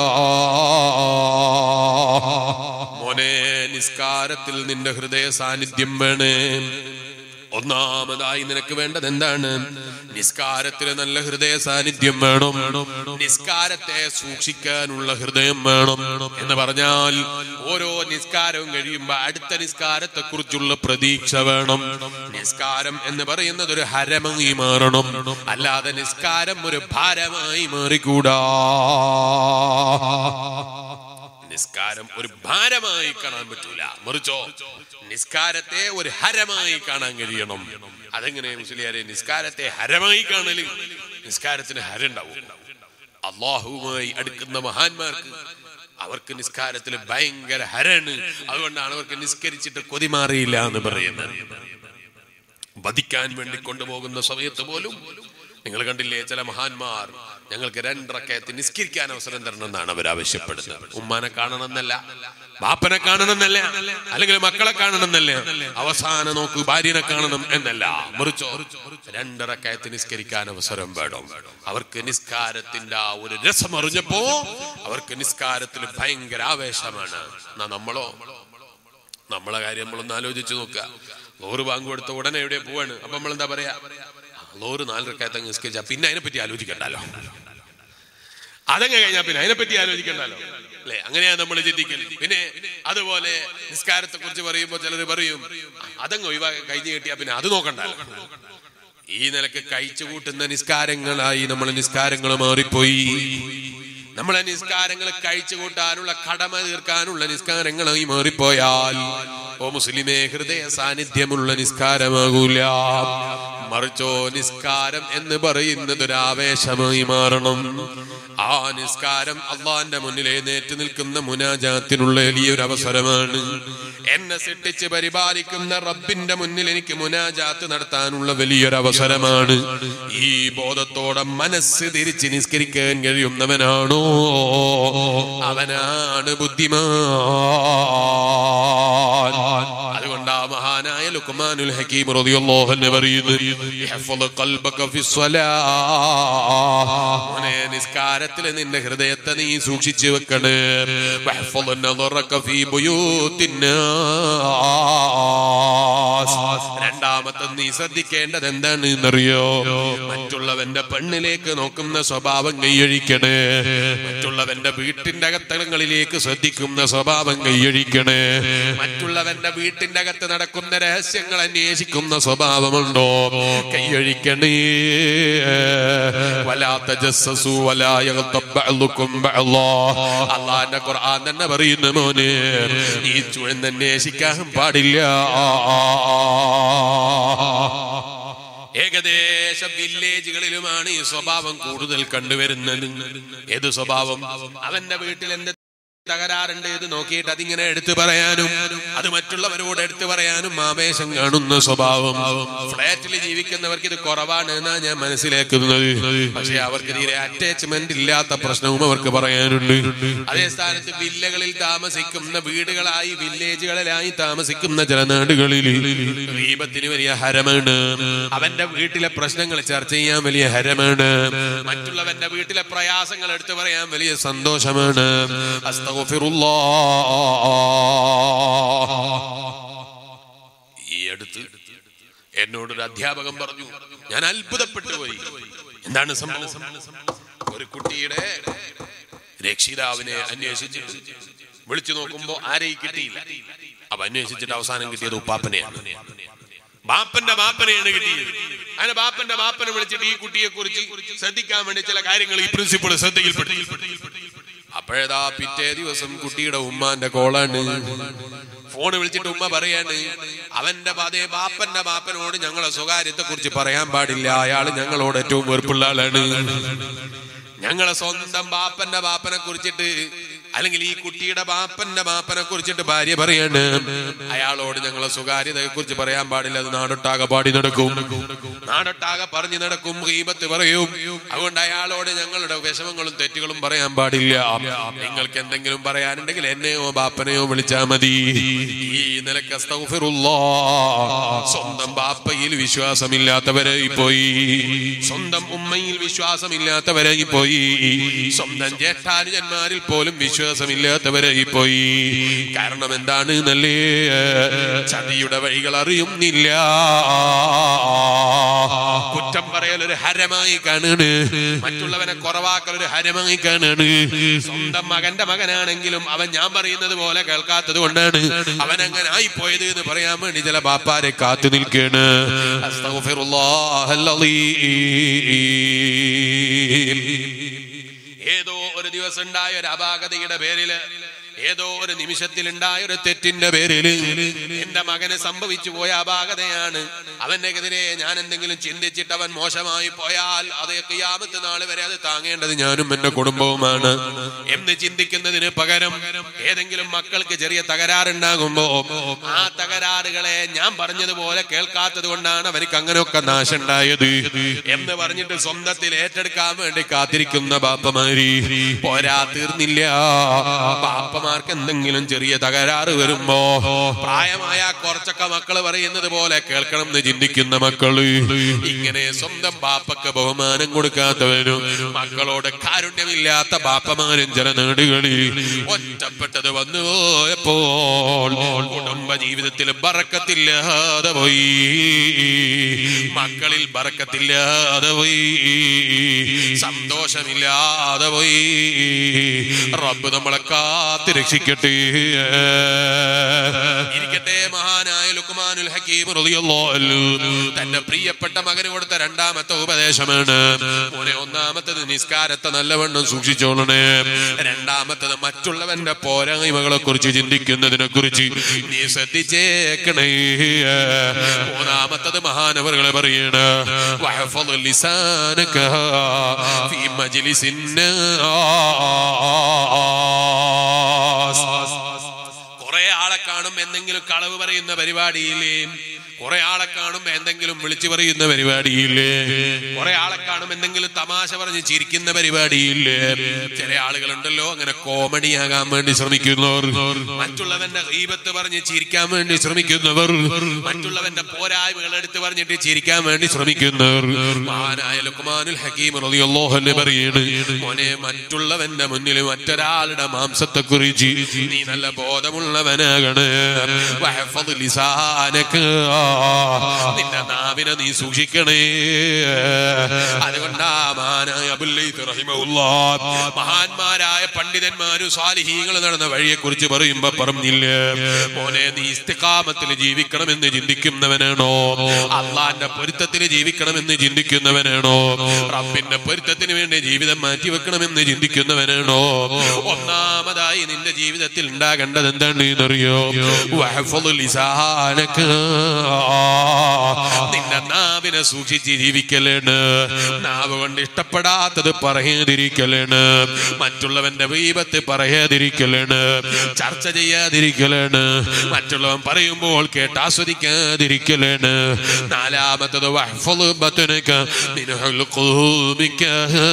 A: മോനെ നിസ്കാരത്തിൽ നിന്റെ ഹൃദയ സാന്നിധ്യം വേണേ ഒന്നാമതായി നിനക്ക് വേണ്ടത് എന്താണ് നിസ്കാരത്തിന് നല്ല ഹൃദയ സാന്നിധ്യം വേണം നിസ്കാരത്തെ സൂക്ഷിക്കാനുള്ള ഹൃദയം വേണം എന്ന് പറഞ്ഞാൽ ഓരോ നിസ്കാരവും കഴിയുമ്പോ അടുത്ത നിസ്കാരത്തെ കുറിച്ചുള്ള പ്രതീക്ഷ വേണം നിസ്കാരം എന്ന് പറയുന്നത് ഒരു ഹരമായി മാറണം അല്ലാതെ നിസ്കാരം ഒരു ഭാരമായി മാറിക്കൂടാ നിസ്കാരം ഒരു ഭാരമായി കാണാൻ പറ്റൂല മറിച്ചോ നിസ്കാരത്തെ ഒരു ഹരമായി കാണാൻ കഴിയണം അതെങ്ങനെ മുസ്ലിയാരെ നിസ്കാരത്തെ ഹരമായി കാണല് നിസ്കാരത്തിന് ഹരുണ്ടാവും അള്ളാഹുവുമായി അടുക്കുന്ന മഹാന്മാർക്ക് അവർക്ക് നിസ്കാരത്തിൽ ഭയങ്കര ഹരാണ് അതുകൊണ്ടാണ് അവർക്ക് നിസ്കരിച്ചിട്ട് കൊതി മാറിയില്ല എന്ന് പറയുന്നത് വധിക്കാൻ വേണ്ടി കൊണ്ടുപോകുന്ന സമയത്ത് പോലും നിങ്ങൾ കണ്ടില്ലേ ചില മഹാന്മാർ ഞങ്ങൾക്ക് രണ്ടറക്കയത്ത് നിസ്കരിക്കാൻ അവസരം തരണം എന്നാണ് അവർ ആവശ്യപ്പെടുന്നത് ഉമ്മാനെ കാണണമെന്നല്ല ബാപ്പനെ കാണണമെന്നല്ല അല്ലെങ്കിൽ മക്കളെ കാണണമെന്നല്ല അവസാനം നോക്ക് ഭാര്യനെ കാണണം എന്നല്ല മുറിച്ചോ രണ്ടറക്കയത്ത് നിസ്കരിക്കാൻ അവസരം വേണം അവർക്ക് നിസ്കാരത്തിന്റെ ആ ഒരു രസം അറിഞ്ഞപ്പോ അവർക്ക് നിസ്കാരത്തിൽ ഭയങ്കര ആവേശമാണ് എന്നാ നമ്മളോ നമ്മളെ കാര്യം നമ്മളൊന്ന് ആലോചിച്ച് നോക്കുക ലോറ് ബാങ്ക് കൊടുത്ത ഉടനെ എവിടെ പോവാണ് അപ്പൊ നമ്മൾ എന്താ പറയാ ആ, ലോറ് നാലരക്കകത്ത് അങ്ങ് നിസ്കരിച്ചാ പിന്നെ അതിനെപ്പറ്റി ആലോചിക്കണ്ടല്ലോ അതങ്ങ് കഴിഞ്ഞാൽ പിന്നെ അതിനെപ്പറ്റി ആലോചിക്കണ്ടല്ലോ അല്ലെ അങ്ങനെയാ നമ്മൾ ചിന്തിക്കൽ പിന്നെ അതുപോലെ നിസ്കാരത്തെ കുറിച്ച് പറയുമ്പോൾ ചിലർ പറയും "ആ, അതങ്ങ് ഒഴിവാക്കി കഴിഞ്ഞ് കിട്ടിയാ പിന്നെ അത് നോക്കണ്ടല്ലോ ഈ നിലക്ക് കഴിച്ചു കൂട്ടുന്ന നിസ്കാരങ്ങളായി നമ്മൾ നിസ്കാരങ്ങൾ മാറിപ്പോയി നമ്മളെ നിസ്കാരങ്ങൾ കഴിച്ചു കൂട്ടാനുള്ള കടമ തീർക്കാനുള്ള നിസ്കാരങ്ങളായി മാറിപ്പോയാൽ ഓ മുസ്ലിമേ ഹൃദയ സാന്നിധ്യമുള്ള നിസ്കാരമാകൂല മറിച്ചോ നിസ്കാരം എന്ന് പറയുന്നത് ഒരു ആവേശമായി മാറണം ആ നിസ്കാരം അള്ളാന്റെ മുന്നിൽ എഴുന്നേറ്റ് നിൽക്കുന്ന മുനാജാത്തിനുള്ള വലിയൊരു അവസരമാണ് എന്നെ സൃഷ്ടിച്ച് പരിപാലിക്കുന്ന റബ്ബിന്റെ മുന്നിൽ എനിക്ക് മുനാജാത്ത് നടത്താനുള്ള വലിയൊരു അവസരമാണ് ഈ ബോധത്തോടെ മനസ്സ് തിരിച്ച് നിസ്കരിക്കാൻ കഴിയുന്നവനാണോ അവനാണ് ബുദ്ധിമാൻ അതുകൊണ്ട് ആ മഹാനായ ലുക്മാനുൽ ഹക്കീം റളിയല്ലാഹു അൻഹു പറയുന്നത് "ഇഹ്ഫദ് ഖൽബക ഫിസ്സലാ." മോനെ നിസ്കാരത്തിൽ നിന്റെ ഹൃദയത്തെ നീ സൂക്ഷിച്ചു വെക്കണേ വഹ്ഫദ് നദറക ഫീ ബുയൂത്തിന്നാസ്. രണ്ടാമത്തെ നീ ശ്രദ്ധിക്കേണ്ടത് എന്താണ് എന്നറിയോ മറ്റുള്ളവന്റെ പെണ്ണിലേക്ക് നോക്കുന്ന സ്വഭാവം കൈയഴിക്കണേ മറ്റുള്ളവന്റെ വീട്ടിന്റെ അകത്തളങ്ങളിലേക്ക് ശ്രദ്ധിക്കുന്ന സ്വഭാവം കൈയഴിക്കണേ മറ്റുള്ളവന്റെ വീട്ടിന്റെ അകത്ത് നടക്കുന്ന നടക്കുന്ന രഹസ്യങ്ങൾ അന്വേഷിക്കുന്ന സ്വഭാവമുണ്ടോ കൈയൊഴിക്കണേ വലാത്ത ജസ്സസു വലായകും അള്ളാന്റെ ഖുർആൻ തന്നെ പറയുന്ന മോനെ ഈ ചുഴന്നന്വേഷിക്കാൻ പാടില്ല ഏകദേശ വില്ലേജുകളിലുമാണ് ഈ സ്വഭാവം കൂടുതൽ കണ്ടുവരുന്നത് ഏത് സ്വഭാവം അവന്റെ വീട്ടിൽ എന്ത് തകരാറുണ്ട് ഇത് നോക്കിയിട്ട് അതിങ്ങനെ എടുത്തു പറയാനും അത് മറ്റുള്ളവരോട് എടുത്തു പറയാനും ആവേശം കാണുന്ന സ്വഭാവം ഫ്ലാറ്റിൽ ജീവിക്കുന്നവർക്ക് ഇത് കുറവാണ് എന്നാ ഞാൻ മനസ്സിലാക്കുന്നത് പക്ഷെ അവർക്ക് തീരെ അറ്റാച്ച്മെന്റ് ഇല്ലാത്ത പ്രശ്നവും അവർക്ക് പറയാനുണ്ട് അതേ സ്ഥാനത്ത് വില്ലകളിൽ താമസിക്കുന്ന വീടുകളായി വില്ലേജുകളിലായി താമസിക്കുന്ന ചില നാടുകളിൽ ദീപത്തിന് വലിയ ഹരമാണ് അവന്റെ വീട്ടിലെ പ്രശ്നങ്ങൾ ചർച്ച ചെയ്യാൻ വലിയ ഹരമാണ് മറ്റുള്ളവന്റെ വീട്ടിലെ പ്രയാസങ്ങൾ എടുത്തു പറയാൻ വലിയ സന്തോഷമാണ് ഈ അടുത്ത് എന്നോടൊരു അധ്യാപകൻ പറഞ്ഞു ഞാൻ അത്ഭുതപ്പെട്ടു പോയി എന്താണ് സംഭവം ഒരു കുട്ടിയുടെ രക്ഷിതാവിനെ അന്വേഷിച്ചിട്ട് വിളിച്ചു നോക്കുമ്പോ ആരെയും കിട്ടിയില്ല അപ്പൊ അന്വേഷിച്ചിട്ട് അവസാനം കിട്ടിയത് ഉപ്പാപ്പനെയാണ് ബാപ്പന്റെ ബാപ്പനെയാണ് കിട്ടിയത് അങ്ങനെ ബാപ്പന്റെ ബാപ്പനെ വിളിച്ചിട്ട് ഈ കുട്ടിയെ കുറിച്ച് ശ്രദ്ധിക്കാൻ വേണ്ടി ചില കാര്യങ്ങൾ ഈ പ്രിൻസിപ്പൾ ശ്രദ്ധയിൽപ്പെട്ടു അപ്പോഴേതാ പിറ്റേ ദിവസം കുട്ടിയുടെ ഉമ്മാന്റെ കോളാണ് ഫോൺ വിളിച്ചിട്ട് ഉമ്മ പറയാണ് അവന്റെ അതേ ബാപ്പന്റെ ബാപ്പനോട് ഞങ്ങളെ സ്വകാര്യത്തെ കുറിച്ച് പറയാൻ പാടില്ല അയാള് ഞങ്ങളോട് ഏറ്റവും വെറുപ്പുള്ള ആളാണ് ഞങ്ങളെ സ്വന്തം ബാപ്പന്റെ ബാപ്പനെ കുറിച്ചിട്ട് അല്ലെങ്കിൽ ഈ കുട്ടിയുടെ ബാപ്പന്റെ ബാപ്പനെ കുറിച്ചിട്ട് ഭാര്യ പറയാണ് അയാളോട് ഞങ്ങളെ സ്വകാര്യതയെ കുറിച്ച് പറയാൻ പാടില്ല അത് നാടൊട്ടാകെ പാടി നടക്കും നാടൊട്ടാകെ പറഞ്ഞു നടക്കും ഹീമത്ത് പറയും അതുകൊണ്ട് അയാളോട് ഞങ്ങളുടെ വിഷമങ്ങളും തെറ്റുകളും പറയാൻ പാടില്ല നിങ്ങൾക്ക് എന്തെങ്കിലും പറയാനുണ്ടെങ്കിൽ എന്നെയോ ബാപ്പനെയോ വിളിച്ചാൽ മതി ഈ നിലക്ക് അസ്തഗ്ഫിറുല്ലാ. സ്വന്തം ബാപ്പയിൽ വിശ്വാസമില്ലാത്തവരായി പോയി സ്വന്തം ഉമ്മയിൽ വിശ്വാസമില്ലാത്തവരായി പോയി സ്വന്തം ജ്യേഷ്ഠാനുജന്മാരിൽ പോലും വിശ്വാസമില്ലാത്തവരായി പോയി കാരണം എന്താണ് നല്ലേ ചതിയുടെ വഴികൾ അറിയുന്നില്ല കുറ്റം പറയൽ ഒരു ഹരമായി കാണാണ് മറ്റുള്ളവനെ കുറവാക്കൽ ഒരു ഹരമായി കാണാണ് സ്വന്തം മകന്റെ മകനാണെങ്കിലും അവൻ ഞാൻ പറയുന്നത് പോലെ കേൾക്കാത്തത് കൊണ്ടാണ് അവൻ അങ്ങനെ ആയി പോയത് എന്ന് പറയാൻ വേണ്ടി ചില ബാപ്പാരെ കാത്തു നിൽക്കാണ് ഏതോ ഒരു ദിവസം ഉണ്ടായ ഒരു അപാകതയുടെ പേരില് ഏതോ ഒരു നിമിഷത്തിൽ ഉണ്ടായ ഒരു തെറ്റിന്റെ പേരിൽ എന്റെ മകന് സംഭവിച്ചു പോയ അപാകതയാണ് അവനെതിരെ ഞാൻ എന്തെങ്കിലും ചിന്തിച്ചിട്ട് അവൻ മോശമായി പോയാൽ അത് യാമത്ത് നാള് വരെ അത് താങ്ങേണ്ടത് ഞാനും എന്റെ കുടുംബവുമാണ് എന്ന് ചിന്തിക്കുന്നതിന് പകരം ഏതെങ്കിലും മക്കൾക്ക് ചെറിയ തകരാറുണ്ടാകുമ്പോ ആ തകരാറുകളെ ഞാൻ പറഞ്ഞതുപോലെ കേൾക്കാത്തത് കൊണ്ടാണ് അവർക്ക് അങ്ങനെയൊക്കെ നാശമുണ്ടായത് എന്ന് പറഞ്ഞിട്ട് സ്വന്തത്തിൽ ഏറ്റെടുക്കാൻ വേണ്ടി കാത്തിരിക്കുന്ന ബാപ്പമാരി പോരാ തീർന്നില്ല ബാപ്പമാർക്ക് എന്തെങ്കിലും ചെറിയ തകരാറ് വരുമ്പോ പ്രായമായ കുറച്ചൊക്കെ മക്കള് പറയുന്നത് പോലെ കേൾക്കണം എന്ന് ചിന്തിക്കുന്ന മക്കള് ഇങ്ങനെ സ്വന്തം ബാപ്പക്ക് ബഹുമാനം കൊടുക്കാത്തവരും മക്കളോട് കാരുണ്യമില്ലാത്ത ബാപ്പമാരും ചില നാടുകളിൽ ഒറ്റപ്പെട്ടത് വന്നു പോയപ്പോൾ കുടുംബ ജീവിതത്തിൽ ബറക്കത്തില്ലാതെ പോയി മക്കളിൽ ബറക്കത്തില്ലാതെ പോയി സന്തോഷമില്ലാതെ പോയി റബ്ബ് നമ്മളെ കാത്ത് രക്ഷിക്കട്ടെ ഇരിക്കട്ടെ മഹാനായ ലുക്മാനുൽ ഹക്കീം റളിയല്ലാഹു അൻഹു തന്റെ പ്രിയപ്പെട്ട മകന് കൊടുത്ത രണ്ടാമത്തെ ഉപദേശമാണ് മോനെ ഒന്നാമത്തത് നിസ്കാരത്തെ നല്ലവണ്ണം സൂക്ഷിച്ചോളണേ രണ്ടാമത്തത് മറ്റുള്ളവന്റെ പോരായ്മകളെ കുറിച്ച് ചിന്തിക്കുന്നതിനെ കുറിച്ച് നീ ശ്രദ്ധിച്ചേക്കണേ മൂന്നാമത്തത് മഹാനവറുകളെ പറയണ വഹഫദ് ലിസാനക ഫീ മജ്ലിസിൻ നാസ് കുറെ ആളെ കാണും എന്തെങ്കിലും കളവ് പറയുന്ന പരിപാടിയില്ലേ കുറെ ആളെ കാണും എന്തെങ്കിലും വിളിച്ചു പറയുന്ന പരിപാടിയില്ലേ കുറെ ആളെ കാണും എന്തെങ്കിലും തമാശ പറഞ്ഞ് ചിരിക്കുന്ന പരിപാടിയില്ലേ ചില ആളുകളുണ്ടല്ലോ അങ്ങനെ കോമഡി ആകാൻ വേണ്ടി ശ്രമിക്കുന്നവർ മറ്റുള്ളവന്റെ ഗീബത്ത് പറഞ്ഞ് ചിരിക്കാൻ വേണ്ടി ശ്രമിക്കുന്നവർ മറ്റുള്ളവന്റെ പോരായ്മകൾ എടുത്ത് പറഞ്ഞിട്ട് ചിരിക്കാൻ വേണ്ടി ശ്രമിക്കുന്നവർ മഹാനായ ലുക്മാനുൽ ഹക്കീം റളിയല്ലാഹു അൻഹു പറയാണ് മോനെ മറ്റുള്ളവന്റെ മുന്നിൽ മറ്റൊരാളുടെ മാംസത്തെ കുറിച്ച് നീ നല്ല ബോധമുള്ളവനാകണ് വഹഫദ് ലിസാനക നിന്റെ നാവിനെ നീ സൂക്ഷിക്കണേ അതുകൊണ്ടാ മാനായ അബുൽ ലൈത്ത് റഹിമഹുല്ലാ മഹാന്മാരായ പണ്ഡിതന്മാരും സാലിഹീങ്ങൾ നടന്ന വഴിയെ കുറിച്ച് പറയുമ്പോ പറഞ്ഞില്ലേ മോനെ നീ ഇസ്തിഖാമത്തിൽ ജീവിക്കണമെന്ന് ചിന്തിക്കുന്നവനാണോ അള്ളാന്റെ പൊരുത്തത്തിൽ ജീവിക്കണമെന്ന് ചിന്തിക്കുന്നവനാണോ റബ്ബിന്റെ പൊരുത്തത്തിന് വേണ്ടി ജീവിതം മാറ്റിവെക്കണമെന്ന് ചിന്തിക്കുന്നവനാണോ ഒന്നാമതായി നിന്റെ ജീവിതത്തിൽ ഉണ്ടാകേണ്ടത് എന്താണ് എന്നറിയോ വഹഫദുൽ ലിസാനക. നിന്റെ നാവിനെ സൂക്ഷിച്ച് ജീവിക്കലാണ് നാവ് കൊണ്ട് ഇഷ്ടപ്പെടാത്തത് പറയാതിരിക്കലാണ് മറ്റുള്ളവന്റെ വീപത്ത് പറയാതിരിക്കലാണ് ചർച്ച ചെയ്യാതിരിക്കലാണ് മറ്റുള്ളവൻ പറയുമ്പോൾ കേട്ട് ആസ്വദിക്കാതിരിക്കലാണ് നാലാമത്തത് വഹ്ഫദ് ബത്നക മിൻ ഹുൽഖൂമിക.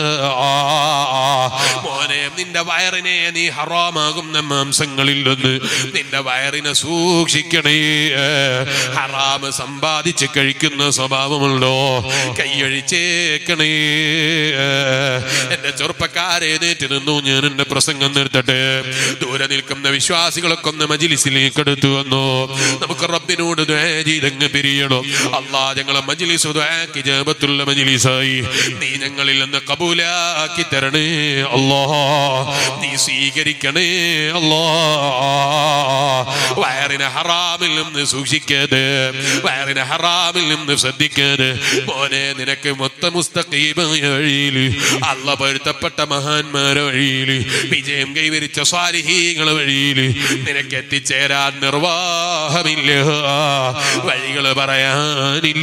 A: മോനെ നിന്റെ വയറിനെ നീ ഹറാമാകുന്ന മാംസങ്ങളിൽ നിന്ന് നിന്റെ വയറിനെ സൂക്ഷിക്കണേ ഹറാമ് സമ്പാദിച്ച് കഴിക്കുന്ന സ്വഭാവമുള്ളോ കൈയഴിച്ചേക്കണേ എന്റെ ചെറുപ്പക്കാരെ നേറ്റ് നിന്നു ഞാൻ എന്റെ പ്രസംഗം നിർത്തട്ടെ ദൂരെ നിൽക്കുന്ന വിശ്വാസികളൊക്കെ ഒന്ന് മജിലിസിലേക്ക് എടുത്തു വന്നു നമുക്ക് റബ്ബിനോട് ദ്വാ ചെയ്തങ്ങ് പിരിയണം അള്ളാ ഞങ്ങളെ മജിലിസ് ദ്വാക്ക് ജാപത്തുള്ള മജിലിസായി നീ ഞങ്ങളിൽ നിന്ന് കബൂലാക്കി തരണേ അല്ലാ നീ സ്വീകരിക്കണേ അല്ലാ വയറിനെ ഹറാമിൽ നിന്ന് സൂക്ഷിക്കാതെ വയറിനെ ഹറാമിൽ നിന്ന് ശ്രദ്ധിക്കാതെ മോനെ നിനക്ക് മൊത്തം മുസ്തഖീമായ വഴിയിൽ അല്ല പൊരുത്തപ്പെട്ട മഹാന്മാരെ വഴിയിൽ വിജയം കൈവരിച്ച സ്വാരിഹീങ്ങളെ വഴിയിൽ നിനക്ക് എത്തിച്ചേരാൻ നിർവാഹമില്ല വഴികൾ പറയാനില്ല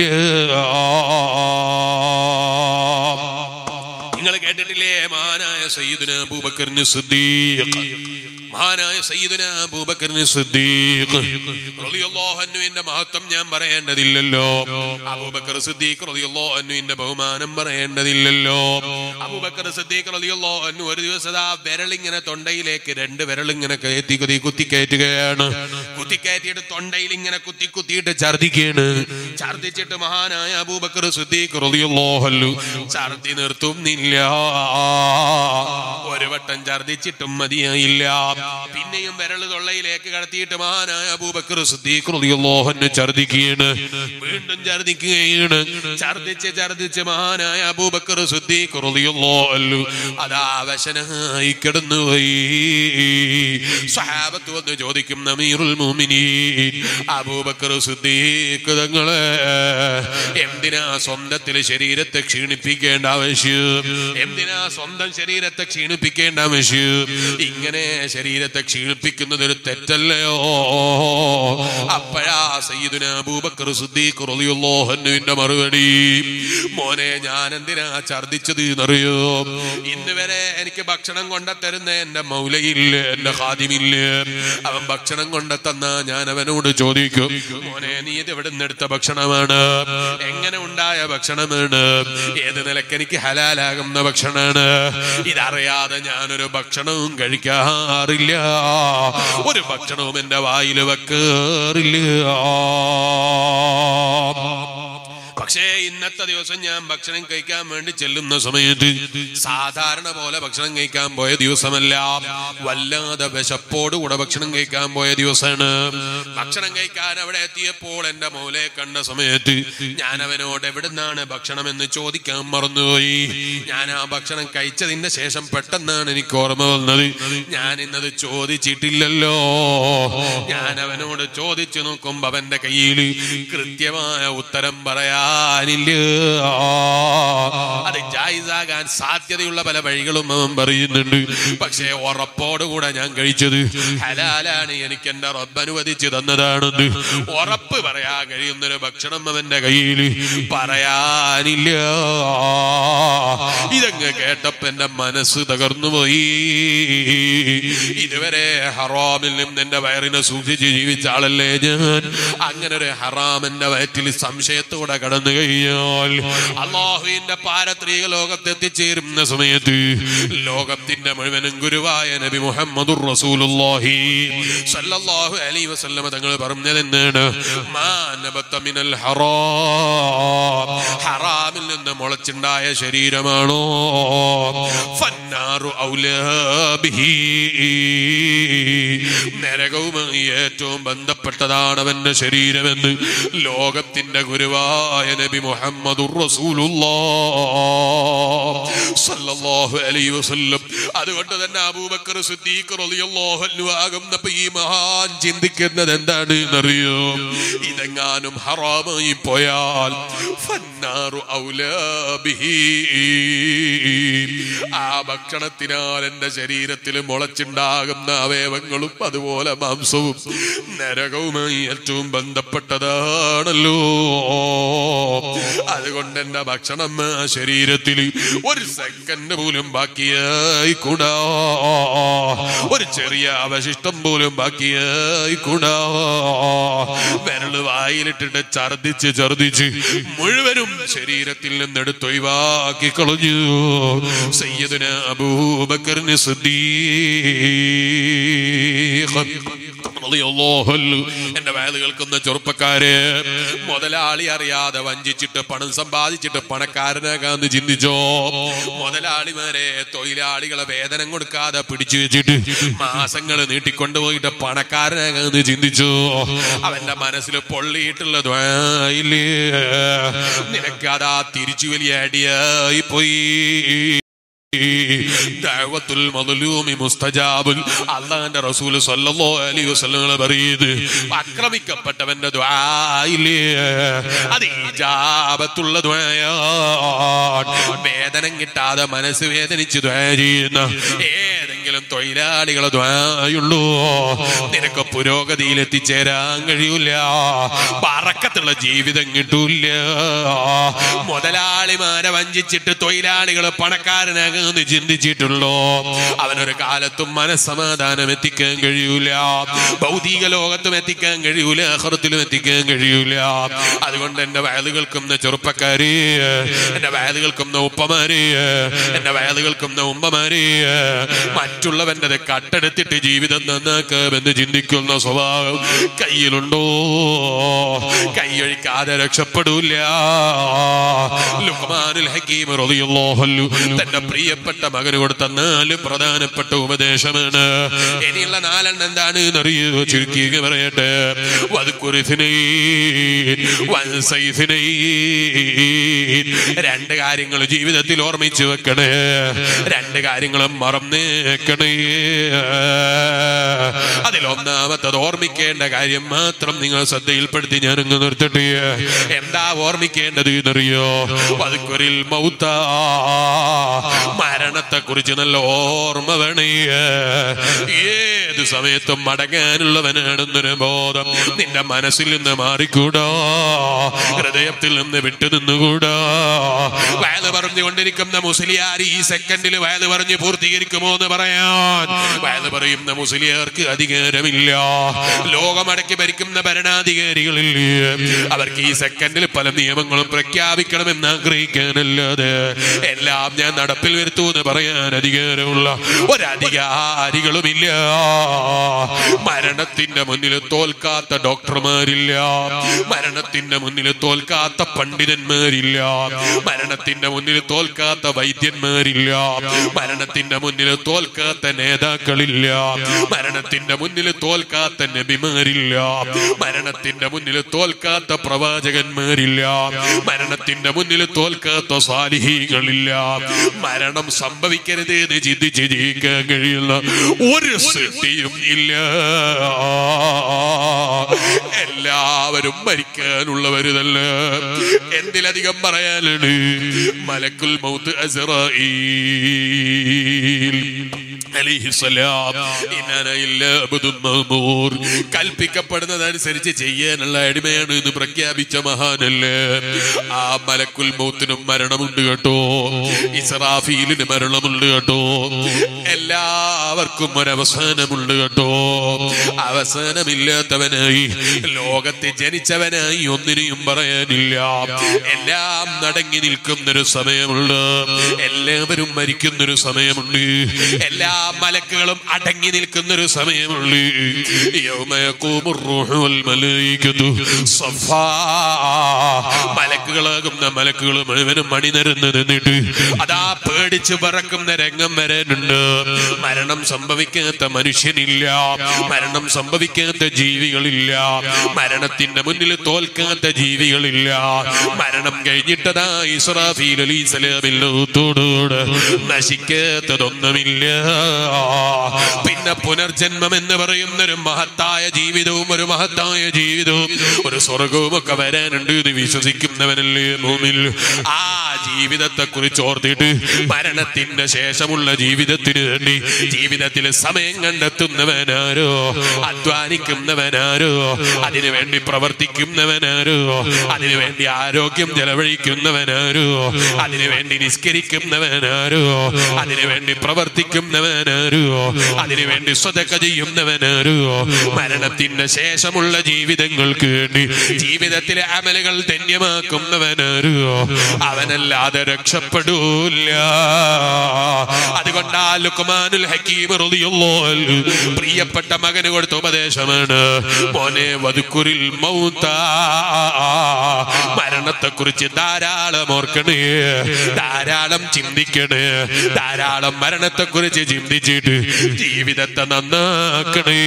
A: നിങ്ങൾ കേട്ടിട്ടില്ലേ മഹാനായ സയ്യിദുന അബൂബക്കറിന് സിദ്ദീഖ് മഹാനായ സയ്യിദുന അബൂബക്കറിന് സിദ്ദീഖ് റളിയല്ലാഹു അൻഹുവിന്റെ മഹത്വം ഞാൻ പറയേണ്ടതില്ലല്ലോ അബൂബക്കർ സിദ്ദീഖ് റളിയല്ലാഹു അൻഹുവിന്റെ ബഹുമാനം പറയേണ്ടതില്ലല്ലോ അബൂബക്കർ സിദ്ദീഖ് റളിയല്ലാഹു അൻഹു ഒരു ദിവസം ആ വിരലിങ്ങനെ തൊണ്ടയിലേക്ക് രണ്ട് വിരലിങ്ങനെ കയറ്റി കുത്തി കുത്തിക്കയറ്റുകയാണ് കുത്തിക്കയറ്റിയിട്ട് തൊണ്ടയിൽ ഇങ്ങനെ കുത്തി കുത്തിയിട്ട് ഛർദിക്കുകയാണ് ഛർദിച്ചിട്ട് മഹാനായ അബൂബക്കർ സിദ്ദീഖ് റളിയല്ലാഹു അൻഹു ഛർദി നിർത്തുന്നില്ല ഒരു വട്ടം ഛർദിച്ചിട്ടും മതിയായില്ല പിന്നെയും വിരല് തൊള്ളയിലേക്ക് കടത്തിയിട്ട് മഹാനായ അബൂബക്കർ സിദ്ദീഖ് റളിയല്ലാഹു അൻഹു ഛർദിക്കുകയാണ് വീണ്ടും ഛർദിക്കുകയാണ് ഛർദിച്ച് ഛർദിച്ച് മഹാനായ അബൂബക്കർ സിദ്ദീഖ് റളിയല്ലാഹു അൻഹു അതാ വശനായി കിടന്നുപോയി സഹാബത്ത് വന്ന് ചോദിക്കും നമീറുൽ മുഅ്മിനീൻ അബൂബക്കർ സിദ്ദീഖ് തങ്ങളെ എന്തിനാ സ്വന്തത്തിൽ ശരീരത്തെ ക്ഷീണിപ്പിക്കേണ്ട ആവശ്യം എന്തിനാ സ്വന്തം ശരീരത്തെ ക്ഷീണിപ്പിക്കേണ്ട ആവശ്യം ഇങ്ങനെ ശരീരത്തെ ക്ഷീണിപ്പിക്കുന്നത് ഒരു തെറ്റല്ലയോ അപ്പോഴാ സയ്യിദുന അബൂബക്കർ സിദ്ദീഖ് റളിയല്ലാഹു അൻഹുവിന്റെ മറുപടി മോനെ ഞാൻ എന്തിനാ ഛർദിച്ചത് എന്നറിയോ ഇന്ന് വരെ എനിക്ക് ഭക്ഷണം കൊണ്ട തരുന്ന എന്റെ മൗലയില്ല എന്റെ ഹാദിമില്ല അവൻ ഭക്ഷണം കൊണ്ട തന്ന ഞാൻ അവനോട് ചോദിക്കും മോനെ നീ ഇത് എവിടെ നിന്ന് എടുത്ത ഭക്ഷണമാണ് എങ്ങനെ ഉണ്ടായ ഭക്ഷണമാണ് ഏത് നിലക്ക് എനിക്ക് ഹലാലാകുന്ന ഭക്ഷണമാണ് ഇതറിയാതെ ഞാനൊരു ഭക്ഷണവും കഴിക്കാറില്ല ഒരു ഭക്ഷണവും എന്റെ വായിൽ വെക്കാറില്ല പക്ഷേ ഇന്നത്തെ ദിവസം ഞാൻ ഭക്ഷണം കഴിക്കാൻ വേണ്ടി ചെല്ലുന്ന സമയത്ത് സാധാരണ പോലെ ഭക്ഷണം കഴിക്കാൻ പോയ ദിവസമല്ല വല്ലാതെ വിശപ്പോടുകൂടെ ഭക്ഷണം കഴിക്കാൻ പോയ ദിവസമാണ് ഭക്ഷണം കഴിക്കാൻ അവിടെ എത്തിയപ്പോൾ എന്റെ മോലെ കണ്ട സമയത്ത് ഞാൻ അവനോട് എവിടുന്നാണ് ഭക്ഷണം എന്ന് ചോദിക്കാൻ മറന്നുപോയി ഞാൻ ആ ഭക്ഷണം കഴിച്ചതിന്റെ ശേഷം പെട്ടെന്നാണ് എനിക്ക് ഓർമ്മ വന്നത് ഞാൻ ഇന്നത് ചോദിച്ചിട്ടില്ലല്ലോ ഞാൻ അവനോട് ചോദിച്ചു നോക്കുമ്പോ അവന്റെ കയ്യിൽ കൃത്യമായ ഉത്തരം പറയാനില്ല അത് ജായിസാകാൻ സാധ്യതയുള്ള പല വഴികളും അവൻ പറയുന്നുണ്ട് പക്ഷേ ഉറപ്പോടുകൂടെ ഞാൻ കഴിച്ചത് ഹലാലാണ് എനിക്ക് എന്റെ റബ്ബ് അനുവദിച്ചു തന്നതാണെന്ന് ഉറപ്പ് പറയാൻ കഴിയുന്നൊരു ഭക്ഷണം അവന്റെ കയ്യിൽ പറയാനില്ല ഇതങ്ങ് കേട്ടപ്പോ എന്റെ മനസ്സ് തകർന്നു പോയി ഇതുവരെ ഹറാമിൽ നിന്ന് എന്റെ വയറിനെ സൂക്ഷിച്ച് ജീവിച്ച ആളല്ലേ ഞാൻ അങ്ങനെ ഒരു ഹറാമിന്റെ വയറ്റിൽ സംശയത്തോടെ കടന്നു കഴിഞ്ഞാൽ അള്ളാഹുവിന്റെ പാരത്രിക ലോകത്ത് എത്തിച്ചേരുന്ന സമയത്ത് ലോകത്തിന്റെ മുഴുവനും ഗുരുവായ നബി മുഹമ്മദുർ റസൂലുള്ളാഹി സല്ലല്ലാഹു അലൈഹി വസല്ലമ തങ്ങൾ പറഞ്ഞത് എന്താണ് മാ നബത്ത മിനൽ ഹറാം ഹറാമിൽ നിന്ന് മുളച്ചുണ്ടായ ശരീരമാണോ ഫന്നാറു ഔലാ ബിഹി നരകവുമായി ഏറ്റവും ബന്ധപ്പെട്ടതാണ് അവന്റെ ശരീരമെന്ന് ലോകത്തിന്റെ ഗുരുവായ നബി മുഹമ്മദുർ റസൂലുള്ളാഹ് അലൈഹി വസല്ലം അതുകൊണ്ട് തന്നെ അബൂബക്കർ സിദ്ദീഖ് റളിയല്ലാഹു അൻഹു ആകുന്നപ്പോ ഈ മഹാൻ ചിന്തിക്കുന്നത് എന്താണ് എന്നറിയോ ഇതെങ്ങാനും ഹറാമായി പോയാൽ ഫന്നാറു ഔലാ ബിഹി ആ ഭക്ഷണത്തിനാൽ എന്റെ ശരീരത്തിൽ മുളച്ചുണ്ടാകുന്ന അവയവങ്ങളും അതുപോലെ മാംസവും നരകവുമായി ഏറ്റവും ബന്ധപ്പെട്ടതാണല്ലോ അതുകൊണ്ട് എന്റെ ഭക്ഷണം ആ ശരീരത്തിൽ ഒരു സെക്കൻഡ് പോലും ബാക്കിയായി കൂടാ ഒരു ചെറിയ അവശിഷ്ടം പോലും ബാക്കിയായി കൂടാ വിരല് വായിലിട്ടിട്ട് ഛർദിച്ച് ഛർദിച്ച് മുഴുവനും ശരീരത്തിൽ നിന്ന് എടുത്തൊഴിവാക്കി കളഞ്ഞു സയ്യദിന അബൂബക്കറിന് എന്റെ വയല് കേൾക്കുന്ന ചെറുപ്പക്കാര് മുതലാളി അറിയാതെ വഞ്ചിച്ചിട്ട് പണം സമ്പാദിച്ചിട്ട് പണക്കാരനാകാന്ന് ചിന്തിച്ചോ മുതലാളിമാരെ തൊഴിലാളികളെ വേതനം കൊടുക്കാതെ പിടിച്ചു വെച്ചിട്ട് മാസങ്ങൾ നീട്ടിക്കൊണ്ടുപോയിട്ട് പണക്കാരനാകാന്ന് ചിന്തിച്ചു അവന്റെ മനസ്സിൽ പൊള്ളിയിട്ടുള്ള ദ്വായില്ലേ നിനക്കതാ തിരിച്ചു വലിയ അടിയായി പോയി ദഅവത്തുൽ മദ്ലൂമി മുസ്തജാബുൽ അല്ലാഹുവിന്റെ റസൂൽ സല്ലല്ലാഹു അലൈഹി വസല്ലം പറയുന്നത് ആക്രമിക്കപ്പെട്ടവന്റെ ദുആയില്ലേ അത് ഇജാബത്തുള്ള ദുആയാണ് വേദനം കിട്ടാതെ മനസ്സ് വേദനിച്ച് ദുആ ചെയ്യുന്ന ഏതെങ്കിലും തൊഴിലാളികളെ ദുആയുള്ളൂ നിനക്ക് പുരോഗതിയിൽ എത്തിച്ചേരാൻ കഴിയൂല പറക്കത്തുള്ള ജീവിതം കിട്ടൂല മുതലാളിമാരെ വഞ്ചിച്ചിട്ട് തൊഴിലാളികൾ പണക്കാരനാകുന്ന ചിന്തിച്ചിട്ടുള്ളോ അവനൊരു കാലത്തും മനസ്സമാധാനം എത്തിക്കാൻ കഴിയൂല ഭൗതിക ലോകത്തും എത്തിക്കാൻ കഴിയൂല അഹറത്തിലും എത്തിക്കാൻ കഴിയൂല അതുകൊണ്ട് എന്റെ വയല് കേൾക്കുന്ന ചെറുപ്പക്കാരെ എന്റെ വയല് കേൾക്കുന്ന ഉപ്പമാരെ എന്റെ വയല് കേൾക്കുന്ന ഉമ്മമാരെ മറ്റുള്ളവന്റെ കട്ടെടുത്തിട്ട് ജീവിതം നന്നാക്കാമെന്ന് ചിന്തിക്കുന്ന സ്വഭാവം കയ്യിലുണ്ടോ കൈയൊഴിക്കാതെ രക്ഷപ്പെടൂല ലുക്മാനുൽ ഹക്കീം റളിയല്ലാഹു അൻഹു തന്റെ പ്രിയപ്പെട്ട മകന് കൊടുത്ത നാല് പ്രധാനപ്പെട്ട ഉപദേശമാണ് ഇനിയുള്ള നാലെണ്ണം എന്താണ് എന്നറിയോ ചുരുക്കി പറയട്ടെ വതുക്കുറിസിനൈൻ വൻസൈസിനൈൻ രണ്ട് കാര്യങ്ങൾ ജീവിതത്തിൽ ഓർമ്മിച്ചു വെക്കണേ രണ്ട് കാര്യങ്ങളും മറന്നേക്കണേ അതിലൊന്നാമത്തത് ഓർമ്മിക്കേണ്ട കാര്യം മാത്രം നിങ്ങൾ ശ്രദ്ധയിൽപ്പെടുത്തി ഞാൻ അങ്ങ് നിർത്തട്ടെ എന്താ ഓർമ്മിക്കേണ്ടത് എന്നറിയോ വതുക്കുരിൽ മൗത്ത മരണത്തെ കുറിച്ച് നല്ല ഓർമ്മ വേണേ ഏത് സമയത്തും മടങ്ങാനുള്ളവനാണെന്നൊരു ബോധം നിന്റെ മനസ്സിൽ നിന്ന് മാറിക്കൂടാ ഹൃദയത്തിൽ നിന്ന് വിട്ടു നിന്നുകൂടാ വയല് പറഞ്ഞുകൊണ്ടിരിക്കുന്ന മുസ്ലിയാർ ഈ സെക്കൻഡിൽ വയല് പറഞ്ഞ് പൂർത്തീകരിക്കുമോ എന്ന് പറയാൻ വയല് പറയുന്ന മുസ്ലിയാർക്ക് അധികാരമില്ല ലോകമടക്കി ഭരിക്കുന്ന ഭരണാധികാരികളില്ലേ അവർക്ക് ഈ സെക്കൻഡിൽ പല നിയമങ്ങളും പ്രഖ്യാപിക്കണമെന്ന് ആഗ്രഹിക്കാനല്ലാതെ എല്ലാം ഞാൻ നടപ്പിൽ വരുത്തൂ എന്ന് പറയാൻ അധികാരമുള്ള ഒരധികാരികളുമില്ല മരണത്തിന്റെ മുന്നിൽ തോൽക്കാത്ത ഡോക്ടർമാരില്ല മരണത്തിന്റെ മുന്നിൽ തോൽക്കാത്ത പണ്ഡിതന്മാരില്ല മരണത്തിന്റെ മുന്നിൽ തോൽക്കാത്ത വൈദ്യന്മാരില്ല മരണത്തിന്റെ മുന്നിൽ തോൽക്കാത്ത നേതാക്കളില്ല മരണത്തിന്റെ മുന്നിൽ തോൽക്കാത്ത നബിമാരില്ല മരണത്തിന്റെ മുന്നിൽ തോൽക്കാത്ത പ്രവാചകന്മാരില്ല മരണത്തിന്റെ മുന്നിൽ തോൽക്കാത്ത സാലിഹികളില്ല മരണം സംഭവിക്കരുത് എന്ന് ചിന്തിച്ച് ജീവിക്കാൻ കഴിയുന്ന ഒരു സൃഷ്ടിയും ഇല്ല എല്ലാവരും മരിക്കാനുള്ളവര് തന്നെ എന്തിലധികം പറയാനാണ് മലക്കുൽ മൗത്ത് അസറായീൽ അലിഹിസ്സലാം ഇന്നാന ഇല്ലാ അബ്ദുൻ മഅ്മൂർ കൽപ്പിക്കപ്പെടുന്നതനുസരിച്ച് ചെയ്യാനുള്ള അടിമയാണ് എന്ന് പ്രഖ്യാപിച്ച മഹാനല്ലേ ആ മലക്കുൽ മൗത്തിനും മരണമുണ്ട് കേട്ടോ ഇസ്രാഫീലിന് മരണമുണ്ട് കേട്ടോ എല്ലാവർക്കും ഒരവസാനമുണ്ട് കേട്ടോ അവസാനമില്ലാത്തവനായി ലോകത്തെ ജനിച്ചവനായി ഒന്നിനെയും പറയാനില്ല എല്ലാം നടങ്ങി നിൽക്കുന്നൊരു സമയമുണ്ട് എല്ലാവരും മരിക്കുന്നൊരു സമയമുണ്ട് എല്ലാം മലക്കുകളും അടങ്ങി നിൽക്കുന്ന ഒരു സമയമുള്ളൂ യൗമ യഖൂമുർ റൂഹു വൽ മലായികതു സഫാ. മലക്കുകളാകുന്ന മലക്കുകൾ മുഴുവനും മണിനിരന്ന് നിന്നിട്ട് അതാ പേടിച്ച് പറക്കുന്ന രംഗം വരാനുണ്ട് മരണം സംഭവിക്കാത്ത മനുഷ്യനില്ല മരണം സംഭവിക്കാത്ത ജീവികളില്ല മരണത്തിന്റെ മുന്നിൽ തോൽക്കാത്ത ജീവികളില്ല മരണം കഴിഞ്ഞിട്ടതാ ഇസ്രാഫീൽ അലി സ്വലാമില്ലോത്തോട് നശിക്കാത്തതൊന്നുമില്ല പിന്നെ പുനർജന്മം എന്ന് പറയുന്ന ഒരു മഹത്തായ ജീവിതവും ഒരു മഹത്തായ ജീവിതവും ഒരു സ്വർഗവും ഒക്കെ വരാനുണ്ട് എന്ന് വിശ്വസിക്കുന്നവനല്ലേ ഭൂമിൽ ആ ജീവിതത്തെ കുറിച്ച് ഓർത്തിട്ട് മരണത്തിന്റെ ശേഷമുള്ള ജീവിതത്തിന് വേണ്ടി ജീവിതത്തിൽ സമയം കണ്ടെത്തുന്നവനാരോ അധ്വാനിക്കുന്നവനാരോ അതിനു വേണ്ടി പ്രവർത്തിക്കുന്നവനാരോ അതിനു വേണ്ടി ആരോഗ്യം ചെലവഴിക്കുന്നവനാരോ അതിനു വേണ്ടി നിസ്കരിക്കുന്നവനാരോ അതിനു വേണ്ടി പ്രവർത്തിക്കുന്നവനാരോ അതിനു വേണ്ടി സ്വതക്ക ചെയ്യുന്നവനാരോ മരണത്തിന്റെ ശേഷമുള്ള ജീവിതങ്ങൾക്ക് വേണ്ടി ജീവിതത്തിലെ അമലുകൾ ധന്യമാക്കുന്നവനാരോ അവനല്ലാതെ രക്ഷപ്പെടൂല അതുകൊണ്ട് ആ ലുക്മാനുൽ ഹക്കീം റളിയല്ലാഹു അൻഹു പ്രിയപ്പെട്ട മകന് കൊടുത്ത ഉപദേശമാണ് മോനെ വധുക്കുരിൽ മൗത്ത മരണത്തെ കുറിച്ച് ധാരാളം ഓർക്കണേ ധാരാളം ചിന്തിക്കണേ ധാരാളം മരണത്തെ കുറിച്ച് ചിന്തിച്ചിട്ട് ജീവിതത്തെ നന്നാക്കണേ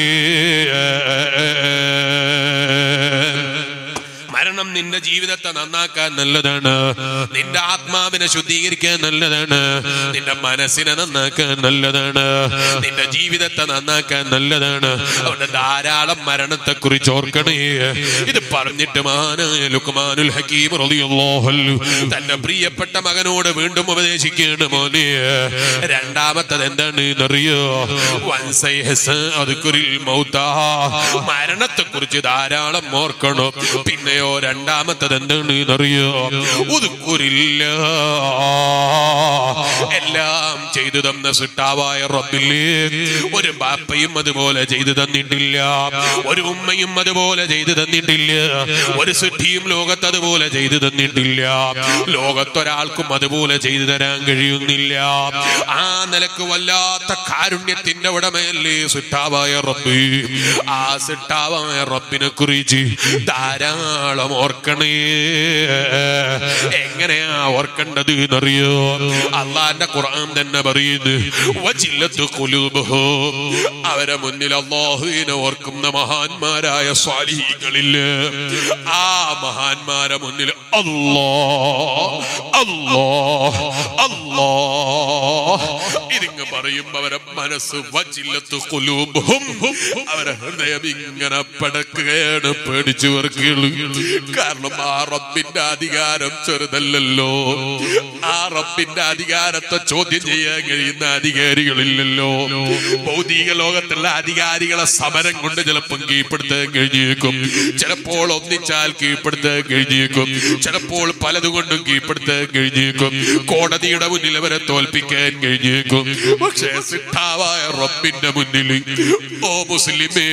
A: മരണം നിന്റെ ജീവിതത്തെ നന്നാക്കാൻ നല്ലതാണ് നിന്റെ ആത്മാവിനെ ശുദ്ധീകരിക്കാൻ നല്ലതാണ് നിന്റെ മനസ്സിനെ നന്നാക്കാൻ നല്ലതാണ് നിന്റെ ജീവിതത്തെ നന്നാക്കാൻ നല്ലതാണ് അതുകൊണ്ട് ധാരാളം മരണത്തെ കുറിച്ച് ഓർക്കണേ ഇത് പറഞ്ഞിട്ട് മാനായ ലുക്മാനുൽ ഹക്കീം റളിയല്ലാഹു അൻഹു തന്റെ പ്രിയപ്പെട്ട മകനോട് വീണ്ടും ഉപദേശിക്കുകയാണ് മോനെ രണ്ടാമത്തത് എന്താണ് എന്നറിയോ വൻസൈ ഹസ അതുക്കുരിൽ മൗത്താ മരണത്തെ കുറിച്ച് ധാരാളം ഓർക്കണം പിന്നെയോ രണ്ടാമത്തത് എന്താണ് എന്നറിയോ ഉതുക്കുരില്ല എല്ലാം ചെയ്തു തന്ന സിട്ടാവായ റബ്ബില്ലേ ഒരു ബാപ്പയും അതുപോലെ ചെയ്തു തന്നിട്ടില്ല ഒരു ഉമ്മയും അതുപോലെ ചെയ്തു തന്നിട്ടില്ല ഒരു സിദ്ധിയും ലോകത്ത് അതുപോലെ ചെയ്തു തന്നിട്ടില്ല ലോകത്തൊരാൾക്കും അതുപോലെ ചെയ്തു തരാൻ കഴിയുന്നില്ല ആ നിലക്ക് വല്ലാത്ത കാരുണ്യത്തിന്റെ ഉടമയല്ലേ സിട്ടാവായ റബ്ബ് ആ സിട്ടാവായ റബ്ബിനെ കുറിച്ച് ധാരാളം ഓർക്കണേ എങ്ങനെയാ ഓർക്കേണ്ടത് എന്നറിയോ അള്ളാന്റെ ഖുർആൻ തന്നെ പറയുന്നു വജില്ലത്ത് ഖുലൂബുഹും അവരെ മുന്നിൽ അള്ളാഹുവിനെ ഓർക്കുന്ന മഹാന്മാരായ സ്വാലിഹികളില് ആ മഹാന്മാരെ മുന്നിൽ അല്ലോ അല്ലോ അല്ലോ ഇതിങ്ങ് പറയുമ്പോ അവരെ മനസ്സ് വജില്ലത്ത് ഖുലൂബുഹും അവരെ ഹൃദയം ഇങ്ങനെ പടക്കുകയാണ് പേടിച്ചു വർക്കുള്ളൂ കാരണം ആ റബ്ബിന്റെ അധികാരം ചെറുതല്ലല്ലോ ആ റബ്ബിന്റെ അധികാരത്തെ ചോദ്യം ചെയ്യാൻ കഴിയുന്ന അധികാരികളില്ലല്ലോ ഭൗതിക ലോകത്തുള്ള അധികാരികളെ സമരം കൊണ്ട് ചിലപ്പോൾ കീഴ്പ്പെടുത്താൻ കഴിഞ്ഞേക്കും ചിലപ്പോൾ ഒന്നിച്ചാൽ കീഴ്പ്പെടുത്താൻ കഴിഞ്ഞേക്കും ചിലപ്പോൾ പലതുകൊണ്ടും കീഴ്പ്പെടുത്താൻ കഴിഞ്ഞേക്കും കോടതിയുടെ മുന്നിൽ അവരെ തോൽപ്പിക്കാൻ കഴിഞ്ഞേക്കും പക്ഷേ സിദ്ധാവായ റബ്ബിന്റെ മുന്നിൽ ഓ മുസ്ലിമേ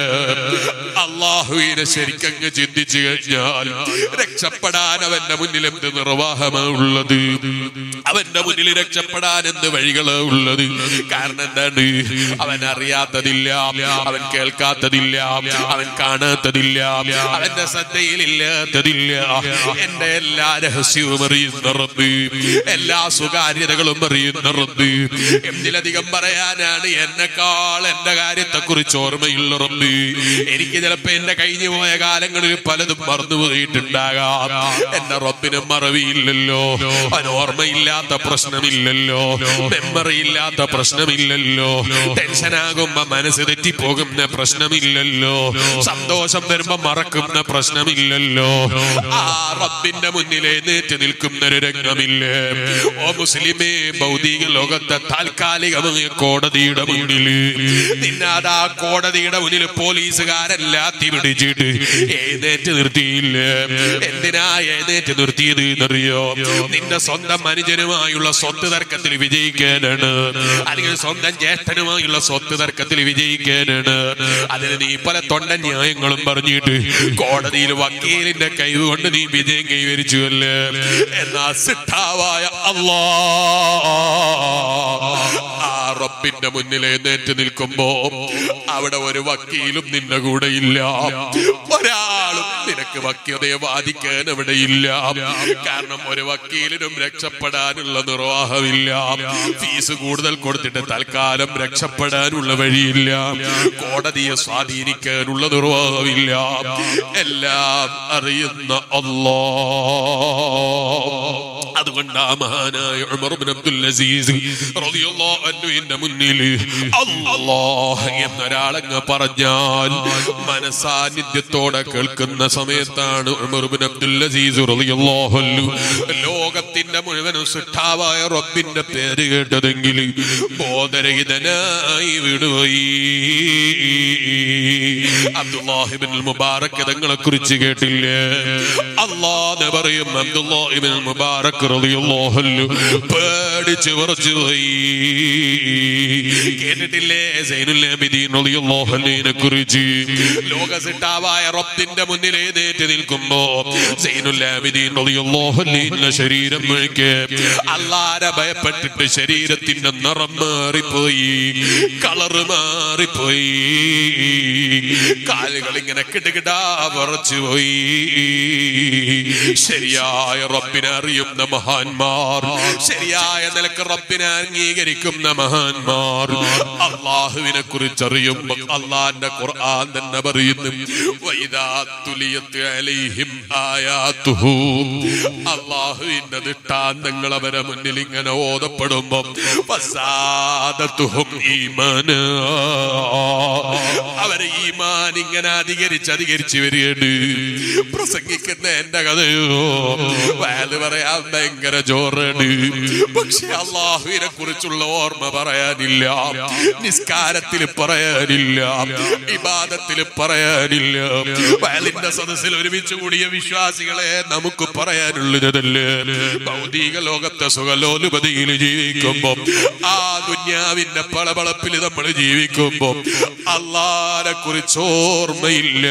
A: അള്ളാഹുവിനെ ശരിക്കങ്ങ് ചിന്തിച്ചു കഴിഞ്ഞാൽ രക്ഷപ്പെടാൻ അവന്റെ മുന്നിൽ എന്ത് നിർവാഹമാണ് ഉള്ളത് അവന്റെ മുന്നിൽ രക്ഷപ്പെടാൻ എന്ത് വഴികളാ ഉള്ളത് കാരണം എന്താണ് അവൻ അറിയാത്തതില്ല അവൻ കേൾക്കാത്തതില്ല അവൻ കാണാത്തതില്ല അവന്റെ ശ്രദ്ധയിലില്ലാത്തതില്ല എന്റെ എല്ലാ രഹസ്യവും അറിയുന്ന റബ്ബ് എല്ലാ സ്വകാര്യതകളും അറിയുന്ന റബ്ബ് എന്തിലധികം പറയാനാണ് എന്നെക്കാൾ എന്റെ കാര്യത്തെ കുറിച്ച് ഓർമ്മയുള്ള റബ്ബ് എനിക്ക് ചിലപ്പോ എന്റെ കഴിഞ്ഞു പോയ കാലങ്ങളിൽ പലതും മറന്നുപോയിട്ടുണ്ടാകാം എന്റെ റബ്ബിന് മറവിയില്ലല്ലോ അവന് ഓർമ്മയില്ലാത്ത പ്രശ്നമില്ലല്ലോ മെമ്മറി ഇല്ലാത്ത പ്രശ്നമില്ലല്ലോ ടെൻഷനാകുമ്പോ മനസ്സ് തെറ്റിപ്പോകുന്ന പ്രശ്നമില്ലല്ലോ സന്തോഷം വരുമ്പോ മറക്കുന്ന പ്രശ്നമില്ലല്ലോ ആ റബ്ബിന്റെ മുന്നിൽ എഴുന്നേറ്റ് നിൽക്കുന്ന ഒരു രംഗമില്ലേ ഓ മുസ്ലിമേ ഭൗതിക ലോകത്തെ താൽക്കാലികമായ കോടതിയുടെ മുന്നിൽ നിന്നാതാ കോടതിയുടെ മുന്നിൽ പോലീസുകാരെല്ലാം പിടിച്ചിട്ട് എഴുന്നേറ്റ് നിർത്തിയില്ല എന്തിനാ എഴുന്നേറ്റ് നിർത്തിയത് എന്നറിയോ നിന്റെ സ്വന്തം അനുജനുമായുള്ള സ്വത്ത് തർക്കത്തിൽ വിജയിക്കാനാണ് അല്ലെങ്കിൽ സ്വന്തം ജ്യേഷ്ഠനുമായുള്ള സ്വത്ത് തർക്കത്തിൽ വിജയിക്കാനാണ് അതിന് നീ പല തൊണ്ട ന്യായങ്ങളും പറഞ്ഞിട്ട് കോടതിയിൽ വക്കീലിന്റെ കൈകൊണ്ട് നീ വിജയം കൈവരിച്ചു അല്ലേ എന്നാ സിട്ടാവായ അല്ലാ ആ റബ്ബിന്റെ മുന്നിൽ എഴുന്നേറ്റ് നിൽക്കുമ്പോ അവിടെ ഒരു വക്കീലും നിന്റെ കൂടെ ഇല്ല ഒരാളും നിനക്ക് വക്യതയെ വാദിക്കാൻ അവിടെ ഇല്ല കാരണം ഒരു വക്കീലിനും രക്ഷപ്പെടാനുള്ള നിർവാഹമില്ല ഫീസ് കൂടുതൽ കൊടുത്തിട്ട് തൽക്കാലം രക്ഷപ്പെടാനുള്ള വഴിയില്ല കോടതിയെ സ്വാധീനിക്കാനുള്ള നിർവാഹമില്ല എല്ലാം അറിയുന്ന അല്ലാ അതുകൊണ്ടാ മഹാനായ ഉമർ ഇബ്നു അബ്ദുൽ അസീസ് റളിയല്ലാഹു അൻഹുവിന്റെ മുന്നിൽ അല്ലാഹ് എന്നൊരാളങ്ങ് പറഞ്ഞാൽ മനസാന്നിധ്യത്തോടെ കേൾക്കുന്ന സമയത്താണ് ഉമർ ഇബ്നു അബ്ദുൽ അസീസ് റളിയല്ലാഹു അൻഹു ലോകത്തിന്റെ മുഴുവൻ സുഷ്ടാവായ റബ്ബിന്റെ പേര് കേട്ടതെങ്കിൽ ബോധരഹിതനായി വിടുപോയി അബ്ദുല്ലാഹിബിൻ മുബാറക് തങ്ങളെ കുറിച്ച് കേട്ടില്ലേ അള്ളാന്ന് പറയും അബ്ദുല്ലാഹിബിൻ മുബാറക് റളിയല്ലാഹു അൻഹു പേടിച്ച് വിറച്ചു പോയി കേട്ടിട്ടില്ലേ സൈനുൽ ആബിദീൻ റളിയല്ലാഹു അൻഹുവിനെ കുറിച്ച് ലോക സിട്ടാവായ റബ്ബിന്റെ മുന്നിൽ എഴുന്നേറ്റ് നിൽക്കുമ്പോ സൈനുൽ ആബിദീൻ റളിയല്ലാഹു അൻഹുവിന്റെ ശരീരം മുഴുക്കെ അള്ളാരെ ഭയപ്പെട്ടിട്ട് ശരീരത്തിന്റെ നിറം മാറിപ്പോയി കളറ് മാറിപ്പോയി കാലുകൾ ഇങ്ങനെ കിടുകിടാ വിറച്ചു പോയി ശരിയായ റബ്ബിനെ അറിയുന്ന മഹാന്മാർ ശരിയായ നിലക്ക് റബ്ബിനെ അംഗീകരിക്കുന്ന മഹാന്മാർ അള്ളാഹുവിനെ കുറിച്ച് അറിയുമ്പോ അള്ളാന്റെ ഖുർആൻ തന്നെ പറയുന്നു വൈദാ തുലിയത്ത് അലൈഹിം ആയാത്തുഹു അള്ളാഹുവിന്റെ ദൃഷ്ടാന്തങ്ങൾ അവരെ മുന്നിൽ ഇങ്ങനെ ഓതപ്പെടുമ്പോ ഫസാദത്തുഹും ഈമാനാ അവരെ ഈമാൻ ഇങ്ങനെ അധികരിച്ച് അധികരിച്ച് വരികയാണ് പ്രസംഗിക്കുന്ന എന്റെ കഥയോ വയത് പറയാൻ ഭയങ്കര ജോറാണ് പക്ഷെ അള്ളാഹുവിനെ കുറിച്ചുള്ള ഓർമ്മ പറയാനില്ല നിസ്കാരത്തിൽ പറയാനില്ല ഇബാദത്തിൽ പറയാനില്ല വയലിന്റെ സദസ്സിൽ ഒരുമിച്ച് കൂടിയ വിശ്വാസികളെ നമുക്ക് പറയാനുള്ളതല്ലേ ഭൗതിക ലോകത്തെ സുഖലോലുപതിയിൽ ജീവിക്കുമ്പോ ആ ദുന്യാവിന്റെ പളപളപ്പിൽ നമ്മൾ ജീവിക്കുമ്പോ അള്ളാനെ കുറിച്ച് ഓർമ്മയില്ല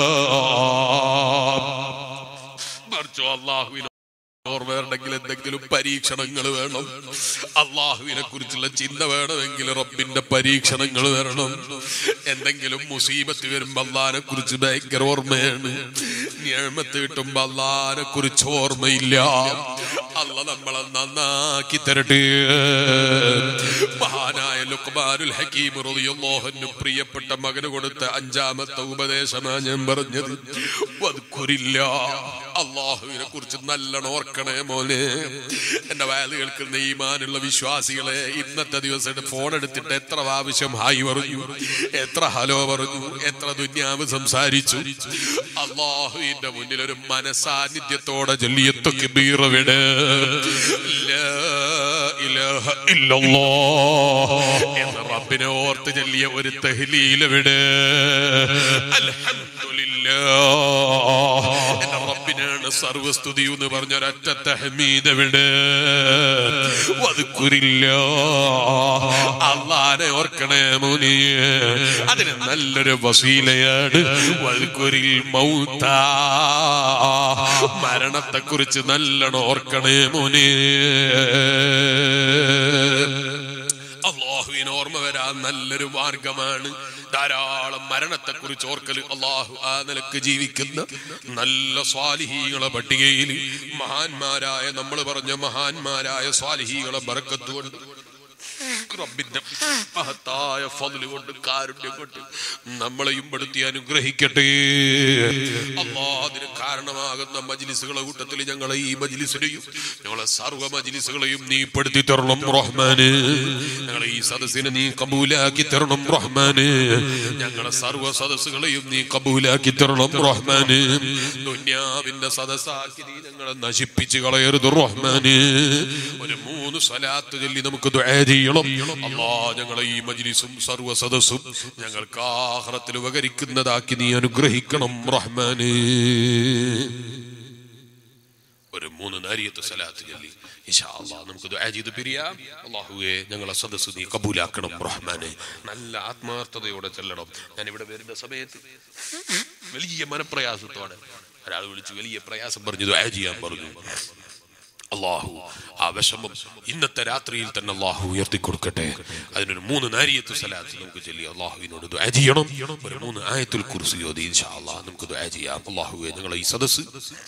A: മറിച്ചോ അള്ളാഹുവിനെ ഓർമ്മ വരണമെങ്കിൽ എന്തെങ്കിലും പരീക്ഷണങ്ങൾ വേണം അള്ളാഹുവിനെ കുറിച്ചുള്ള ചിന്ത വേണമെങ്കിൽ റബ്ബിന്റെ പരീക്ഷണങ്ങൾ വരണം എന്തെങ്കിലും മുസീബത്ത് വരുമ്പോ അള്ളാഹിനെ കുറിച്ച് ഭയങ്കര ഓർമ്മയാണ് ഞാമത്ത് കിട്ടുമ്പോ അള്ളാഹിനെ കുറിച്ച് ഓർമ്മയില്ല അല്ല നമ്മളെ നന്നാക്കി തരട്ടെ മഹാനായ ലുക്മാനുൽ ഹക്കീം റളിയല്ലാഹു പ്രിയപ്പെട്ട മകന് കൊടുത്ത അഞ്ചാമത്തെ ഉപദേശമാണ് ഞാൻ പറഞ്ഞത് വദ്കുരില്ല അള്ളാഹുവിനെ കുറിച്ച് നല്ലോണം ഓർക്കണേ മോനെ എന്റെ വയല് കേൾക്കുന്ന ഈമാനുള്ള വിശ്വാസികളെ ഇന്നത്തെ ദിവസം ഫോൺ എടുത്തിട്ട് എത്ര ആവശ്യം ഹായ് പറഞ്ഞു എത്ര ഹലോ പറഞ്ഞു എത്ര ദുന്യാവ് സംസാരിച്ചു അള്ളാഹുവിന്റെ മുന്നിൽ ഒരു മനസാന്നിധ്യത്തോടെ ചൊല്ലിയത്തൊക്കെ ബീറവിടെ എന്ന റബ്ബിനെ ഓർത്ത് ചൊല്ലിയ ഒരു തഹ്ലീലവിടെ അൽഹംദുലില്ലാ എന്റെ റബ്ബിനാണ് സർവസ്തുതി എന്ന് പറഞ്ഞ ഒരൊറ്റ തഹമീദ് എവിടെ വതുക്കുരില്ല അള്ളാനെ ഓർക്കണേ മുനിയെ അതിന് നല്ലൊരു വസീലയാണ് വതുക്കുരിൽ മൗത്ത മരണത്തെ കുറിച്ച് നല്ലോണം ഓർക്കണേ മുനിയെ അള്ളാഹുവിന് ഓർമ്മ വരാൻ നല്ലൊരു മാർഗമാണ് ധാരാളം മരണത്തെ കുറിച്ച് ഓർക്കൽ അള്ളാഹു ആ നിലക്ക് ജീവിക്കുന്ന നല്ല സ്വാലിഹീകളെ പട്ടികയിൽ മഹാന്മാരായ നമ്മൾ പറഞ്ഞ മഹാന്മാരായ സ്വാലിഹീകളെ ബറക്കത്തുകൊണ്ട് റബ്ബിന്റെ മഹത്തായ ഫضല് കൊണ്ട് കാരുണ്യം കൊണ്ട് നമ്മളെയും പെടുത്തി അനുഗ്രഹിക്കട്ടെ അള്ളാ അതിന് കാരണമാകുന്ന മജ്ലിസുകളെ കൂട്ടത്തിൽ ഞങ്ങളെ ഈ മജ്ലിസിനെയും ഞങ്ങളെ സർവ്വ മജ്ലിസുകളെയും നീ പെടുത്തി തരണം റഹ്മാന് ഞങ്ങളെ ഈ സദസ്സിനെ നീ കബൂലാക്കി തരണം റഹ്മാന് ഞങ്ങളെ സർവ്വ സദസ്സുകളെയും നീ കബൂലാക്കി തരണം റഹ്മാന് ദുന്യാവിന്റെ സദസ്സാക്കി നീ ഞങ്ങളെ നശിപ്പിച്ച് കളയരുത് റഹ്മാന് ഒരു മൂന്ന് സ്വലാത്ത് ചൊല്ലി നമുക്ക് ദുആ ചെയ്യണം അല്ലാ ഞങ്ങളെ ഈ മജ്ലിസും സർവ്വ സദസ്സും ഞങ്ങൾക്ക് ആഹ്റത്തിൽ ഉപകരിക്കുന്നതാക്കി നീ അനുഗ്രഹിക്കണം റഹ്മാന് ഒരു മൂന്ന് നാരിയത്ത് സലാത്ത് ചൊല്ലി ഇൻഷാ അല്ലാ നമുക്ക് ദുആ ചെയ്ത് പിരിയാം അല്ലാഹുവേ ഞങ്ങളെ സദസ്സ് നീ കബൂലാക്കണം റഹ്മാനെ നല്ല ആത്മാർത്ഥതയോടെ ചെല്ലണം ഞാൻ ഇവിടെ വരുന്ന സമയത്ത് വലിയ മനപ്രയാസത്തോടെ ഒരാൾ വിളിച്ച് വലിയ പ്രയാസം പറഞ്ഞു ദുആ ചെയ്യാൻ പറഞ്ഞു അള്ളാഹു ആ വിഷമം ഇന്നത്തെ രാത്രിയിൽ തന്നെ അള്ളാഹു ഉയർത്തി കൊടുക്കട്ടെ അതിനൊരു മൂന്ന് നാരിയത്ത് സലാത്ത് നമുക്ക് ചൊല്ലി അള്ളാഹുവിനോട് ദുആ ചെയ്യണം ഒരു മൂന്ന് ആയത്തുൽ കുർസി ഓതി ഇൻഷാ അള്ളാഹ് നമുക്ക് ദുആ ചെയ്യാം അള്ളാഹുവെ ഞങ്ങളെ ഈ സദസ്സ്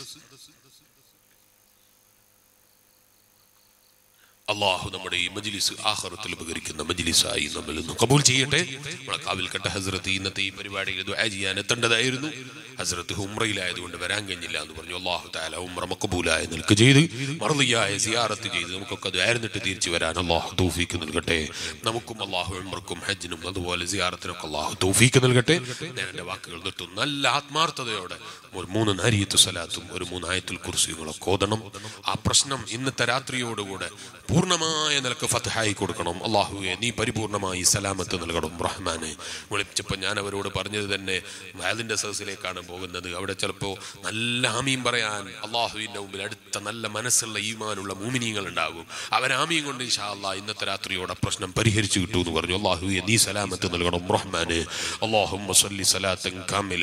A: അള്ളാഹു നമ്മുടെ ഈ മജ്ലിസ് ആഹ്റത്തിൽ ഉപകരിക്കുന്ന മജ്ലിസായി നമ്മൾ ഇന്ന് കബൂൽ ചെയ്യട്ടെ നമ്മളെ കാവിൽക്കട്ട ഹസ്രത്ത് ഇന്നത്തെ ഈ പരിപാടിയിൽ ദുആ ചെയ്യാൻ എത്തേണ്ടതായിരുന്നു ഹസ്രത്ത് ഉംറയിലായതുകൊണ്ട് വരാൻ കഴിഞ്ഞില്ല എന്ന് പറഞ്ഞു അള്ളാഹു താല ഉംറ മക്കബൂലായ നിൽക്ക് ചെയ്ത് മറുതിയായ സിയാറത്ത് ചെയ്ത് നമുക്കൊക്കെ ദ്വാരന്നിട്ട് തിരിച്ചു വരാൻ അള്ളാഹു തൗഫീക്ക് നൽകട്ടെ നമുക്കും അള്ളാഹു ഉംറക്കും ഹജ്ജിനും അതുപോലെ സിയാറത്തിനൊക്കെ അള്ളാഹു തൗഫീക്ക് നൽകട്ടെ ഞാൻ എൻ്റെ വാക്കുകൾ നിർത്തും നല്ല ആത്മാർത്ഥതയോടെ ഒരു മൂന്ന് നാരിയത്ത് സലാത്തും ഒരു മൂന്നായത്തിൽ കുർസികളൊക്കെ ഓതണം ആ പ്രശ്നം ഇന്നത്തെ രാത്രിയോടുകൂടെ പൂർണ്ണമായ നിലക്ക് ഫതഹായി കൊടുക്കണം അള്ളാഹുവെ നീ പരിപൂർണമായി സലാമത്ത് നൽകണം റഹ്മാനെ വിളിച്ചപ്പോൾ ഞാൻ അവരോട് പറഞ്ഞത് തന്നെ വയലിൻ്റെ സദസ്സിലേക്കാണ് പോകുന്നത് അവിടെ ചിലപ്പോൾ നല്ല ആമീൻ പറയാൻ അള്ളാഹുവിൻ്റെ മുമ്പിൽ അടുത്ത നല്ല മനസ്സുള്ള ഈമാനുള്ള മൂമിനീങ്ങൾ ഉണ്ടാകും അവർ ആമീൻ കൊണ്ട് ഇൻഷാ അള്ളാഹ് ഇന്നത്തെ രാത്രിയോടെ പ്രശ്നം പരിഹരിച്ചു കിട്ടൂ എന്ന് പറഞ്ഞു അള്ളാഹുവെ നീ സലാമത്ത് നൽകണം റഹ്മാനെ അള്ളാഹു സല്ലി സലാത്തൻ കാമില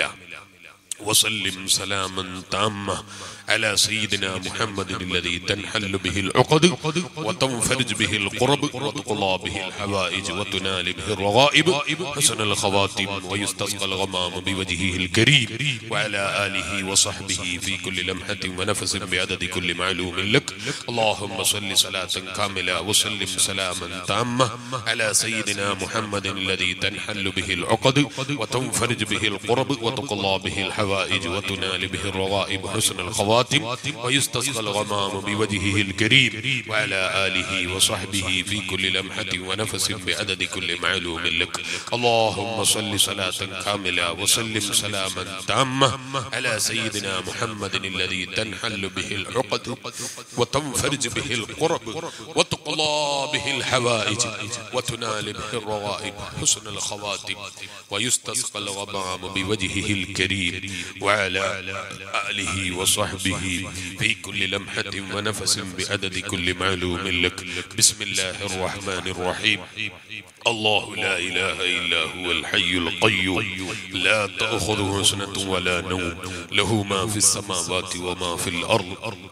A: وسلم سلاما تاما على سيدنا محمد الذي تنحل به العقد وتنفرج به القرب وتقضى به الحوائج وتنال به الرغائب حسن الخواتم ويستسقى الغمام بوجهه الكريم وعلى آله وصحبه في كل لمحة ونفس بعدد كل معلوم لك اللهم صل صلاة كاملة وسلم سلاما تاما على سيدنا محمد الذي تنحل به العقد وتنفرج به القرب وتقضى به الحوائج وتنال به الرغائب حسن الخواتم ويستسقى الغمام بوجهه الكريم وعلى آله وصحبه في كل لمحة ونفس بعدد كل معلوم لك اللهم صل صلاة كاملة وسلم سلاما تاما على سيدنا محمد الذي تنحل به العقد وتنفرج به القرب وتقضى به الحوائج وتنال به الرغائب حسن الخواتم ويستسقى الغمام بوجهه الكريم وعلى آله وصحبه في كل لمحة ونفس بعدد كل معلوم لك بسم الله الرحمن الرحيم الله لا إله إلا هو الحي القيوم لا تأخذه سنة ولا نوم له ما في السماوات وما في الأرض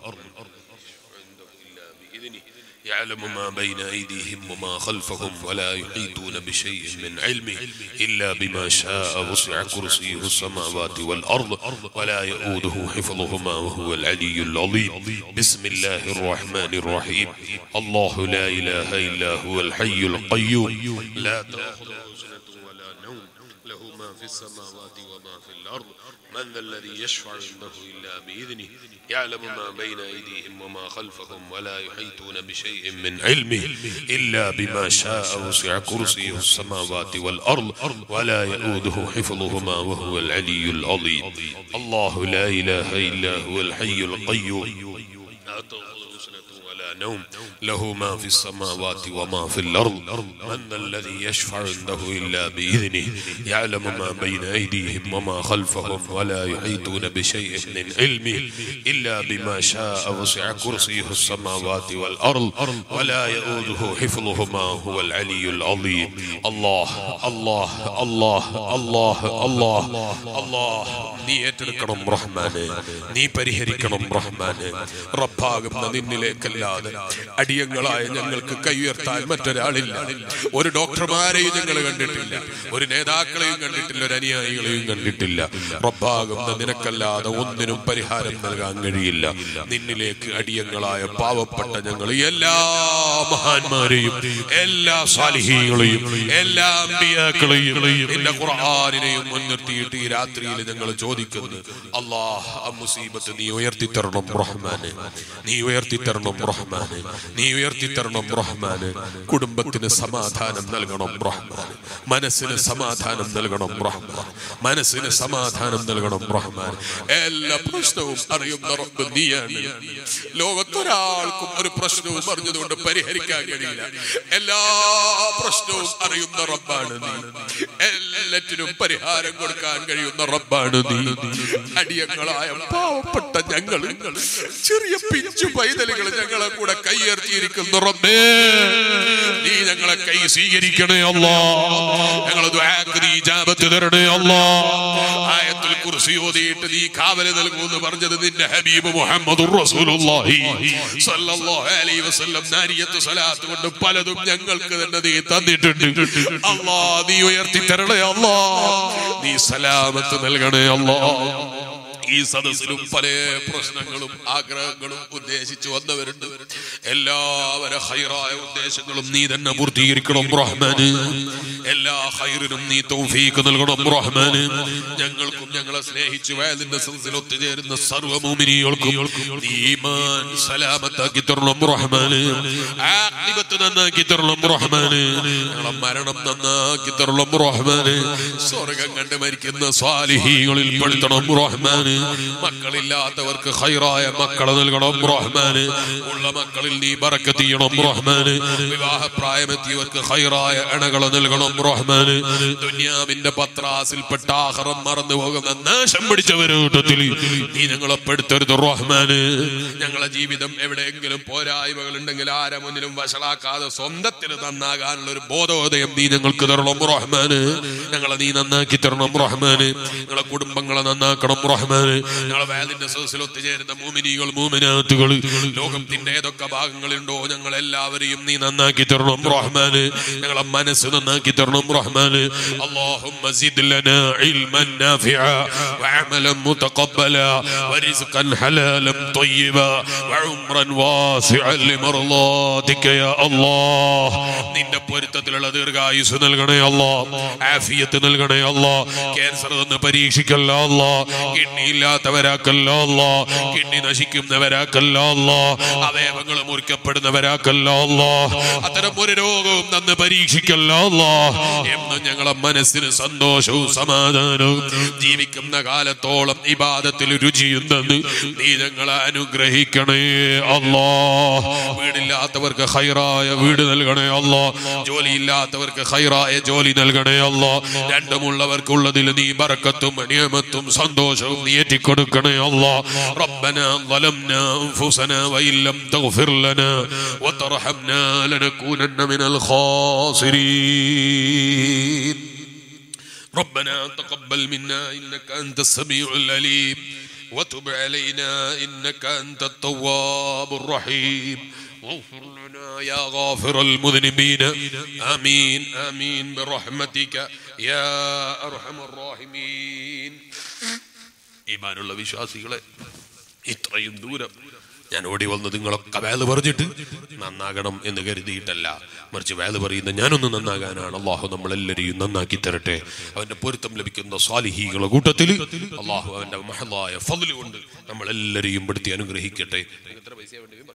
A: يعلم ما بين أيديهم وما خلفهم ولا يحيطون بشيء من علمه إلا بما شاء وسع كرسيه السماوات والأرض ولا يؤوده حفظهما وهو العلي العظيم بسم الله الرحمن الرحيم الله لا إله إلا هو الحي القيوم لا تأخذه سنة ولا نوم له ما في السماوات وما في الأرض من ذا الذي يشفع عنده إلا بإذنه يعلم ما بين أيديهم وما خلفهم ولا يحيطون بشيء من علمه إلا بما شاء وسع كرسيه السماوات والأرض ولا يؤوده حفظهما وهو العلي العظيم الله لا إله إلا هو الحي القيوم لا تأخذه سنة ولا نوم له ما في السماوات وما في الأرض من ذا الذي يشفع عنده إلا بإذنه يعلم ما بين أيديهم وما خلفهم ولا يحيطون بشيء من علمه إلا بما شاء وسع كرسيه السماوات والأرض ولا يؤوده حفظهما هو العلي العظيم الله الله الله الله الله الله നീ ഏറ്റെടുക്കണം റഹ്മാനെ നീ പരിഹരിക്കണം റഹ്മാനെ റബ്ബാകുന്ന നിന്നിലേക്കല്ലാതെ അടിയങ്ങളായ ഞങ്ങൾക്ക് കൈ ഉയർത്താൻ മറ്റൊരാളില്ല ഒരു ഡോക്ടർമാരെയും ഞങ്ങൾ കണ്ടിട്ടില്ല ഒരു നേതാക്കളെയും കണ്ടിട്ടില്ല ഒരു അനുയായികളെയും കണ്ടിട്ടില്ല റബ്ബാകുന്ന നിനക്കല്ലാതെ ഒന്നിനും പരിഹാരം നൽകാൻ കഴിയില്ല നിന്നിലേക്ക് അടിയങ്ങളായ പാവപ്പെട്ട ഞങ്ങൾ എല്ലാ മഹാന്മാരെയും എല്ലാ സാലിഹീകളെയും എല്ലാ അമ്പിയാക്കളെയും നിന്റെ ഖുർആാനിനെയും മുൻനിർത്തിയിട്ട് ഈ രാത്രിയിൽ ഞങ്ങൾ ചോദിക്കുന്നു അള്ളാഹ് ആ മുസീബത്ത് നീ ഉയർത്തി തരണം റഹ്മാനെ നീ ഉയർത്തി തരണം റഹ്മാനെ നീ ഉയർത്തി തരണം റഹ്മാനെ കുടുംബത്തിന് സമാധാനം നൽകണം റഹ്മാനെ മനസ്സിന് സമാധാനം നൽകണം റഹ്മാൻ മനസ്സിന് സമാധാനം നൽകണം റഹ്മാൻ എല്ലാ പ്രശ്നവും അറിയുന്ന റബ്ബ് നീയാണ് ലോകത്തൊരാൾക്കും ഒരു പ്രശ്നവും അറിഞ്ഞതുകൊണ്ട് പരിഹരിക്കാൻ കഴിയില്ല എല്ലാ പ്രശ്നവും അറിയുന്ന റബ്ബാണ് നീ എല്ലാറ്റിനും പരിഹാരം കൊടുക്കാൻ കഴിയുന്ന റബ്ബാണ് നീ അടിയങ്ങളായ പാവപ്പെട്ട ഞങ്ങൾ ചെറിയ പിഞ്ചു പൈതലുകൾ ഞങ്ങളെ കൂടെ കൈയേർത്തിയിരിക്കുന്ന റബ്ബേ നീ ഞങ്ങളെ കൈ സ്വീകരിക്കണേ അല്ലാ ഞങ്ങളെ ദുആക്ക് നീ ഇജാബത്ത് തരണേ അല്ലാ ആയത്തുൽ കുർസി കുർസി ഓതിയിട്ട് നീ കാവല് നൽകുമെന്ന് പറഞ്ഞത് നിന്റെ ഹബീബ് മുഹമ്മദ് റസൂലുള്ളാഹി സല്ലല്ലാഹു അലൈഹി വസല്ലം നാരിയത്ത് സ്വലാത്ത് കൊണ്ട് പലതും ഞങ്ങൾക്ക് തന്നെ നീ തന്നിട്ടുണ്ട് അല്ലാ നീ ഉയർത്തി തരണേ അല്ലാ നീ സലാമത്ത് നൽകണേ അല്ലാ ഈ സദസ്സിലും പല പ്രശ്നങ്ങളും ആഗ്രഹങ്ങളും ഉദ്ദേശിച്ചു വന്നവരുണ്ട് എല്ലാവരും ഹൈറായ ഉദ്ദേശങ്ങളും നീ തന്നെ പൂർത്തീകരിക്കണം റഹ്മാന് എല്ലാ ഹൈറിനും നീ തൗഫീക്ക് നൽകണം റഹ്മാന് ഞങ്ങൾക്കും ഞങ്ങളെ സ്നേഹിച്ചു വയലിന്റെ സദസ്സിൽ ഒത്തുചേരുന്ന സർവ്വമൂമിനികൾക്കും നീ ഈമാൻ സലാമത്താക്കി തരണം റഹ്മാന് ആഖിബത്ത് നന്നാക്കി തരണം റഹ്മാന് ഞങ്ങളെ മരണം നന്നാക്കി തരണം റഹ്മാന് സ്വർഗം കണ്ട് മരിക്കുന്ന സ്വാലിഹീകളിൽ പെടുത്തണം റഹ്മാന് മക്കളില്ലാത്തവർക്ക് ഹൈറായ മക്കളെ നൽകണം റഹ്മാന് ഉള്ള മക്കളിൽ നീ ബറക്കത്ത് ചെയ്യണം റഹ്മാന് വിവാഹപ്രായമെത്തിയവർക്ക് ഹൈറായ അണകളെ നൽകണം റഹ്മാന് ദുനിയാവിന്റെ പത്രാസിൽപ്പെട്ട ആഹ്റം മറന്നു പോകുന്ന നാശം പിടിച്ചവരുടെ കൂട്ടത്തിൽ നീ ഞങ്ങളെ പെടുത്തരുത് റഹ്മാന് ഞങ്ങളെ ജീവിതം എവിടെയെങ്കിലും പോരായ്മകൾ ഉണ്ടെങ്കിൽ ആരെ മുന്നിലും വഷളാക്കാതെ സ്വന്തത്തിന് നന്നാകാനുള്ള ഒരു ബോധോദയം നീ ഞങ്ങൾക്ക് തരണം റഹ്മാന് ഞങ്ങളെ നീ നന്നാക്കി തരണം റഹ്മാന് ഞങ്ങളെ കുടുംബങ്ങളെ നന്നാക്കണം റഹ്മാന് ഞങ്ങളെ വേദിന്റെ സദസ്സിൽ ഒത്തുചേരുന്ന മൂമിനികൾ മൂമിനാത്തുകൾ ലോകത്തിന്റെ ഏതൊക്കെ ഭാഗങ്ങളുണ്ടോ ഞങ്ങൾ എല്ലാവരെയും നീ നന്നാക്കി തരണം റഹ്മാന് ഞങ്ങളെ മനസ്സ് നന്നാക്കി തരണം റഹ്മാന് اللهم زد لنا علما نافعا وعملا متقبلا ورزقا حلالا طيبا وعمرا واسعا لمرضاتك يا الله നിന്റെ പൊരുത്തത്തിലുള്ള ദീർഘായുസ് നൽകണേ അല്ലോ ആഫിയത്ത് നൽകണേ അല്ലോ ക്യാൻസർ നിന്ന് പരീക്ഷിക്കല്ല അല്ലോ കിഡ്നി ഇല്ലാത്തവരാക്കല്ല അല്ലോ കിഡ്നി നശിക്കുന്നവരാക്കല്ല അല്ലോ അവയവങ്ങൾ മുറിക്കപ്പെടുന്നവരാക്കല്ല അല്ലോ അത്തരം ഒരു രോഗവും തന്ന് പരീക്ഷിക്കല്ല അല്ലോ എന്ന് ഞങ്ങളെ മനസ്സിന് സന്തോഷവും സമാധാനവും ജീവിക്കുന്ന കാലത്തോളം ഇബാദത്തിൽ രുചിയും തന്ന് നീ ഞങ്ങളെ അനുഗ്രഹിക്കണേ അല്ലോ വീടില്ലാത്തവർക്ക് ഹൈറായ വീട് നൽകണേ അല്ലോ ജോലിയില്ലാത്തവർക്ക് ഹൈറായ ജോലി നൽകണേ അല്ലോ രണ്ടുമുള്ളവർക്കുള്ളതിൽ നീ ബറക്കത്തും നിയമത്തും സന്തോഷവും നീ ഏറ്റിക്കൊടുക്കണേ അല്ലോ ربنا ظلمنا أنفسنا وإن لم تغفر لنا وترحمنا لنكونن من الخاسرين ربنا تقبل منا إنك أنت السميع العليم وتب علينا إنك أنت التواب الرحيم واغفر لنا يا غافر المذنبين آمين آمين برحمتك يا أرحم الراحمين ഈമാനുള്ള വിശ്വാസികളെ ഇത്രയും ദൂരം ഞാൻ ഓടി വന്ന് നിങ്ങളൊക്കെ വേല് പറഞ്ഞിട്ട് നന്നാകണം എന്ന് കരുതിയിട്ടല്ല മറിച്ച് വേല് പറയുന്ന ഞാനൊന്ന് നന്നാകാനാണ് അള്ളാഹു നമ്മളെല്ലാരെയും നന്നാക്കി തരട്ടെ അവന്റെ പൊരുത്തം ലഭിക്കുന്ന സ്വാലിഹീകളുടെ കൂട്ടത്തിൽ അള്ളാഹു അവന്റെ മഹലായ ഫضل കൊണ്ട് നമ്മളെല്ലാരെയും പെടുത്തി അനുഗ്രഹിക്കട്ടെ എത്ര പൈസ വേണ്ടി